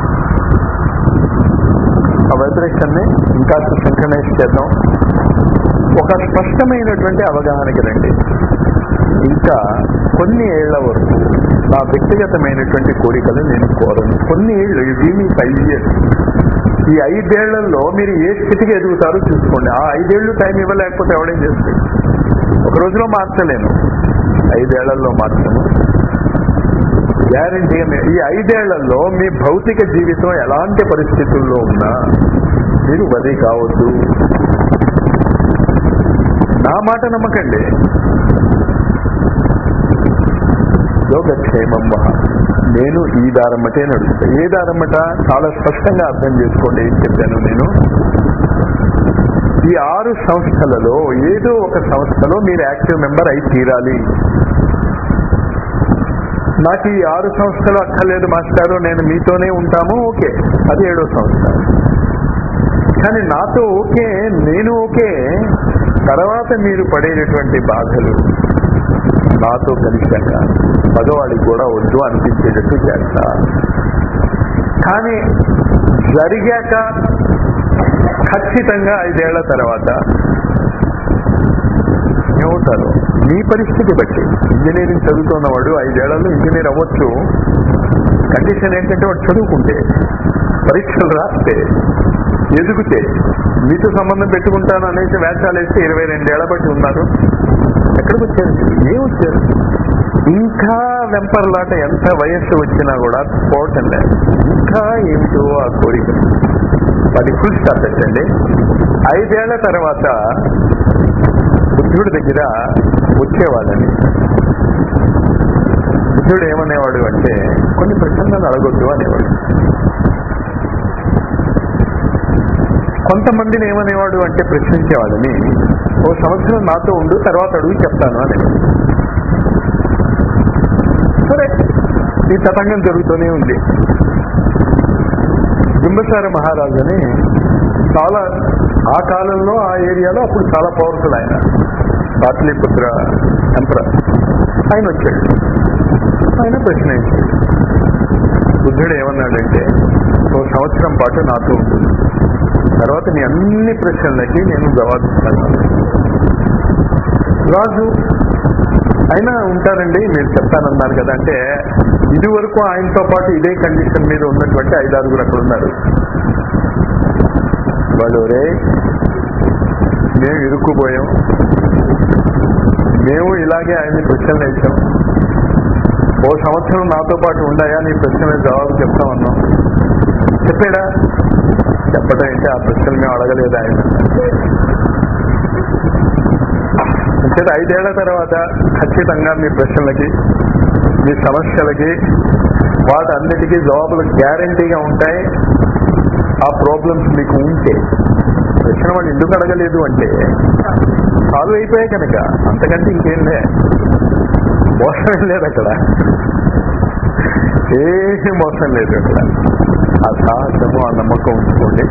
ఆ వైబ్రేషన్ ని ఇంకా సింక్రనైజ్ చేద్దాం ఒక స్పష్టమైనటువంటి అవగాహనకి రండి ఇంకా కొన్ని ఏళ్ల వరకు నా వ్యక్తిగతమైనటువంటి కోరికలు నేను కోరను కొన్ని ఏళ్ళు ఇది ఫైవ్ ఇయర్స్ ఈ ఐదేళ్లలో మీరు ఏ స్థితికి ఎదుగుతారో చూసుకోండి ఆ ఐదేళ్లు టైం ఇవ్వలేకపోతే ఎవడేం చేస్తాడు ఒక రోజులో మార్చలేను ఐదేళ్లలో మార్చను గ్యారంటీగా ఈ ఐదేళ్లలో మీ భౌతిక జీవితం ఎలాంటి పరిస్థితుల్లో ఉన్నా మీరు వది కావద్దు నా మాట నమ్మకండి యోగక్షేమం మహా నేను ఈ దారమ్మటే నడుస్తా ఏ దారమ్మట చాలా స్పష్టంగా అర్థం చేసుకోండి ఏం చెప్పాను నేను ఈ ఆరు సంస్థలలో ఏదో ఒక సంస్థలో మీరు యాక్టివ్ మెంబర్ అయి తీరాలి నాకు ఈ ఆరు సంస్థలు అక్కర్లేదు మాస్టారు నేను మీతోనే ఉంటాము ఓకే అది ఏడో సంస్థ కానీ నాతో ఓకే నేను ఓకే తర్వాత మీరు పడేటటువంటి బాధలు నాతో కలిశాక మగవాడికి కూడా వద్దు అనిపించేటట్టు చేస్తా కానీ జరిగాక ఖచ్చితంగా ఐదేళ్ల తర్వాత ఏమవుతారు మీ పరిస్థితి బట్టి ఇంజనీరింగ్ చదువుతున్నవాడు ఐదేళ్లలో ఇంజనీర్ అవ్వచ్చు కండిషన్ ఏంటంటే వాడు చదువుకుంటే పరీక్షలు రాస్తే ఎదుగుతే మీతో సంబంధం పెట్టుకుంటాను అనేసి వేషాలు వేస్తే ఇరవై రెండేళ్ల బట్టి ఉన్నారు ఎక్కడికి వచ్చారు ఏం వచ్చారు ఇంకా వెంపర్లాట ఎంత వయస్సు వచ్చినా కూడా పోవటం లేదు ఇంకా ఏమిటో ఆ కోరిక అది ఫుల్ స్టాప్ పెట్టండి ఐదేళ్ల తర్వాత బుద్ధుడి దగ్గర వచ్చేవాళ్ళని బుద్ధుడు ఏమనేవాడు అంటే కొన్ని ప్రశ్నలను అడగొద్దు అనేవాడు కొంతమందిని ఏమనేవాడు అంటే ప్రశ్నించేవాళ్ళని ఓ సంవత్సరం నాతో ఉండు తర్వాత అడుగు చెప్తాను అనేవాడు సరే ఈ తతంగం జరుగుతూనే ఉంది బింబసార మహారాజు అని చాలా ఆ కాలంలో ఆ ఏరియాలో అప్పుడు చాలా పవర్ఫుల్ ఆయన పాటలీపుత్ర ఎంపరర్ ఆయన వచ్చాడు ఆయన ప్రశ్న వేసాడు బుద్ధుడు ఏమన్నాడంటే ఓ సంవత్సరం పాటు నాతో ఉంటుంది తర్వాత నీ అన్ని ప్రశ్నలకి నేను జవాబిస్తాను రాజు అయినా ఉంటారండి మీరు చెప్తానన్నారు కదా అంటే ఇది వరకు ఆయనతో పాటు ఇదే కండిషన్ మీద ఉన్నటువంటి ఐదారుగురు అక్కడ ఉన్నారు వాళ్ళు రే మేము ఇరుక్కుపోయాం మేము ఇలాగే ఆయన్ని ప్రశ్నలు వేసాం ఓ సంవత్సరం నాతో పాటు ఉండయా నీ ప్రశ్నల జవాబు చెప్తామన్నాం చెప్పాడా చెప్పడం అంటే ఆ ప్రశ్నలు మేము అడగలేదు ఆయన అంటే ఐదేళ్ల తర్వాత ఖచ్చితంగా మీ ప్రశ్నలకి మీ సమస్యలకి వాటన్నిటికీ జవాబులు గ్యారంటీగా ఉంటాయి ఆ ప్రాబ్లమ్స్ మీకు ఉంటే ప్రశ్న వాళ్ళు ఎందుకు అడగలేదు అంటే సాల్వ్ అయిపోయాయి కనుక అంతకంటే ఇంకేం లే మోసం ఏం లేదు అక్కడ ఏ మోసం లేదు అక్కడ ఆ సాహసము ఆ నమ్మకం ఉంచుకోండి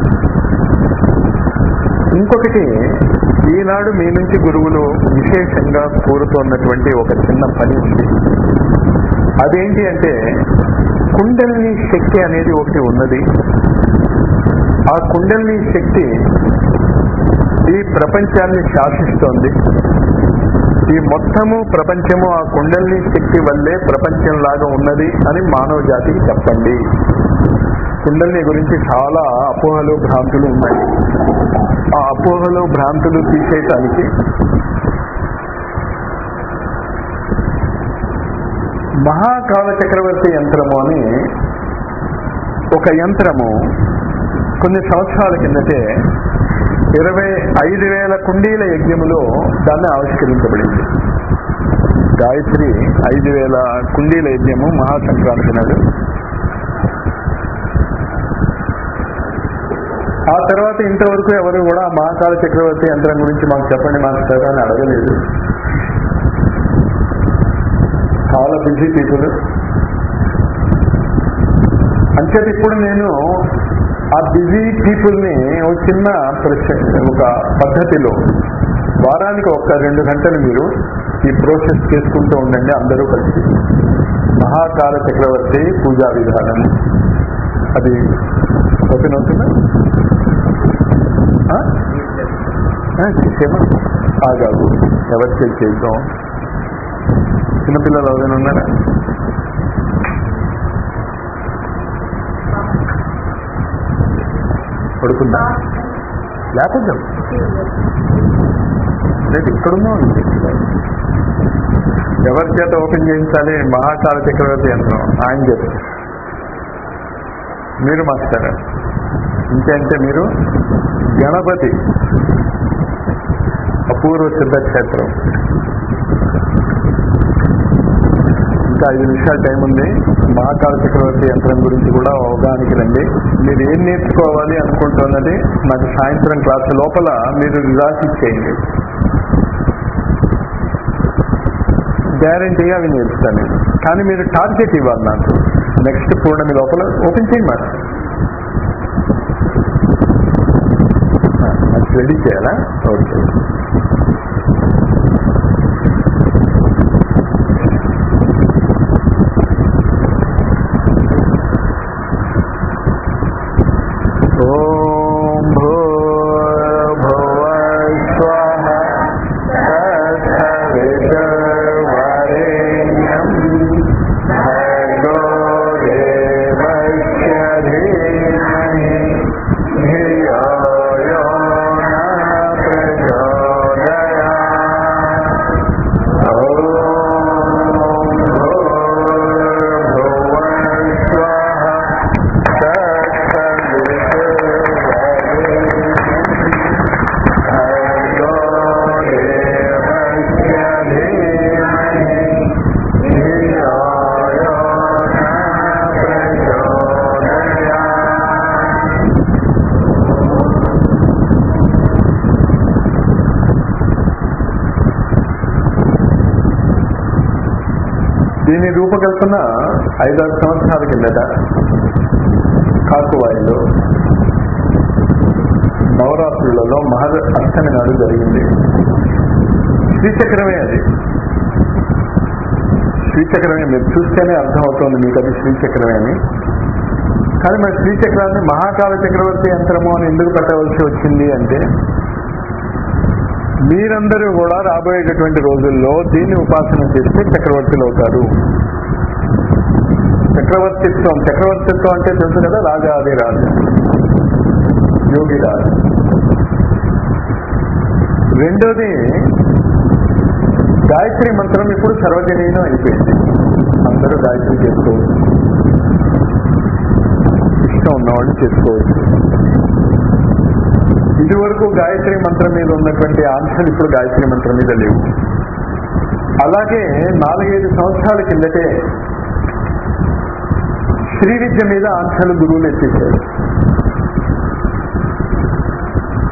ఇంకొకటి ఈనాడు మీ నుంచి గురువులు విశేషంగా కోరుతున్నటువంటి ఒక చిన్న పని ఉంది అదేంటి అంటే కుండలిని శక్తి అనేది ఒకటి ఉన్నది ఆ కుండలిని శక్తి ఈ ప్రపంచాన్ని శాసిస్తోంది ఈ మొత్తము ప్రపంచము ఆ కుండలిని శక్తి వల్లే ప్రపంచంలాగా ఉన్నది అని మానవ జాతికి చెప్పండి కుండలిని గురించి చాలా అపోహలు భ్రాంతులు ఉన్నాయి ఆ అపోహలు భ్రాంతులు తీసేయటానికి మహాకాల చక్రవర్తి యంత్రము అని ఒక యంత్రము కొన్ని సంవత్సరాల కిందటే ఇరవై ఐదు వేల కుండీల యజ్ఞములో దాన్ని ఆవిష్కరించబడింది గాయత్రి ఐదు వేల కుండీల యజ్ఞము మహాసంక్రాంతి నాడు ఆ తర్వాత ఇంతవరకు ఎవరు కూడా మహాకాల చక్రవర్తి యంత్రం గురించి మాకు చెప్పండి మాస్టర్ అని అడగలేదు చాలా బిజీ పీపుల్ అంచేది ఇప్పుడు నేను ఆ బిజీ పీపుల్ ని ఒక చిన్న ప్రశ్న ఒక పద్ధతిలో వారానికి ఒక రెండు గంటలు మీరు ఈ ప్రాసెస్ చేసుకుంటూ ఉండండి అందరూ కలిసి మహాకాల చక్రవర్తి పూజా విధానం అది ఓపెన్ అవుతుందా ఆ? ఆ, చేసేమా ఆగాగు ఎవరు చేసి చేద్దాం చిన్నపిల్లలు ఎవరైనా ఉన్నారా పడుకుందా లేకపోతే లేదు ఇక్కడున్నా ఉంది ఎవరి చేత ఓపెన్ చేయించాలి మహాకాల చక్రవర్తి యంత్రం ఆయన చేత మీరు మాస్టర్ ఇంకేంటే మీరు గణపతి అపూర్వ సిద్ధక్షేత్రం ఇంకా ఐదు నిమిషాల టైం ఉంది మహాకాల చక్రవర్తి యంత్రం గురించి కూడా అవగాహనకి రండి మీరు ఏం నేర్చుకోవాలి అనుకుంటున్నది నాకు సాయంత్రం క్లాస్ లోపల మీరు రాసి ఇచ్చేయండి గ్యారంటీగా అవి నేర్చుతాను నేను. కానీ మీరు టార్గెట్ ఇవ్వాలి నాకు నెక్స్ట్ పూర్ణమి లోపల ఓపెన్ చేయండి మాట రెడీ చేయాలా ఓకే ఓం భూర్భువ స్వః తత్సవితుర్వరేణ్యం భర్గో దేవస్య ధీమహి ధియో యో న ప్రచోదయాత్ ఓం భూర్భువ స్వః దీని రూపకల్పన ఐదారు సంవత్సరాల కిందట కాకువాయిలో నవరాత్రులలో మహర్ అష్టమి నాడు జరిగింది శ్రీచక్రమే అది శ్రీచక్రమే మీరు చూస్తేనే అర్థమవుతోంది మీకు అది శ్రీచక్రమే అని కానీ మరి శ్రీచక్రాన్ని మహాకాల చక్రవర్తి యంత్రము అని ఎందుకు పెట్టవలసి వచ్చింది అంటే మీరందరూ కూడా రాబోయేటటువంటి రోజుల్లో దీన్ని ఉపాసన చేస్తే చక్రవర్తులు అవుతారు చక్రవర్తిత్వం చక్రవర్తిత్వం అంటే తెలుసు కదా రాజాది రాజు యోగి రాజు రెండోది గాయత్రి మంత్రం ఇప్పుడు సర్వజనీయం అయిపోయింది అందరూ గాయత్రి చేసుకోవచ్చు ఇష్టం ఉన్నవాళ్ళు చేసుకోవచ్చు ఇది వరకు గాయత్రి మంత్రం మీద ఉన్నటువంటి ఆంక్షలు ఇప్పుడు గాయత్రి మంత్రం మీద లేవు అలాగే నాలుగైదు సంవత్సరాల కిందటే శ్రీ విద్య మీద ఆంక్షలు గురువులు ఎత్తేసారు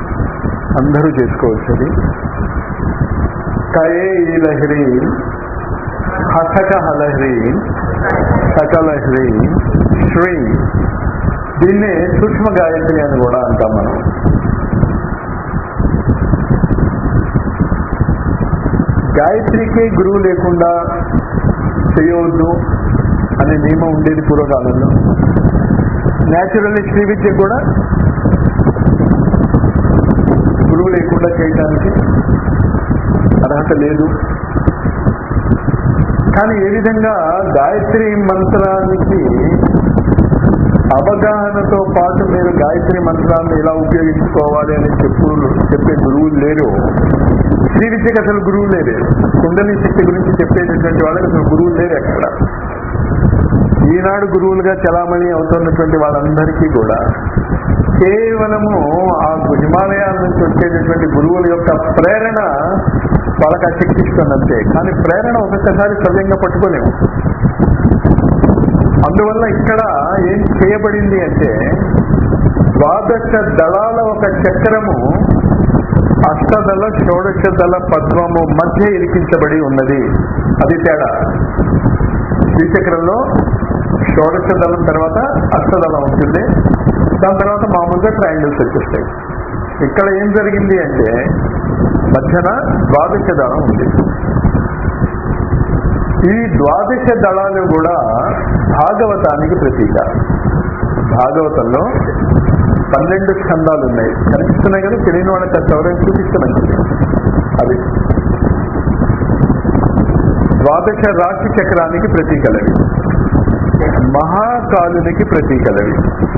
అందరూ చేసుకోవచ్చది కయే ఈ లహరి హఠక హలహరి సకలహరి శ్రీ దీన్నే సూక్ష్మ గాయత్రి అని కూడా అంటాం మనం గాయత్రికి గురువు లేకుండా చేయవద్దు అనే నియమం ఉండేది పూర్వకాలంలో న్యాచురల్లీ శ్రీ విద్య కూడా గురువు లేకుండా చేయటానికి అర్హత లేదు కానీ ఏ విధంగా గాయత్రి మంత్రానికి అవగాహనతో పాటు మీరు గాయత్రి మంత్రాన్ని ఎలా ఉపయోగించుకోవాలి అని చెప్పు చెప్పే గురువులు లేరు శ్రీ విద్యకు అసలు గురువు లేరు కుండలి శక్తి గురించి చెప్పేటటువంటి వాళ్ళకి అసలు గురువులు లేరు ఎక్కడ ఈనాడు గురువులుగా చలామణి అవుతున్నటువంటి వాళ్ళందరికీ కూడా కేవలము ఆ హిమాలయాల నుంచి వచ్చేటటువంటి గురువుల యొక్క ప్రేరణ వాళ్ళకి ఆ శక్తి ఇస్తుందంతే కానీ ప్రేరణ ఒక్కొక్కసారి సవ్యంగా పట్టుకోలేము అందువల్ల ఇక్కడ ఏం చేయబడింది అంటే ద్వాదశ దళాల ఒక చక్రము అష్టదళ షోడశ దళ పద్మము మధ్య ఇరికించబడి ఉన్నది అది తేడా శ్రీచక్రంలో షోడశ దళం తర్వాత అష్టదళం ఉంటుంది దాని తర్వాత మామూలుగా ట్రయాంగిల్స్ వచ్చేస్తాయి ఇక్కడ ఏం జరిగింది అంటే మధ్యన ద్వాదశ దళం ఉంది ఈ ద్వాదశ దళాలు కూడా భాగవతానికి ప్రతీక భాగవతంలో పన్నెండు స్కందాలు ఉన్నాయి కనిపిస్తున్నాయి కానీ తెలియని వాళ్ళకి అది ఎవరైనా చూపిస్తే మంచిది అది ద్వాదశ రాశి చక్రానికి ప్రతీకలవి మహాకాలునికి ప్రతీకలవి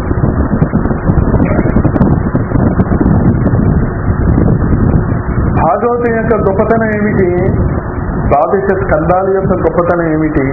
భాగవతం యొక్క గొప్పతనం ఏమిటి ద్వాదశ స్కందాల యొక్క గొప్పతనం ఏమిటి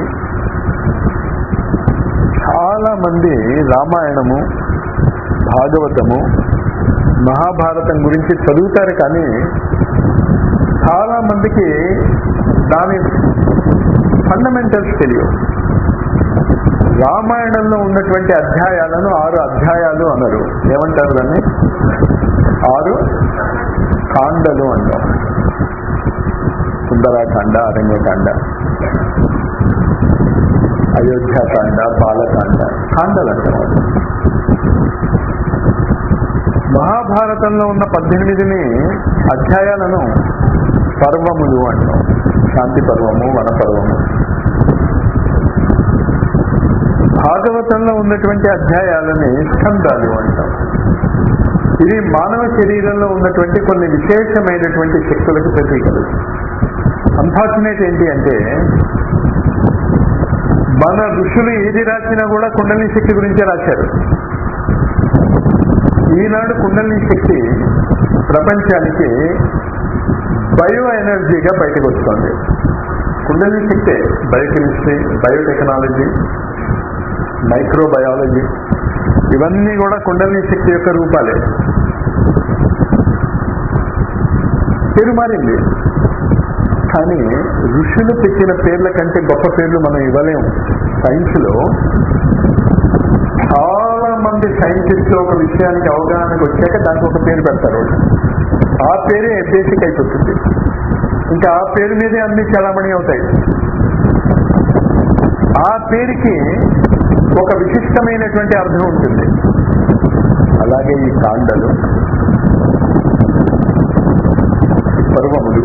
చాలా మంది రామాయణము భాగవతము మహాభారతం గురించి చదువుతారు కానీ చాలా మందికి దాని ఫండమెంటల్స్ తెలియవు రామాయణంలో ఉన్నటువంటి అధ్యాయాలను ఆరు అధ్యాయాలు అనరు ఏమంటారు దాన్ని ఆరు కాండలు అంటాం సుందరాకాండ అరణ్యకాండ అయోధ్యాకాండ బాలకాండ కాండలు అంటాం మహాభారతంలో ఉన్న పద్దెనిమిదిని అధ్యాయాలను పర్వములు అంటాం శాంతి పర్వము వన పర్వము భాగవతంలో ఉన్నటువంటి అధ్యాయాలని స్కందాలు అంటాం ఇది మానవ శరీరంలో ఉన్నటువంటి కొన్ని విశేషమైనటువంటి శక్తులకు ప్రతీకలు అన్ఫార్చునేట్ ఏంటి అంటే మన ఋషులు ఏది రాసినా కూడా కుండలి శక్తి గురించే రాశారు ఈనాడు కుండలి శక్తి ప్రపంచానికి బయో ఎనర్జీగా బయటకు వస్తుంది కుండలి శక్తే బయోకెమిస్ట్రీ బయోటెక్నాలజీ మైక్రోబయాలజీ ఇవన్నీ కూడా కుండలిని శక్తి యొక్క రూపాలే పేరు మారింది కానీ ఋషులు పెట్టిన పేర్ల కంటే గొప్ప పేర్లు మనం ఇవ్వలేము సైన్స్ లో చాలా మంది సైంటిస్టులు ఒక విషయానికి అవగాహనకు వచ్చాక దానికి ఒక పేరు పెడతారు వాళ్ళు. ఆ పేరే బేసిక్ అయిపోతుంది ఇంకా ఆ పేరు మీదే అన్ని చలామణి అవుతాయి ఆ పేరుకి ఒక విశిష్టమైనటువంటి అర్థం ఉంటుంది అలాగే ఈ కాండలు పర్వములు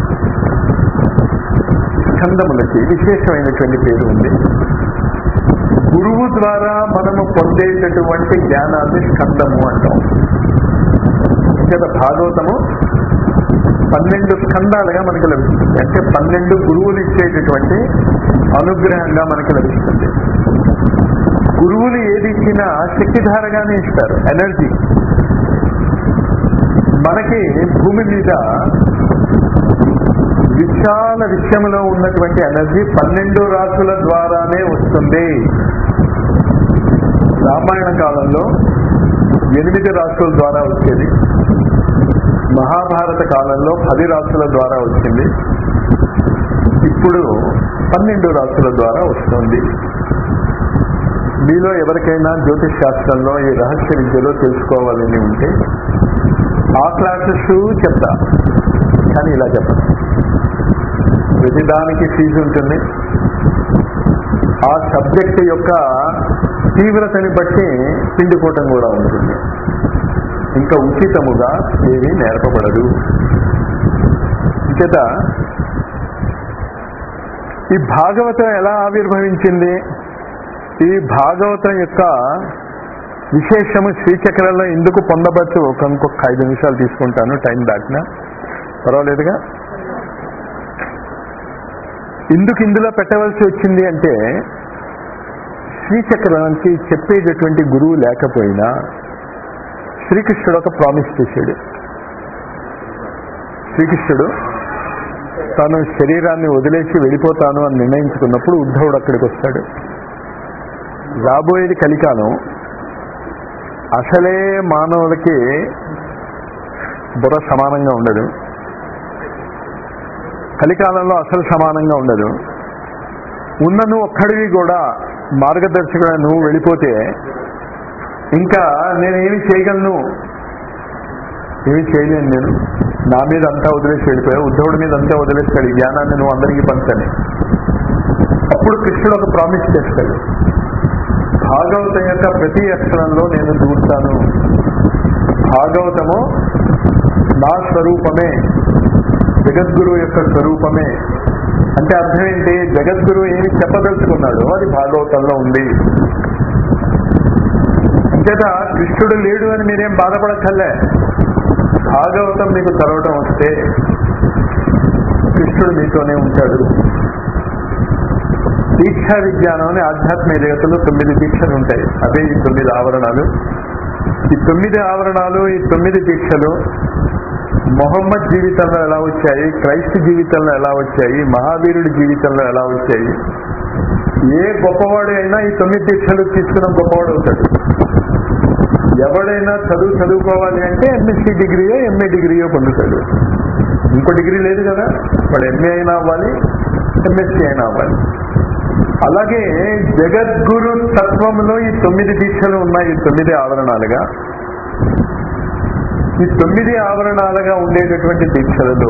స్కందములకి విశేషమైనటువంటి పేరు ఉంది గురువు ద్వారా మనము పొందేటటువంటి జ్ఞానాన్ని స్కందము అంటాం అంచేత భాగవతము పన్నెండు స్కందాలుగా మనకి లభిస్తుంది అంటే పన్నెండు గురువులు ఇచ్చేటటువంటి అనుగ్రహంగా మనకి లభిస్తుంది గురువులు ఏది ఇచ్చినా శక్తిధారగానే ఇస్తారు ఎనర్జీ మనకి భూమి మీద విశాల విషయంలో ఉన్నటువంటి ఎనర్జీ పన్నెండు రాసుల ద్వారానే వస్తుంది రామాయణ కాలంలో ఎనిమిది రాసుల ద్వారా వచ్చేది మహాభారత కాలంలో పది రాసుల ద్వారా వచ్చింది ఇప్పుడు పన్నెండు రాసుల ద్వారా వస్తుంది మీలో ఎవరికైనా జ్యోతిష్ శాస్త్రంలో ఈ రహస్య విద్యలో తెలుసుకోవాలని ఉంటే ఆ క్లాసెస్ చెప్తా కానీ ఇలా చెప్పను ప్రతిదానికి ఫీజు ఉంటుంది ఆ సబ్జెక్ట్ యొక్క తీవ్రతని బట్టి పిండిపోవటం కూడా ఉంటుంది ఇంకా ఉచితముగా ఏమీ నేర్పబడదు చేత ఈ భాగవతం ఎలా ఆవిర్భవించింది ఈ భాగవతం యొక్క విశేషము శ్రీచక్రంలో ఎందుకు పొందవచ్చు ఒక ఇంకొక ఐదు నిమిషాలు తీసుకుంటాను టైం దాటిన పర్వాలేదుగా ఎందుకు ఇందులో పెట్టవలసి వచ్చింది అంటే శ్రీచక్రానికి చెప్పేటటువంటి గురువు లేకపోయినా శ్రీకృష్ణుడు ఒక ప్రామిస్ చేశాడు శ్రీకృష్ణుడు తాను శరీరాన్ని వదిలేసి వెళ్ళిపోతాను అని నిర్ణయించుకున్నప్పుడు ఉద్ధవుడు అక్కడికి వస్తాడు రాబోయేది కలికాలం అసలే మానవులకి బుర్ర సమానంగా ఉండదు కలికాలంలో అసలు సమానంగా ఉండదు ఉన్న నువ్వు ఒక్కడివి కూడా మార్గదర్శకుడు నువ్వు వెళ్ళిపోతే ఇంకా నేను ఏమి చేయగలను ఏమి చేయలేను నేను నా మీద అంతా వదిలేసి వెళ్ళిపోయా ఉద్ధవుడి మీద అంతా వదిలేస్తాడు ఈ జ్ఞానాన్ని నువ్వు అందరికీ పంచని అప్పుడు కృష్ణుడు ఒక ప్రామిస్ చేస్తాడు భాగవతం యొక్క ప్రతి అక్షరంలో నేను దూరుతాను భాగవతము నా స్వరూపమే జగద్గురు యొక్క స్వరూపమే అంటే అర్థం ఏంటి జగద్గురు ఏమి చెప్పదలుచుకున్నాడు అది భాగవతంలో ఉంది అంచేత కృష్ణుడు లేడు అని మీరేం బాధపడక్కర్లే భాగవతం మీకు చదవటం వస్తే కృష్ణుడు మీతోనే ఉంటాడు దీక్షా విజ్ఞానం అని ఆధ్యాత్మిక జగత్తులో తొమ్మిది దీక్షలు ఉంటాయి అదే ఈ తొమ్మిది ఆవరణాలు ఈ తొమ్మిది ఆవరణాలు ఈ తొమ్మిది దీక్షలు మొహమ్మద్ జీవితంలో ఎలా వచ్చాయి క్రైస్తు జీవితంలో ఎలా వచ్చాయి మహావీరుడి జీవితంలో ఎలా వచ్చాయి ఏ గొప్పవాడు అయినా ఈ తొమ్మిది దీక్షలు తీసుకున్న గొప్పవాడు అవుతాడు ఎవడైనా చదువు చదువుకోవాలి అంటే ఎంఎస్సీ డిగ్రీయో ఎంఏ డిగ్రీయో పొందుతాడు ఇంకో డిగ్రీ లేదు కదా వాడు ఎంఏ అయినా అవ్వాలి ఎంఎస్సీ అయినా అవ్వాలి అలాగే జగద్గురు తత్వంలో ఈ తొమ్మిది దీక్షలు ఉన్నాయి ఈ తొమ్మిది ఆవరణాలుగా ఈ తొమ్మిది ఆవరణాలుగా ఉండేటటువంటి దీక్షలలో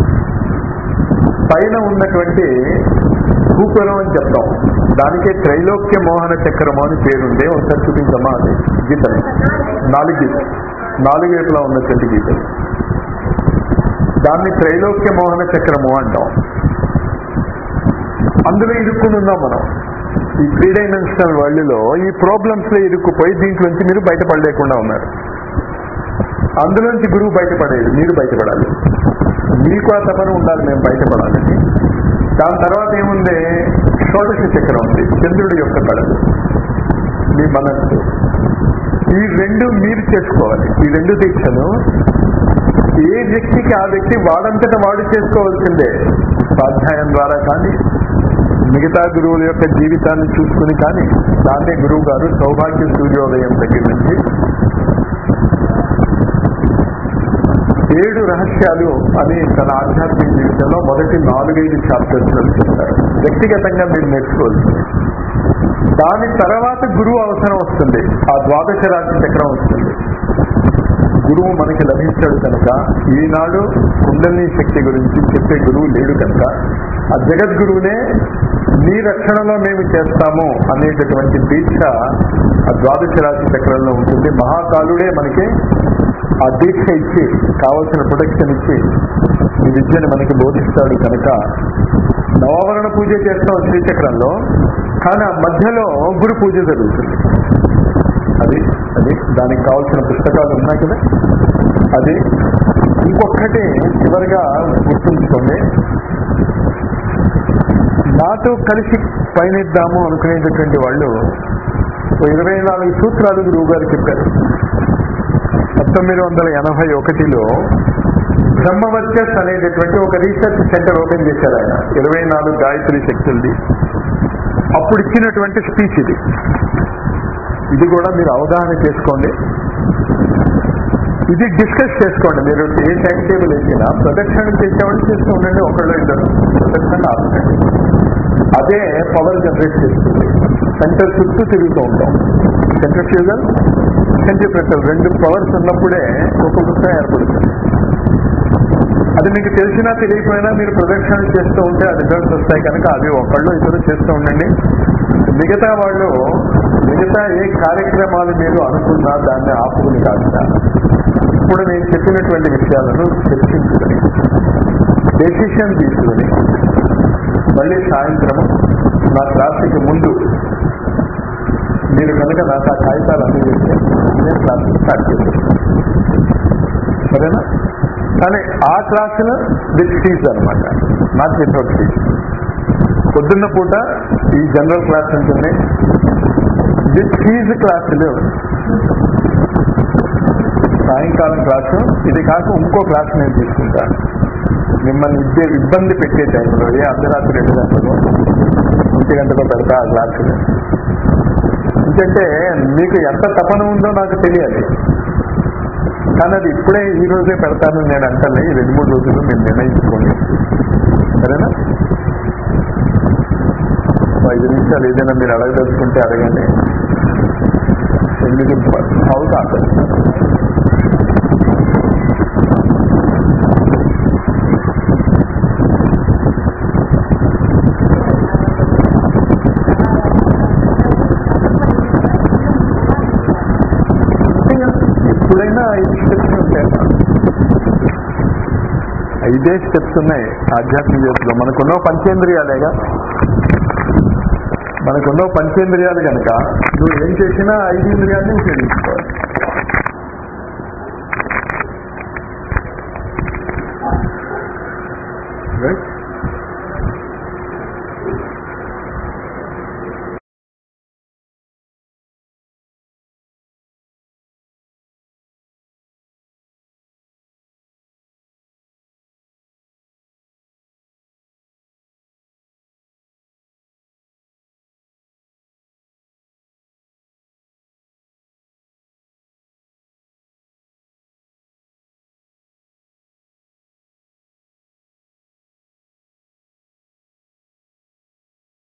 పైన ఉన్నటువంటి భూపురం అని చెప్తాం దానికే త్రైలోక్య మోహన చక్రము అని పేరుంది ఒకసారి చూపించమ్మా అది గీతని నాలుగు గీత నాలుగు వైపులా ఉన్నటువంటి గీతలు దాన్ని త్రైలోక్య మోహన చక్రము అంటాం అందులో ఇరుక్కుని ఉన్నాం మనం ఈ త్రీ డైమెన్షనల్ వరల్డ్లో ఈ ప్రాబ్లమ్స్ లో ఇరుక్కుపోయి దీంట్లోంచి మీరు బయటపడలేకుండా ఉన్నారు అందులోంచి గురువు బయటపడేది మీరు బయటపడాలి మీకు ఆ తపన ఉండాలి మేము బయటపడాలని దాని తర్వాత ఏముంది షోడశ చక్రం ఉంది చంద్రుడి యొక్క కళలు మీ మనస్సు ఈ రెండు మీరు చేసుకోవాలి ఈ రెండు దీక్షను ఏ వ్యక్తికి ఆ వ్యక్తి వాడంతట వాడు చేసుకోవాల్సిందే స్వాధ్యాయం ద్వారా కానీ మిగతా గురువుల యొక్క జీవితాన్ని చూసుకుని కానీ దాన్నే గురువు గారు సౌభాగ్య సూర్యోదయం దగ్గర నుంచి ఏడు రహస్యాలు అని తన ఆధ్యాత్మిక జీవితంలో మొదటి నాలుగైదు చాప్టర్స్ లో చెప్తారు వ్యక్తిగతంగా మీరు నేర్చుకోవాల్సింది దాని తర్వాత గురువు అవసరం వస్తుంది ఆ ద్వాదశ రాశి చక్రం వస్తుంది గురువు మనకి లభించాడు కనుక ఈనాడు కుండలిని శక్తి గురించి చెప్పే గురువు లేడు కనుక ఆ జగద్గురువునే మీ రక్షణలో మేము చేస్తాము అనేటటువంటి దీక్ష ఆ ద్వాదశ రాశి చక్రంలో ఉంటుంది మహాకాలుడే మనకి ఆ దీక్ష ఇచ్చి కావలసిన ప్రొటెక్షన్ ఇచ్చి ఈ విద్యను మనకి బోధిస్తాడు కనుక నవావరణ పూజ చేస్తాం శ్రీచక్రంలో కానీ ఆ మధ్యలో గురు పూజ జరుగుతుంది అది అది దానికి కావాల్సిన పుస్తకాలు ఉన్నాయి కదా అది ఇంకొకటి చివరిగా గుర్తుంచుకోండి నాతో కలిసి పయనిద్దాము అనుకునేటటువంటి వాళ్ళు ఓ ఇరవై నాలుగు సూత్రాలు గురువు గారు చెప్పారు పంతొమ్మిది వందల ఎనభై ఒకటిలో బ్రహ్మవర్చస్ అనేటటువంటి ఒక రీసెర్చ్ సెంటర్ ఓపెన్ చేశారు ఆయన ఇరవై నాలుగు గాయత్రి శక్తులది అప్పుడు ఇచ్చినటువంటి స్పీచ్ ఇది ఇది కూడా మీరు అవగాహన చేసుకోండి ఇది డిస్కస్ చేసుకోండి మీరు ఏ టైం టేబుల్ వేసినా ప్రదక్షిణ చేసేవాళ్ళు చేస్తూ ఉండండి ఒకళ్ళు ఇద్దరు ప్రదక్షిణ ఆపకండి అదే పవర్ జనరేట్ చేస్తుంది సెంటర్ చుట్టూ తిరుగుతూ ఉంటాం సెంటర్ ఫ్యూజల్ సెంట్రిపెటల్ రెండు పవర్స్ ఉన్నప్పుడే ఒక వృత్తం ఏర్పడుతుంది అది మీకు తెలిసినా తెలియకపోయినా మీరు ప్రదక్షిణలు చేస్తూ ఉంటే ఆ రిజల్ట్స్ వస్తాయి కనుక అవి ఒకళ్ళు ఇద్దరు చేస్తూ ఉండండి మిగతా వాళ్ళు మిగతా ఏ కార్యక్రమాలు మీరు అనుకున్నా దాన్ని ఆపుకుని కాకుండా ఇప్పుడు నేను చెప్పినటువంటి విషయాలను చర్చించుకుని డెసిషన్ తీసుకుని మళ్ళీ సాయంత్రం నా క్లాసుకి ముందు మీరు కనుక నాకు ఆ కాగితాలు అందజేస్తే నేను క్లాసు స్టార్ట్ చేస్తాను సరేనా కానీ ఆ క్లాసులు విత్ ఫీజ్ అనమాట నాట్ వితౌట్ ఫీజ్ పొద్దున్న పూట ఈ జనరల్ క్లాస్ ఉంటుంది విత్ ఫీజు క్లాసులు సాయంకాలం క్లాసు ఇది కాక ఇంకో క్లాస్ నేను తీసుకుంటాను మిమ్మల్ని ఇద్దే ఇబ్బంది పెట్టే టైంలో ఏ అర్ధరాత్రి రెండు గంటలకు ఒంటి గంటలో పెడతా ఆ క్లాసులు ఎందుకంటే మీకు ఎంత తపన ఉందో నాకు తెలియాలి కానీ అది ఇప్పుడే ఈ రోజే పెడతాను నేను అంటలే ఈ రెండు మూడు రోజులు మీరు నిర్ణయించుకోండి సరేనా ఐదు నిమిషాలు ఏదైనా మీరు అడగదలుచుకుంటే అడగండి ఎనిమిది పావు కాదు ఎప్పుడైనా ఐదు స్టెప్స్ ఉంటాయి ఐదే స్టెప్స్ ఉన్నాయి ఆధ్యాత్మిక జీవితంలో మనకున్న పంచేంద్రియాలేగా మనకున్న పంచేంద్రియాలు కనుక నువ్వు ఏం చేసినా ఐదు ఇంద్రియాన్ని ఉపయోగించుకోవాలి